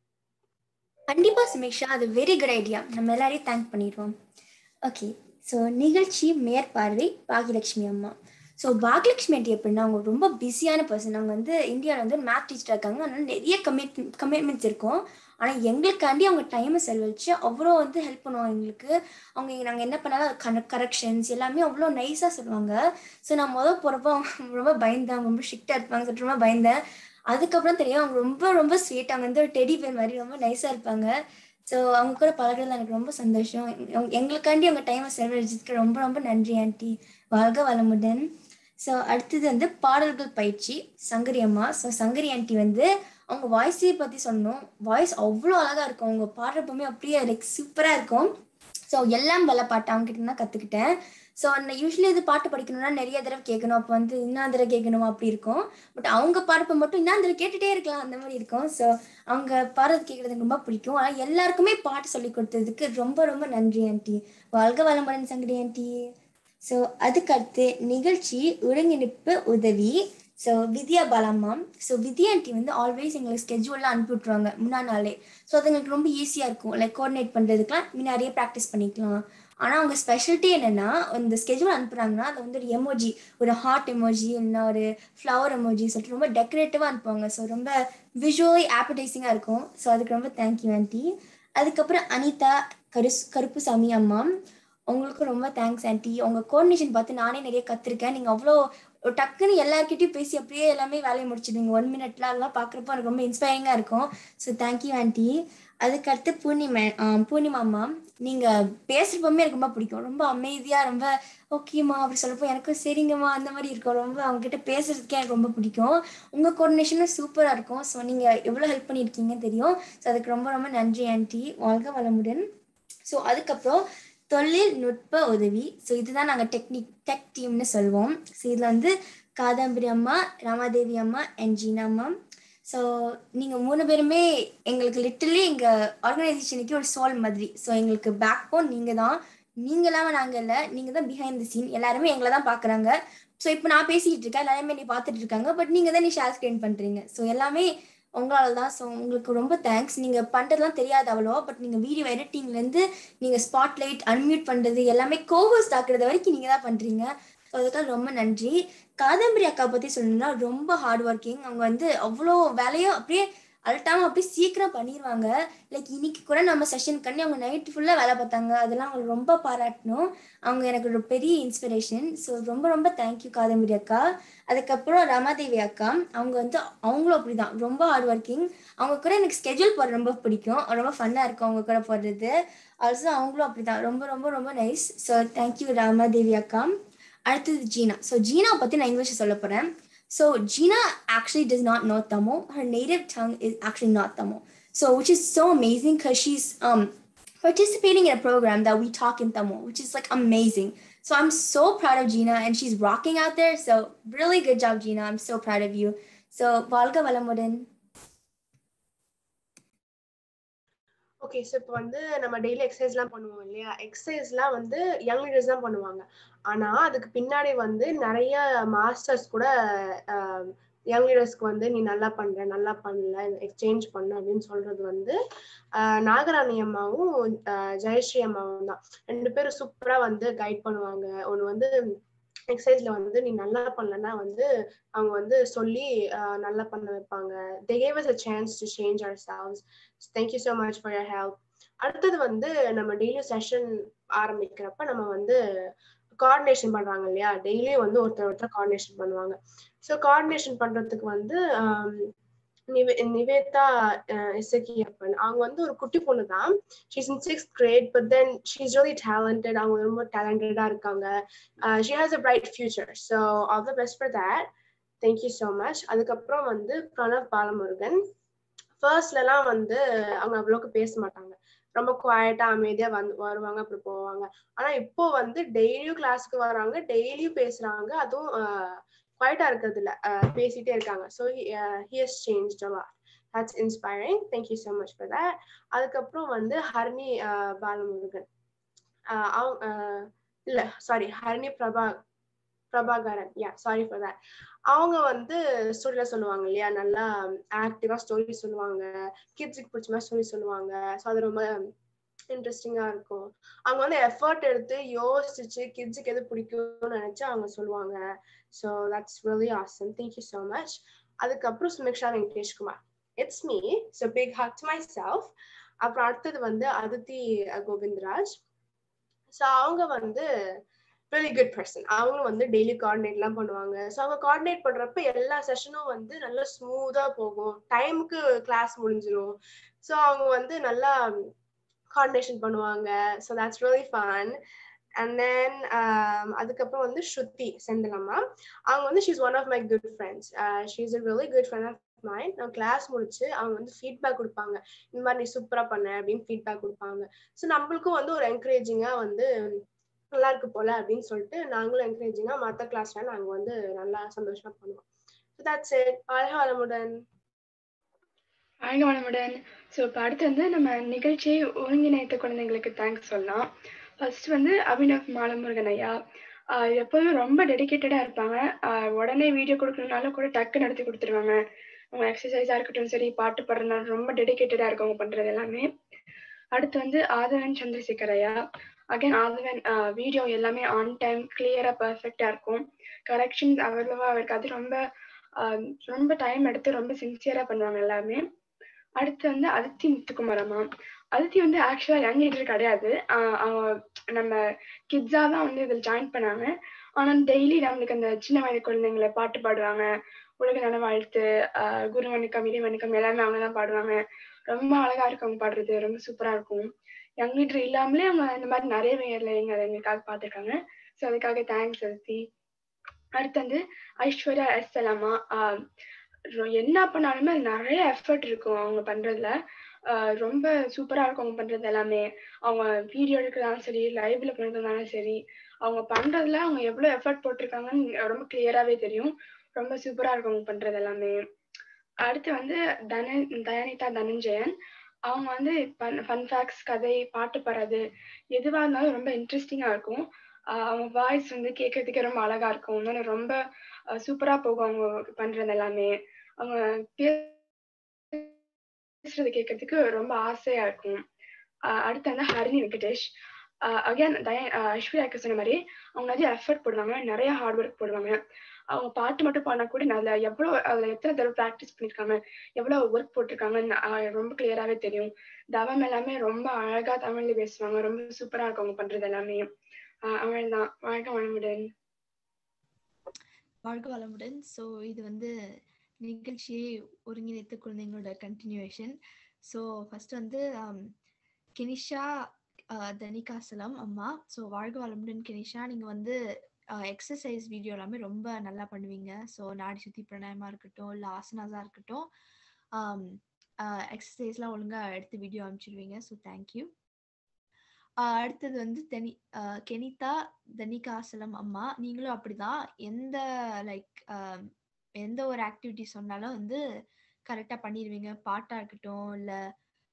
கண்டிப்பாக சுமிக்ஷா அது வெரி குட் ஐடியா நம்ம எல்லாரையும் தேங்க் பண்ணிடுவோம் ஓகே ஸோ நிகழ்ச்சி மேற்பார்வை பாகியலட்சுமி அம்மா ஸோ பாகியலட்சுமி ஆண்டி எப்படின்னா அவங்க ரொம்ப பிஸியான பர்சன் அவங்க வந்து இந்தியாவில் வந்து மேத் டீச்சராக இருக்காங்க அதனால நிறைய கமிட் கமிட்மெண்ட்ஸ் இருக்கும் ஆனால் எங்களுக்காண்டி அவங்க டைமை செலவழிச்சு அவ்வளோ வந்து ஹெல்ப் பண்ணுவாங்க எங்களுக்கு அவங்க நாங்கள் என்ன பண்ணாலும் கன கரெக்ஷன்ஸ் எல்லாமே அவ்வளோ நைஸாக சொல்லுவாங்க ஸோ நான் முதல் போகிறப்போ அவங்க ரொம்ப பயந்தேன் அவங்க ரொம்ப ஸ்ட்ரிக்டாக இருப்பாங்க சொல்லிட்டு ரொம்ப பயந்தேன் அதுக்கப்புறம் தெரியும் அவங்க ரொம்ப ரொம்ப ஸ்வீட் அவங்க வந்து ஒரு டெடி பேர் மாதிரி ரொம்ப நைஸாக இருப்பாங்க ஸோ அவங்க கூட பழகுறதுல எனக்கு ரொம்ப சந்தோஷம் எங்க- எங்களுக்காண்டி அவங்க டைமை செலவழிச்சதுக்கு ரொம்ப ரொம்ப நன்றி ஆண்டி வாழ்க வளமுடன் ஸோ அடுத்தது வந்து பாடல்கள் பயிற்சி சங்கரி அம்மா ஸோ சங்கரி ஆண்டி வந்து அவங்க வாய்ஸே பற்றி சொல்லணும் வாய்ஸ் அவ்வளோ அழகாக இருக்கும் அவங்க பாடுறப்பமே அப்படியே லைக் சூப்பராக இருக்கும் ஸோ எல்லாம் வல்ல பாட்டு அவங்க கிட்ட தான் கற்றுக்கிட்டேன் ஸோ அந்த யூஸ்வலி இது பாட்டு படிக்கணும்னா நிறைய தடவை கேட்கணும் அப்போ வந்து இன்னும் தடவை கேட்கணும் அப்படி இருக்கும் பட் அவங்க பாடுறப்ப மட்டும் இன்னும் தடவை கேட்டுட்டே இருக்கலாம் அந்த மாதிரி இருக்கும் ஸோ அவங்க பாடுறது கேட்குறது எனக்கு ரொம்ப பிடிக்கும் ஆனால் எல்லாருக்குமே பாட்டு சொல்லி கொடுத்ததுக்கு ரொம்ப ரொம்ப நன்றி ஆண்டி வாழ்க வளமுடன் சங்கடி ஆண்டி ஸோ அதுக்கடுத்து நிகழ்ச்சி ஒருங்கிணைப்பு உதவி ஸோ வித்யா பாலாம்மா ஸோ வித்யா ஆண்டி வந்து ஆல்வேஸ் எங்களுக்கு ஸ்கெட்யூல்லாம் அனுப்பி விட்ருவாங்க முன்னா நாளே ஸோ அது எங்களுக்கு ரொம்ப ஈஸியாக இருக்கும் லைக் கோஆர்டினேட் பண்ணுறதுக்குலாம் முன்னாடியே ப்ராக்டிஸ் பண்ணிக்கலாம் ஆனால் அவங்க ஸ்பெஷாலிட்டி என்னென்னா இந்த ஸ்கெட்யூல் அனுப்புகிறாங்கன்னா அது வந்து ஒரு எமோஜி ஒரு ஹார்ட் எமோஜி இல்லைன்னா ஒரு ஃப்ளவர் எமோஜி சொல்லிட்டு ரொம்ப டெக்கரேட்டிவாக அனுப்புவாங்க ஸோ ரொம்ப விஷுவலி ஆப்படைசிங்காக இருக்கும் ஸோ அதுக்கு ரொம்ப தேங்க்யூ ஆண்டி அதுக்கப்புறம் அனிதா கருஸ் கருப்புசாமி அம்மா உங்களுக்கு ரொம்ப தேங்க்ஸ் ஆண்டி உங்கள் கோஆர்டினேஷன் பார்த்து நானே நிறைய கற்றுருக்கேன் நீங்கள் அவ்வளோ டக்குன்னு எல்லார்கிட்டயும் பேசி அப்படியே எல்லாமே வேலையை முடிச்சிடுங்க ஒன் மினிட்ல அதெல்லாம் பார்க்குறப்போ எனக்கு ரொம்ப இன்ஸ்பைரிங்காக இருக்கும் ஸோ தேங்க்யூ ஆண்டி அதுக்கடுத்து பூர்ணிமா ஆஹ் பூர்ணிமா அம்மா நீங்கள் பேசுகிறப்பமே எனக்கு ரொம்ப பிடிக்கும் ரொம்ப அமைதியாக ரொம்ப ஓகேம்மா அப்படி சொல்லப்போ எனக்கும் சரிங்கம்மா அந்த மாதிரி இருக்கும் ரொம்ப அவங்ககிட்ட பேசுறதுக்கே எனக்கு ரொம்ப பிடிக்கும் உங்கள் கோஆர்டினேஷனும் சூப்பராக இருக்கும் ஸோ நீங்கள் எவ்வளோ ஹெல்ப் பண்ணியிருக்கீங்கன்னு தெரியும் ஸோ அதுக்கு ரொம்ப ரொம்ப நன்றி ஆண்டி வாழ்க வளமுடன் ஸோ அதுக்கப்புறம் தொழில்நுட்ப உதவி ஸோ இதுதான் நாங்கள் டெக்னிக் டெக் டீம்னு சொல்லுவோம் ஸோ இதில் வந்து காதாம்பரி அம்மா ராமாதேவி அம்மா அண்ட் ஜீனா அம்மா ஸோ நீங்கள் மூணு பேருமே எங்களுக்கு லிட்டரலி எங்கள் ஆர்கனைசேஷனுக்கு ஒரு சோல் மாதிரி ஸோ எங்களுக்கு பேக் போன் நீங்கள் தான் நீங்கள் இல்லாமல் நாங்கள் இல்லை நீங்கள் தான் பிஹைண்ட் தி சீன் எல்லாருமே எங்களை தான் பார்க்குறாங்க ஸோ இப்போ நான் பேசிக்கிட்டு இருக்கேன் எல்லாருமே நீ பார்த்துட்டு இருக்காங்க பட் நீங்கள் தான் நீ ஷேர் ஸ்க்ரீன் பண்ணுறீங்க ஸோ எல்லாமே உங்களால தான் ஸோ உங்களுக்கு ரொம்ப தேங்க்ஸ் நீங்கள் பண்ணுறதுலாம் தெரியாது அவ்வளோ பட் நீங்கள் வீடியோ எடிட்டிங்லேருந்து நீங்கள் ஸ்பாட்லைட் அன்மியூட் பண்ணுறது எல்லாமே கோஹோஸ்ட் ஆக்குறது வரைக்கும் நீங்கள் தான் பண்ணுறீங்க ஸோ அதுக்காக ரொம்ப நன்றி காதம்பரி அக்கா பற்றி சொல்லணும்னா ரொம்ப ஹார்ட் ஒர்க்கிங் அவங்க வந்து அவ்வளோ வேலையும் அப்படியே அழட்டாமல் அப்படியே சீக்கிரம் பண்ணிடுவாங்க லைக் இன்னைக்கு கூட நம்ம செஷன் பண்ணி அவங்க நைட் ஃபுல்லாக வேலை பார்த்தாங்க அதெல்லாம் அவங்க ரொம்ப பாராட்டணும் அவங்க எனக்கு ஒரு பெரிய இன்ஸ்பிரேஷன் ஸோ ரொம்ப ரொம்ப தேங்க்யூ காதம்பரி அக்கா அதுக்கப்புறம் ரமாதேவி அக்கா அவங்க வந்து அவங்களும் அப்படிதான் ரொம்ப ஹார்ட் ஒர்க்கிங் அவங்க கூட எனக்கு ஸ்கெட்யூல் போட ரொம்ப பிடிக்கும் ரொம்ப ஃபன்னாக இருக்கும் அவங்க கூட போடுறது ஆல்சோ அவங்களும் அப்படிதான் ரொம்ப ரொம்ப ரொம்ப நைஸ் ஸோ தேங்க்யூ ரமாதேவி அக்கா அடுத்தது ஜீனா ஸோ ஜீனா பற்றி நான் இங்கிலீஷ் சொல்ல போகிறேன் So Gina actually does not know Tamil. Her native tongue is actually not Tamil. So which is so amazing because she's um participating in a program that we talk in Tamil, which is like amazing. So I'm so proud of Gina and she's rocking out there. So really good job, Gina. I'm so proud of you. So Valga Valamudan. Okay so இப்போ வந்து நம்ம daily எக்ஸசைஸ்லாம் பண்ணுவோம் இல்லையா எக்ஸசைஸ்லாம் வந்து young leaders தான் பண்ணுவாங்க ஆனால் அதுக்கு பின்னாடி வந்து நிறைய மாஸ்டர்ஸ் கூட யங் லீடர்ஸ்க்கு வந்து நீ நல்லா பண்ற நல்லா பண்ணல எக்ஸ்சேஞ்ச் பண்ணு அப்படின்னு சொல்றது வந்து ஆஹ் நாகராணி அம்மாவும் ஆஹ் ஜெயஸ்ரீ அம்மாவும் தான் ரெண்டு பேரும் சூப்பரா வந்து கைட் பண்ணுவாங்க ஒன்று வந்து எக்ஸசைஸ்ல வந்து நீ நல்லா பண்ணலன்னா வந்து அவங்க வந்து சொல்லி ஆஹ் நல்லா பண்ண வைப்பாங்க they gave us a chance to change ourselves thank you so much for your help அடுத்தது வந்து நம்ம டெய்லி செஷன் ஆரம்பிக்கிறப்ப நம்ம வந்து கோஆர்டினேஷன் பண்றாங்க இல்லையா டெய்லியும் வந்து ஒருத்தர் ஒருத்தர் கோஆர்டினேஷன் பண்ணுவாங்க ஸோ கோஆர்டினேஷன் பண்றதுக்கு வந்து ஆம், நிவே நிவேதா இசக்கியப்பன் அவங்க வந்து ஒரு குட்டி பொண்ணு தான் she's in sixth grade but then she's really talented அவங்க ரொம்ப டேலண்டடா இருக்காங்க she has a bright future so all the best for that thank you so much அதுக்கப்புறம் வந்து பிரணவ் பாலமுருகன் ஃபர்ஸ்ட்லலாம் வந்து அவங்க அவ்வளோக்கு பேச மாட்டாங்க ரொம்ப குவாய்ட்டா அமைதியா வந்து வருவாங்க அப்புறம் போவாங்க ஆனா இப்போ வந்து டெய்லியும் கிளாஸ்க்கு வராங்க டெய்லியும் பேசுறாங்க அதுவும் குவாய்ட்டா இருக்கிறது இல்ல அஹ் பேசிட்டே இருக்காங்க so he has change a lot that's inspiring thank you so much for that அதுக்கப்புறம் வந்து ஹர்னி அஹ் பாலமுருகன் அஹ் அவங்க அஹ் இல்ல sorry Harni Praba Prabhakaran yeah sorry for that அவங்க வந்து ஸ்டோரியில சொல்லுவாங்க இல்லையா நல்லா ஆக்டிவா ஸ்டோரி சொல்லுவாங்க கிட்ஸுக்கு பிடிச்ச மாதிரி ஸ்டோரி சொல்லுவாங்க ஸோ அது ரொம்ப இன்ட்ரெஸ்டிங்கா இருக்கும் அவங்க வந்து எஃபர்ட் எடுத்து யோசிச்சு கிட்ஸுக்கு எது பிடிக்கும்னு நினைச்சு அவங்க சொல்லுவாங்க so that's really awesome thank you so much அதுக்கப்புறம் Sumiksha Venkateshkumar it's me so big hug to myself அப்புறம் அடுத்தது வந்து அதித்தி கோவிந்தராஜ் ஸோ அவங்க வந்து really குட் பர்சன் அவங்களும் வந்து டெய்லி கோஆர்டினேட்லாம் பண்ணுவாங்க ஸோ அவங்க கோஆர்டினேட் பண்றப்ப எல்லா செஷனும் வந்து நல்லா ஸ்மூதா போகும் டைமுக்கு கிளாஸ் முடிஞ்சிரும் ஸோ அவங்க வந்து நல்லா கோஆர்டினேஷன் பண்ணுவாங்க so that's really fun and then அதுக்கப்புறம் வந்து ஸ்ருதி செந்திலம்மா அவங்க வந்து she's one of my good friends she's a really good friend of mine நான் கிளாஸ் முடிச்சு அவங்க வந்து ஃபீட்பேக் கொடுப்பாங்க இந்த மாதிரி நீ சூப்பரா பண்ண அப்படின்னு ஃபீட்பேக் கொடுப்பாங்க ஸோ நம்மளுக்கும் வந்து ஒரு என்கரேஜிங்கா வந்து நல்லா இருக்கு போல அப்படின்னு சொல்லிட்டு நாங்களும் என்கரேஜிங்கா மற்ற கிளாஸ்ல நாங்க வந்து நல்லா சந்தோஷமா பண்ணுவோம் ஸோ தட்ஸ் இட் வாழ்க வளமுடன் வாழ்க வளமுடன் ஸோ இப்போ அடுத்து வந்து நம்ம நிகழ்ச்சியை ஒருங்கிணைத்த குழந்தைங்களுக்கு தேங்க்ஸ் சொல்லலாம் ஃபர்ஸ்ட் வந்து அபினவ் மாலமுருகன் ஐயா ஆஹ் எப்போதும் ரொம்ப டெடிக்கேட்டடாக இருப்பாங்க ஆஹ் உடனே வீடியோ கொடுக்கணுனாலும் கூட டக்கு நடத்தி கொடுத்துருவாங்க அவங்க எக்ஸசைஸாக இருக்கட்டும் சரி பாட்டு பாடுறதுனாலும் ரொம்ப டெடிக்கேட்டடாக இருக்கும் அவங்க பண்ணுறது எல்லாமே அடுத்து வந்து ஆதவன் சந்திரசேகர் ஐயா அகைன் ஆதவன் வீடியோ எல்லாமே ஆன் டைம் கிளியரா பர்ஃபெக்டா இருக்கும் கரெக்ஷன்ஸ் அவ்வளவா இருக்காது ரொம்ப ஆஹ் ரொம்ப டைம் எடுத்து ரொம்ப சின்சியரா பண்ணுவாங்க எல்லாமே அடுத்து வந்து அதித்தி முத்துக்குமார் அம்மா அதித்தி வந்து ஆக்சுவலா யங் லீடர் கிடையாது ஆஹ் அவங்க நம்ம கிட்ஸா தான் வந்து இதில் ஜாயின் பண்ணாங்க ஆனா டெய்லி நம்மளுக்கு அந்த சின்ன வயது குழந்தைங்களை பாட்டு பாடுவாங்க உலக நல வாழ்த்து ஆஹ் குரு வணக்கம் இறை வணக்கம் எல்லாமே அவங்க தான் பாடுவாங்க ரொம்ப அழகா இருக்கும் அவங்க பாடுறது ரொம்ப சூப்பரா இருக்கும் யங் லீடர் இல்லாமலே அவங்க இந்த மாதிரி நிறைய வேர்ல எங்க எங்களுக்காக பார்த்துருக்காங்க ஸோ அதுக்காக தேங்க்ஸ் அதித்தி அடுத்து வந்து ஐஸ்வர்யா எஸ் சலாமா ஆஹ் ரொ- என்ன பண்ணாலுமே அது நிறைய எஃபர்ட் இருக்கும் அவங்க பண்றதுல ஆஹ் ரொம்ப சூப்பரா இருக்கும் அவங்க பண்றது எல்லாமே அவங்க வீடியோ எடுக்கிறதாலும் சரி லைவ்ல பண்றதுனாலும் சரி அவங்க பண்றதுல அவங்க எவ்வளவு எஃபர்ட் போட்டிருக்காங்கன்னு ரொம்ப கிளியராவே தெரியும் ரொம்ப சூப்பரா இருக்கும் அவங்க பண்றது எல்லாமே அடுத்து வந்து தன தயானிதா தனஞ்சயன் அவங்க வந்து ஃபன் ஃபேக்ட்ஸ் கதை பாட்டு பாடுறது எதுவா இருந்தாலும் ரொம்ப இன்ட்ரெஸ்டிங்கா இருக்கும் ஆஹ் அவங்க வாய்ஸ் வந்து கேட்கறதுக்கே ரொம்ப அழகா இருக்கும் இன்னொன்னு ரொம்ப சூப்பரா போகும் அவங்க பண்றது எல்லாமே அவங்க பேசுறது கேட்கறதுக்கு ரொம்ப ஆசையா இருக்கும் ஆஹ் அடுத்து வந்து ஹரிணி வெங்கடேஷ் அகைன் தய ஐஸ்வர்யா அக்கா சொன்ன மாதிரி அவங்க நிறைய எஃபர்ட் போடுவாங்க நிறைய ஹார்ட் ஒர்க் போடுவாங்க அவங்க பாட்டு மட்டும் பாடினா கூட நல்ல எவ்வளோ அதில் எத்தனை தடவை ப்ராக்டிஸ் பண்ணியிருக்காங்க எவ்வளோ ஒர்க் போட்டிருக்காங்கன்னு ஆஹ் ரொம்ப கிளியராகவே தெரியும் தவம் எல்லாமே ரொம்ப அழகா தமிழ்ல பேசுவாங்க ரொம்ப சூப்பரா இருக்கும் அவங்க பண்றது எல்லாமே ஆஹ் அவள்தான் வாழ்க வளமுடன் வாழ்க வளமுடன் ஸோ இது வந்து நிகழ்ச்சியை ஒருங்கிணைத்த குழந்தைங்களோட கண்டினியூவேஷன் ஸோ ஃபர்ஸ்ட் வந்து ஆம், கெனிஷா ஆஹ், தனிகாசலம் அம்மா ஸோ வாழ்க வளமுடன் கெனிஷா நீங்கள் வந்து எக்ஸசைஸ் வீடியோ எல்லாமே ரொம்ப நல்லா பண்ணுவீங்க ஸோ நாடி சுத்தி பிராணாயமா இருக்கட்டும் இல்லை ஆசனாஸாக இருக்கட்டும் எக்ஸசைஸ்லாம் ஒழுங்காக எடுத்து வீடியோ அனுப்பிச்சிடுவீங்க ஸோ தேங்க்யூ அடுத்தது வந்து தெனி ஆஹ் கெனிதா தனிகாசலம் அம்மா நீங்களும் அப்படிதான் எந்த லைக் எந்த ஒரு ஆக்டிவிட்டி சொன்னாலும் வந்து கரெக்டாக பண்ணிடுவீங்க பாட்டாக இருக்கட்டும் இல்லை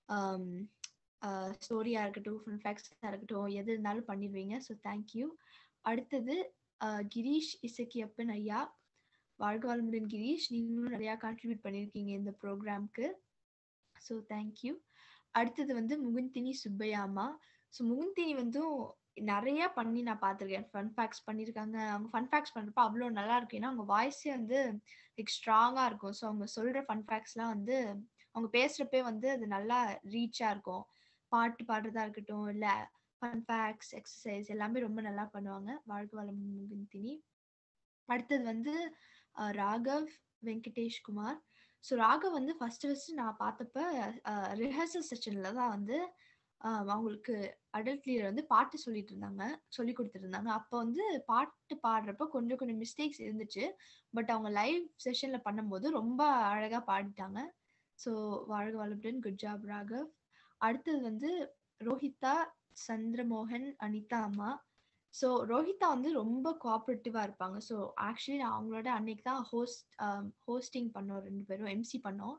ஸ்டோரியாக இருக்கட்டும் ஃபுல் ஃபேக்ட்ஸாக இருக்கட்டும் எது இருந்தாலும் பண்ணிடுவீங்க ஸோ தேங்க்யூ அடுத்தது ஆஹ் கிரீஷ் இசக்கியப்பன் ஐயா வாழ்க வளமுடன் கிரீஷ் நீங்களும் நிறையா கான்ட்ரிபியூட் பண்ணியிருக்கீங்க இந்த ப்ரோக்ராம்க்கு ஸோ தேங்க்யூ அடுத்தது வந்து முகுந்தினி சுப்பையா அம்மா ஸோ முகுந்தினி வந்து நிறைய பண்ணி நான் பார்த்துருக்கேன் ஃபன் ஃபேக்ஸ் பண்ணியிருக்காங்க அவங்க ஃபன் ஃபேக்ஸ் பண்ணுறப்ப அவ்வளோ நல்லா இருக்கும் ஏன்னா அவங்க வாய்ஸே வந்து லைக் ஸ்ட்ராங்காக இருக்கும் ஸோ அவங்க சொல்கிற ஃபன் ஃபேக்ஸ்லாம் வந்து அவங்க பேசுகிறப்பே வந்து அது நல்லா ரீச்சாக இருக்கும் பாட்டு பாடுறதா இருக்கட்டும் இல்லை ஃபன் ஃபேக்ஸ் எக்ஸசைஸ் எல்லாமே ரொம்ப நல்லா பண்ணுவாங்க வாழ்க வளம் முகுந்தினி அடுத்தது வந்து அஹ், ராகவ் வெங்கடேஷ் குமார் ஸோ ராகவ் வந்து ஃபர்ஸ்ட் ஃபர்ஸ்ட் நான் பார்த்தப்ப ரிஹர்சல் செஷன்ல தான் வந்து ஆஹ் அவங்களுக்கு அடல்ட் லீடர் வந்து பாட்டு சொல்லிட்டு இருந்தாங்க சொல்லி கொடுத்துட்டு இருந்தாங்க அப்போ வந்து பாட்டு பாடுறப்ப கொஞ்சம் கொஞ்சம் மிஸ்டேக்ஸ் இருந்துச்சு பட் அவங்க லைவ் செஷன்ல பண்ணும்போது ரொம்ப அழகா பாடிட்டாங்க ஸோ வாழ்க வளமுடன் குட் ஜாப் ராகவ் அடுத்தது வந்து ரோஹிதா சந்திரமோகன் அனிதா அம்மா ஸோ ரோஹிதா வந்து ரொம்ப கோஆப்ரேட்டிவாக இருப்பாங்க ஸோ ஆக்சுவலி நான் அவங்களோட அன்னைக்கு தான் ஹோஸ்ட் ஹோஸ்டிங் பண்ணோம் ரெண்டு பேரும் எம்சி பண்ணோம்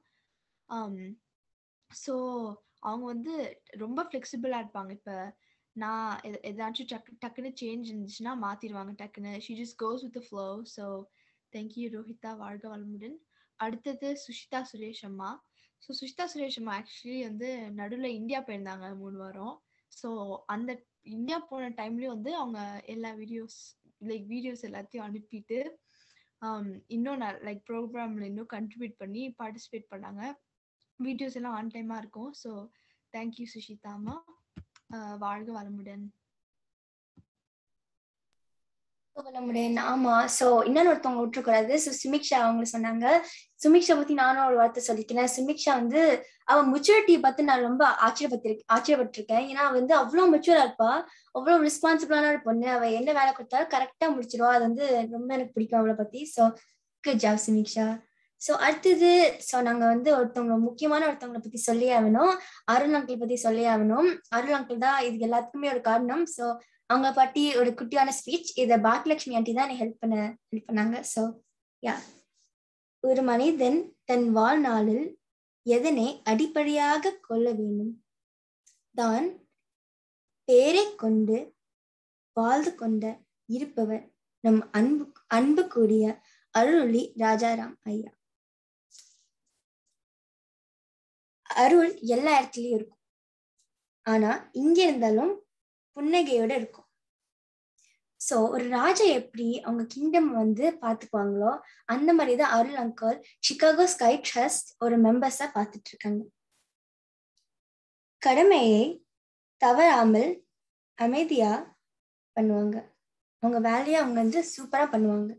ஸோ அவங்க வந்து ரொம்ப ஃப்ளெக்சிபிளாக இருப்பாங்க இப்போ நான் எத- ஏதாச்சும் டக்கு டக்குன்னு சேஞ்ச் இருந்துச்சுன்னா மாற்றிடுவாங்க டக்குன்னு she just goes with flow so thank you Rohitha வாழ்க வளமுடன் அடுத்தது சுஷிதா சுரேஷ் அம்மா ஸோ சுஷிதா சுரேஷ் அம்மா ஆக்சுவலி வந்து நடுவில் இந்தியா போயிருந்தாங்க மூணு வாரம் ஸோ அந்த இந்தியா போன டைம்லேயும் வந்து அவங்க எல்லா வீடியோஸ் லைக் வீடியோஸ் எல்லாத்தையும் அனுப்பிட்டு ஆம், இன்னும் லைக் ப்ரோக்ராமில் இன்னும் கண்ட்ரிபியூட் பண்ணி பார்ட்டிசிபேட் பண்ணாங்க வீடியோஸ் எல்லாம் ஆன் டைமாக இருக்கும் ஸோ தேங்க்யூ சுஷிதா அம்மா ஆஹ் வாழ்க வளமுடன் வளமுடன் ஆமா சோ இன்னொன்னு ஒருத்தவங்க விட்டுறக்கூடாது ஸோ சுமிக்ஷா அவங்க சொன்னாங்க சுமிக்ஷா பத்தி நானும் ஒரு வார்த்தை சொல்லிக்கிறேன் சுமிக்ஷா வந்து அவ மெச்சூரிட்டியை பார்த்து நான் ரொம்ப ஆச்சரியப்பட்டிருக்கேன் ஆச்சரியப்பட்டிருக்கேன் ஏன்னா அவ வந்து அவ்வளவு மெச்சூரா இருப்பா அவ்வளவு ரெஸ்பான்சிபிளான ஒரு பொண்ணு அவ என்ன வேலை கொடுத்தாலும் கரெக்டா முடிச்சிருவா அது வந்து ரொம்ப எனக்கு பிடிக்கும் அவளை பத்தி so good job Sumiksha so அடுத்தது ஸோ நாங்க வந்து ஒருத்தவங்க முக்கியமான ஒருத்தவங்களை பத்தி சொல்லி ஆகணும் அருள் அங்கிள் பத்தி சொல்லி ஆகணும் அருள் அங்கிள் தான் இது எல்லாத்துக்குமே ஒரு காரணம் ஸோ அவங்க பத்தி ஒரு குட்டியான ஸ்பீச் இதை பாக்கியலட்சுமி ஆண்டி தான் ஹெல்ப் பண்ண ஹெல்ப் பண்ணாங்க ஸோ யா ஒரு மனிதன் தன் வாழ்நாளில் எதனை அடிப்படையாக கொள்ள வேண்டும் தான் பேரை கொண்டு வாழ்ந்து கொண்ட இருப்பவர் நம் அன்பு அன்பு கூடிய அருளி ராஜாராம் ஐயா அருள் எல்லா இடத்துலயும் இருக்கும் ஆனா இங்க இருந்தாலும் புன்னகையோட இருக்கும் சோ ஒரு ராஜா எப்படி அவங்க கிங்டம் வந்து பாத்துக்குவாங்களோ அந்த மாதிரிதான் Arul uncle Chicago SKY trust ஒரு மெம்பர்ஸா பார்த்துட்டு இருக்காங்க கடமையை தவறாமல் அமைதியா பண்ணுவாங்க அவங்க வேலையை அவங்க வந்து சூப்பரா பண்ணுவாங்க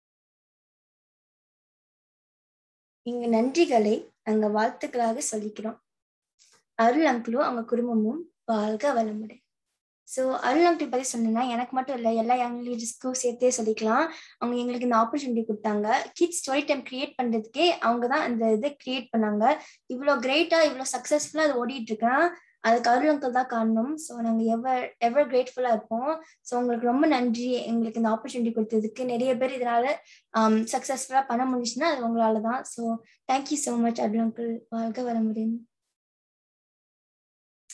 இங்க நன்றிகளை நாங்க வாழ்த்துக்களாக சொல்லிக்கிறோம் அருள் அங்கிளும் அவங்க குடும்பமும் வாழ்க வளமுடன் ஸோ அருள் அங்கிள் பத்தி சொன்னேன்னா எனக்கு மட்டும் இல்லை எல்லா யங் லீடர்ஸ்க்கும் சேர்த்தே சொல்லிக்கலாம் அவங்க எங்களுக்கு இந்த ஆப்பர்ச்சுனிட்டி கொடுத்தாங்க கிட்ஸ் ஸ்டோரி டைம் கிரியேட் பண்றதுக்கே அவங்க தான் இந்த இதை கிரியேட் பண்ணாங்க இவ்வளோ கிரேட்டா இவ்வளோ சக்ஸஸ்ஃபுல்லா அது ஓடிட்டு இருக்கேன் அதுக்கு அருள் அங்கிள் தான் காரணம் ஸோ நாங்கள் எவர் எவர் கிரேட்ஃபுல்லா இருப்போம் ஸோ உங்களுக்கு ரொம்ப நன்றி எங்களுக்கு இந்த ஆப்பர்ச்சுனிட்டி கொடுத்ததுக்கு நிறைய பேர் இதனால சக்ஸஸ்ஃபுல்லா பண்ண முடிஞ்சுன்னா அது உங்களால தான் so thank you so much Arul uncle வாழ்க வளமுடன்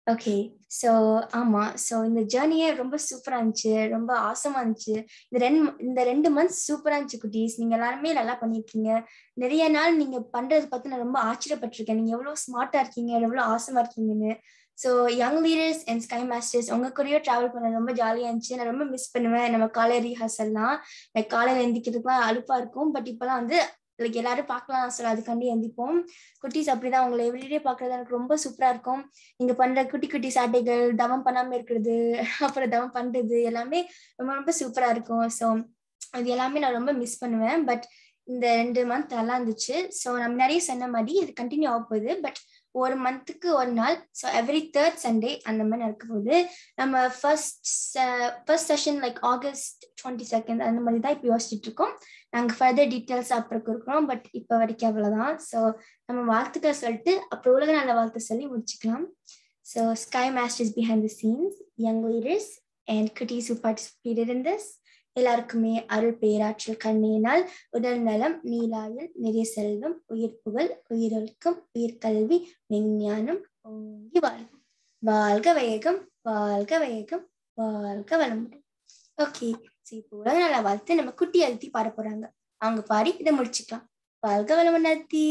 ஓகே ஸோ ஆமா ஸோ இந்த ஜேர்னியே ரொம்ப சூப்பரா இருந்துச்சு ரொம்ப ஆசமா இருந்துச்சு இந்த ரெண்டு இந்த ரெண்டு மந்த்ஸ் சூப்பரா இருந்துச்சு குட்டீஸ் நீங்க எல்லாருமே நல்லா பண்ணிருக்கீங்க நிறைய நாள் நீங்க பண்றது பார்த்து நான் ரொம்ப ஆச்சரியப்பட்டிருக்கேன் நீங்க எவ்வளவு ஸ்மார்ட்டா இருக்கீங்க எவ்வளவு ஆசமா இருக்கீங்கன்னு so young leaders and SKY masters உங்க கூடயோ டிராவல் பண்ண ரொம்ப ஜாலியா இருந்துச்சு நான் ரொம்ப மிஸ் பண்ணுவேன் நம்ம காலை ரீஹர்சல்லாம் லைக் காலையில எந்திக்கிறதுக்குலாம் அலுப்பா இருக்கும் பட் இப்பெல்லாம் வந்து லைக் எல்லாரும் பார்க்கலாம் சொல்ல அதுக்காண்டி எந்திப்போம் குட்டீஸ் அப்படிதான் உங்களை எவ்ரிடே பாக்குறது எனக்கு ரொம்ப சூப்பரா இருக்கும் நீங்க பண்ற குட்டி குட்டி சாட்டைகள் தவம் பண்ணாம இருக்கிறது அப்புறம் தவம் பண்றது எல்லாமே ரொம்ப ரொம்ப சூப்பரா இருக்கும் ஸோ அது எல்லாமே நான் ரொம்ப மிஸ் பண்ணுவேன் பட் இந்த ரெண்டு மந்த் நல்லா இருந்துச்சு ஸோ நம்ம நிறைய சொன்ன மாதிரி இது கண்டினியூ ஆக போகுது பட் ஒரு மந்த்துக்கு ஒரு நாள் ஸோ எவ்ரி தேர்ட் சண்டே அந்த மாதிரி நடக்க போகுது நம்ம first first session like August twenty second அந்த மாதிரி தான் இப்போ யோசிச்சுட்டு இருக்கோம் நாங்கள் ஃபர்தர் டீட்டெயில்ஸ் அப்புறம் கொடுக்குறோம் பட் இப்போ வரைக்கும் அவ்வளோதான் ஸோ நம்ம வாழ்த்துக்கள் சொல்லிட்டு அப்புறம் உலக நல்ல வாழ்த்து சொல்லி முடிச்சுக்கலாம் so SKY masters behind the scenes young leaders and குட்டீஸ் who participated in this எல்லாருக்குமே அருள் பேராற்றல் கண்ணியினால் உடல் நலம் நீலாயுள் நிறைய செல்வம் உயிர் புகழ் உயிரொழுக்கம் உயிர்கல்வி விஞ்ஞானம் ஓங்கி வாழ்வு வாழ்க வேகம் வாழ்க வேகம் வாழ்க வளமுடன் ஓகே ஸோ இப்போ உலக நல வாழ்த்து நம்ம குட்டி அழுத்தி பாட போறாங்க அவங்க பாடி இதை முடிச்சுக்கலாம் வாழ்க வளமுடன் அழுத்தி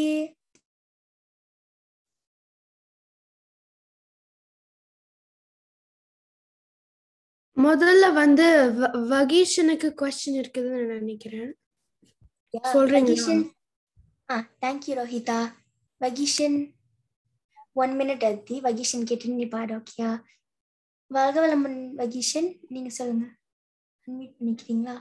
முதல்ல வந்து வ- வகீஷனுக்கு கொஸ்டின் இருக்குதுன்னு நான் நினைக்கிறேன் சொல்றீங்களா வகீஷன் ஆ thank you Rohitha Vageeshan one minute அழுத்தி வகீஷன் கேட்டு நீ பாடு ஓகேயா வாழ்க வளமுடன் வகீஷன் நீங்க சொல்லுங்க அன்மியூட் பண்ணிக்கிறீங்களா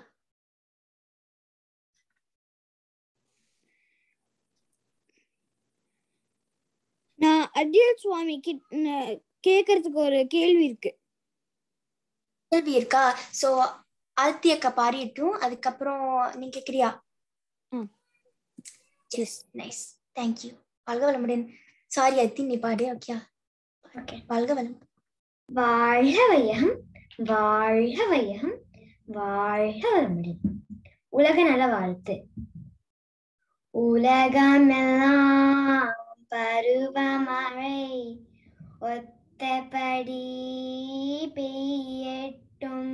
நான் அடியல் சுவாமி கிட்ட கேக்குறதுக்கு ஒரு கேள்வி இருக்கு கேள்வி இருக்கா சோ ஆர்த்தி அக்கா பாடிட்டும் அதுக்கப்புறம் நீ கேக்குறியா எஸ் நைஸ் தேங்க்யூ வாழ்க வளமுடன் சாரி அத்தி நீ பாடு ஓகே ஓகே வாழ்க வளம் வாழ்க வையகம் வாழ்க வையகம் வாழ்க வளமுடன் உலக நல வாழ்த்து உலகமெல்லாம் பருவமழை ஒத்தபடி பெய்யட்டும்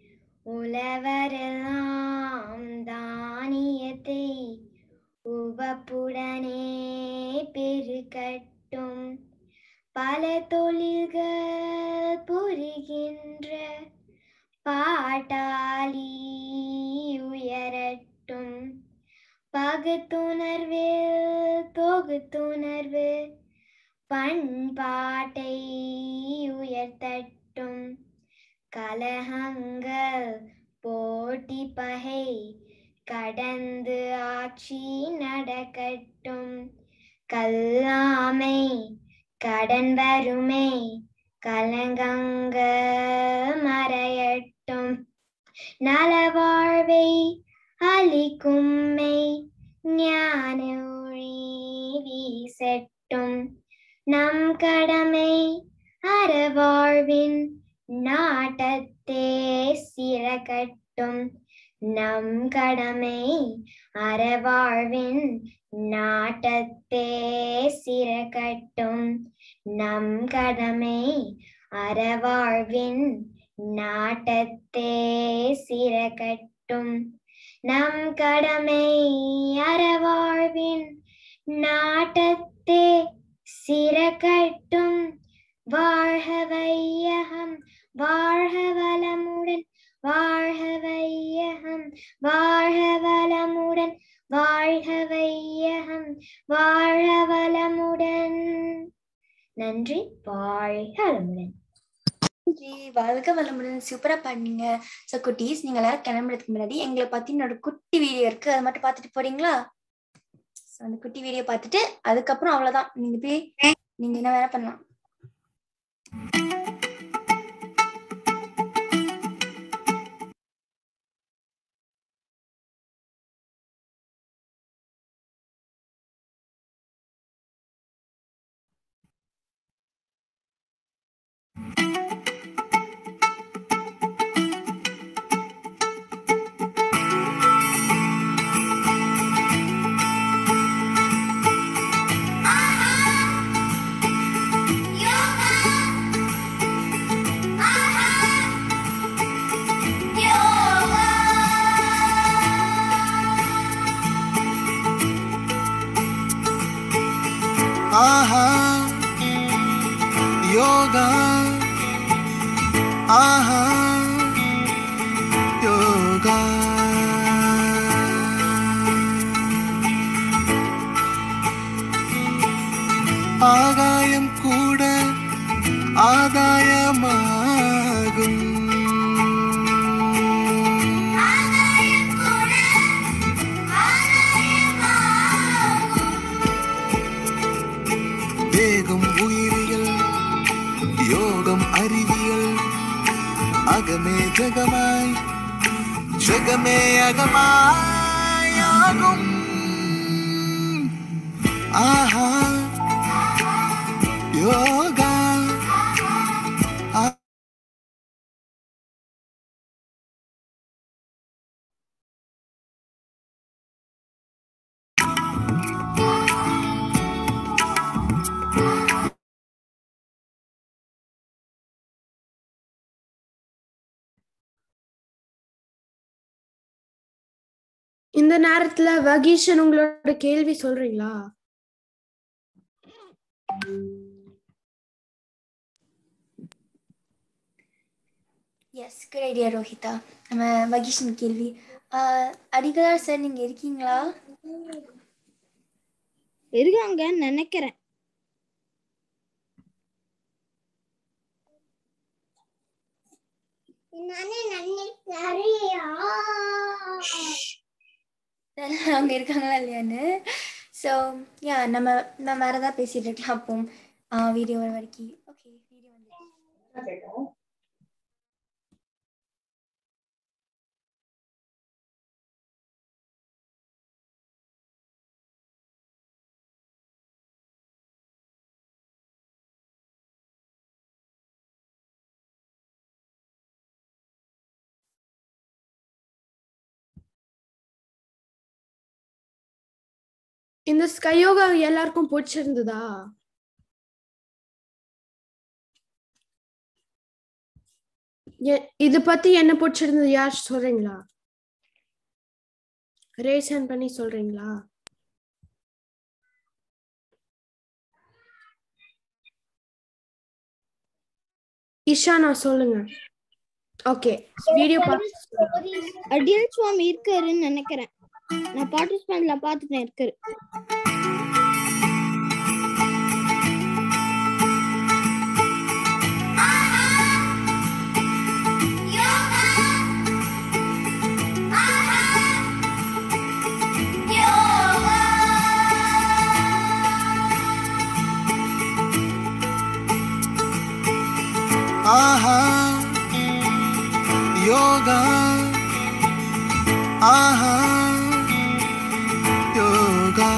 உழவரெல்லாம் தானியத்தை உவப்புடனே பெருகட்டும் பல தொழில்கள் புரிகின்ற பாட்டாளி உயரட்டும் பகுத்துணர்வில் தொகுத்துணர்வு பண்பாட்டை உயர்த்தட்டும் கலகங்கள் போட்டி பகை கடந்து ஆட்சி நடக்கட்டும் கல்லாமை கடன் வறுமை கலங்கங்க மறையட்டும் நலவாழ்வை அளிக்கும்மை ஞான ஒளி வீசட்டும் நம் கடமை அறவாழ்வின் நாட்டத்தே சிறக்கட்டும் நம் கடமை அறவாழ்வின் நாட்டத்தே சிறக்கட்டும் நம் கடமை அறவாழ்வின் நாட்டத்தே சிறக்கட்டும் நம் கடமை அறவாழ்வின் நாட்டத்தே சிறக்கட்டும் வாழ்க வையகம் வாழ்க வளமுடன் வாழ்க வையகம் வாழ்க வளமுடன் வாழ்க வையகம் வாழ்க வளமுடன் நன்றி வாழ்க வளமுடன் நன்றி வாழ்க வளமுடன் சூப்பரா பண்ணீங்க ஸோ குட்டீஸ் நீங்க எல்லாரும் கிளம்புறதுக்கு முன்னாடி எங்களை பத்தி என்னோட குட்டி வீடியோ இருக்கு அதை மட்டும் பார்த்துட்டு போறீங்களா ஸோ அந்த குட்டி வீடியோ பார்த்துட்டு அதுக்கப்புறம் அவ்வளவுதான் நீங்க போய் நீங்க என்ன வேணா பண்ணலாம் Yoga, யோகா ஆஹா யோகா ஆகாயம் கூட ஆதாயமாகும் வேகம் உயிரியல் யோகம் அறிவியல் அகமே ஜகமாய் ஜகமே அகமாய் ஆகும் ஆஹா யோகா ஆ- இந்த நேரத்துல வகீஷன் உங்களோட கேள்வி சொல்றீங்களா எஸ் குட் ஐடியா ரோஹிதா நம்ம வகீஷன் கேள்வி ஆஹ் அடிகளார் சார் நீங்க இருக்கீங்களா இருக்காங்கன்னு நினைக்கிறேன் தெரியல அவங்க இருக்காங்களா இல்லையான்னு ஸோ யா நம்ம நம்ம வேற ஏதாவது பேசிட்டு இருக்கலாம் அப்போ வீடியோ வர வரைக்கும் ஓகே வீடியோ வந்து இந்த ஸ்கையோகா எல்லாருக்கும் பிடிச்சிருந்ததா எ- இது பத்தி என்ன பிடிச்சிருந்தது யார் சொல்றீங்களா ரேஸ் ஹேண்ட் பண்ணி சொல்றீங்களா இஷானா சொல்லுங்க ஓகே வீடியோ அடியல் சுவாமி இருக்காருன்னு நினைக்கிறேன் நான் பார்ட்டிசிபென்ட்ல பார்த்துட்டேன் இருக்காரு ஆஹா யோகா ஆஹா யோகா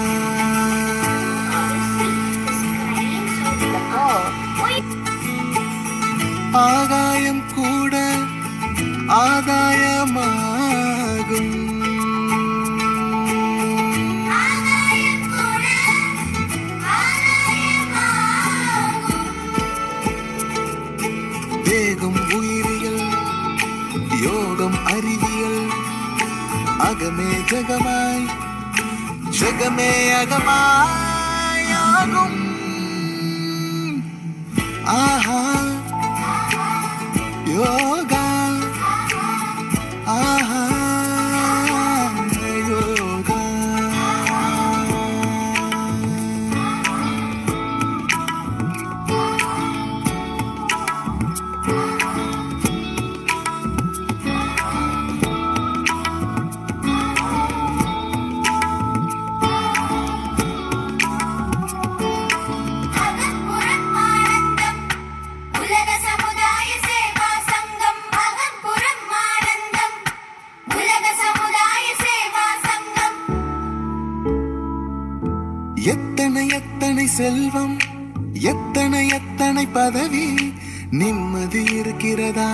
ஆகாயம் கூட ஆதாயமாகும் வேகம் உயிரியல் யோகம் அறிவியல் அகமே ஜகமாய் ஜகமே அகமாய் ஆகும் ஆஹா யோகா ஆஹா யோகா உலக சமுதாய சேவா சங்கம் அகம்புறம் ஆனந்தம் உலக சமுதாய சேவா சங்கம் எத்தனை எத்தனை செல்வம் எத்தனை எத்தனை பதவி நிம்மதி இருக்கிறதா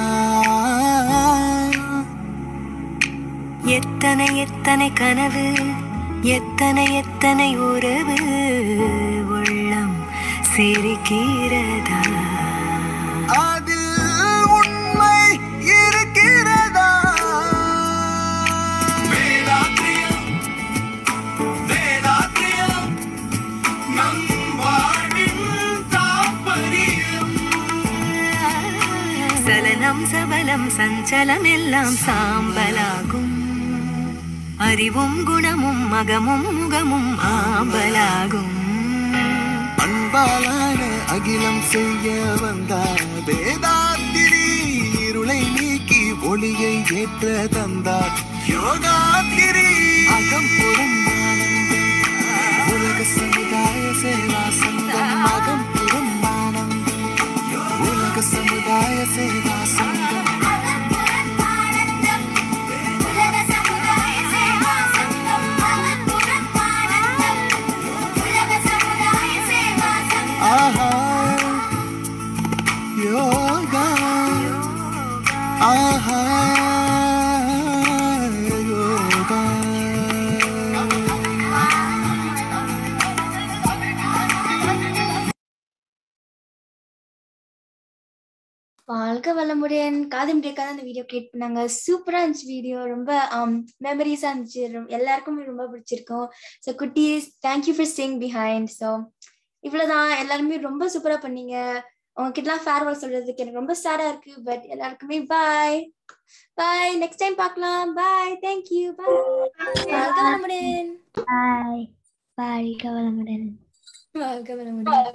எத்தனை எத்தனை கனவு எத்தனை எத்தனை உறவு உள்ளம் சிரிக்கிறதா அதில் உண்மை இருக்கிறதா வேதாத்திரியம் வேதாத்திரியம் நம் வாழ்வின் தாற்பரியம் சபலம் சபலம் சஞ்சலம் எல்லாம் சாம்பலாகும் அறிவும் குணமும் மகமும் முகமும் ஆம்பலாகும் அன்பாலான அகிலம் செய்ய வந்தார் வேதாத்திரி இருளை நீக்கி ஒளியை ஏற்ற தந்தார் யோகாத்திரி அகம் புறம் ஆனந்தம் உலக சமுதாய சேவா சங்கம் அகம் புறம் ஆனந்தம் உலக சமுதாய சேவா சங்கம் ஆஹா யோகா ஆஹா யோகா வாழ்க வளமுடன் காதம் டேக்காக அந்த வீடியோ கிரியேட் பண்ணாங்க சூப்பரா இருந்துச்சு வீடியோ ரொம்ப மெமரிஸா இருந்துச்சு ரொ- எல்லாருக்குமே ரொம்ப பிடிச்சிருக்கும் ஸோ குட்டீஸ் thank you for staying behind so இவ்வளவுதான் எல்லாருமே ரொம்ப சூப்பரா பண்ணீங்க உங்ககிட்டலாம் ஃபேர்வெல் சொல்றதுக்கு எனக்கு ரொம்ப சேடா இருக்கு பட் எல்லாருக்குமே பாய் பாய் நெக்ஸ்ட் டைம் பார்க்கலாம் பாய் தேங்க்யூ பாய் வாழ்க வளமுடன் பாய் வாழ்க வளமுடன் வாழ்க வளமுடன்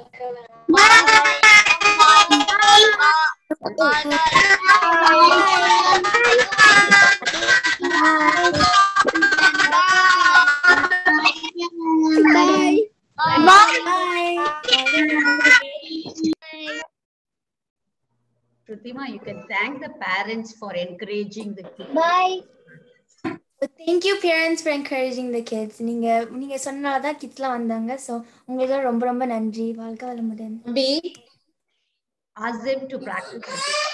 Bye. Pratima, you can thank the parents for encouraging the kids. Bye. Thank you parents for encouraging the kids நீங்க நீங்க சொன்னனால தான் கிட்ஸ்லாம் வந்தாங்க ஸோ உங்களுக்கு ரொம்ப ரொம்ப நன்றி வாழ்க வளமுடன் Ask them to practice.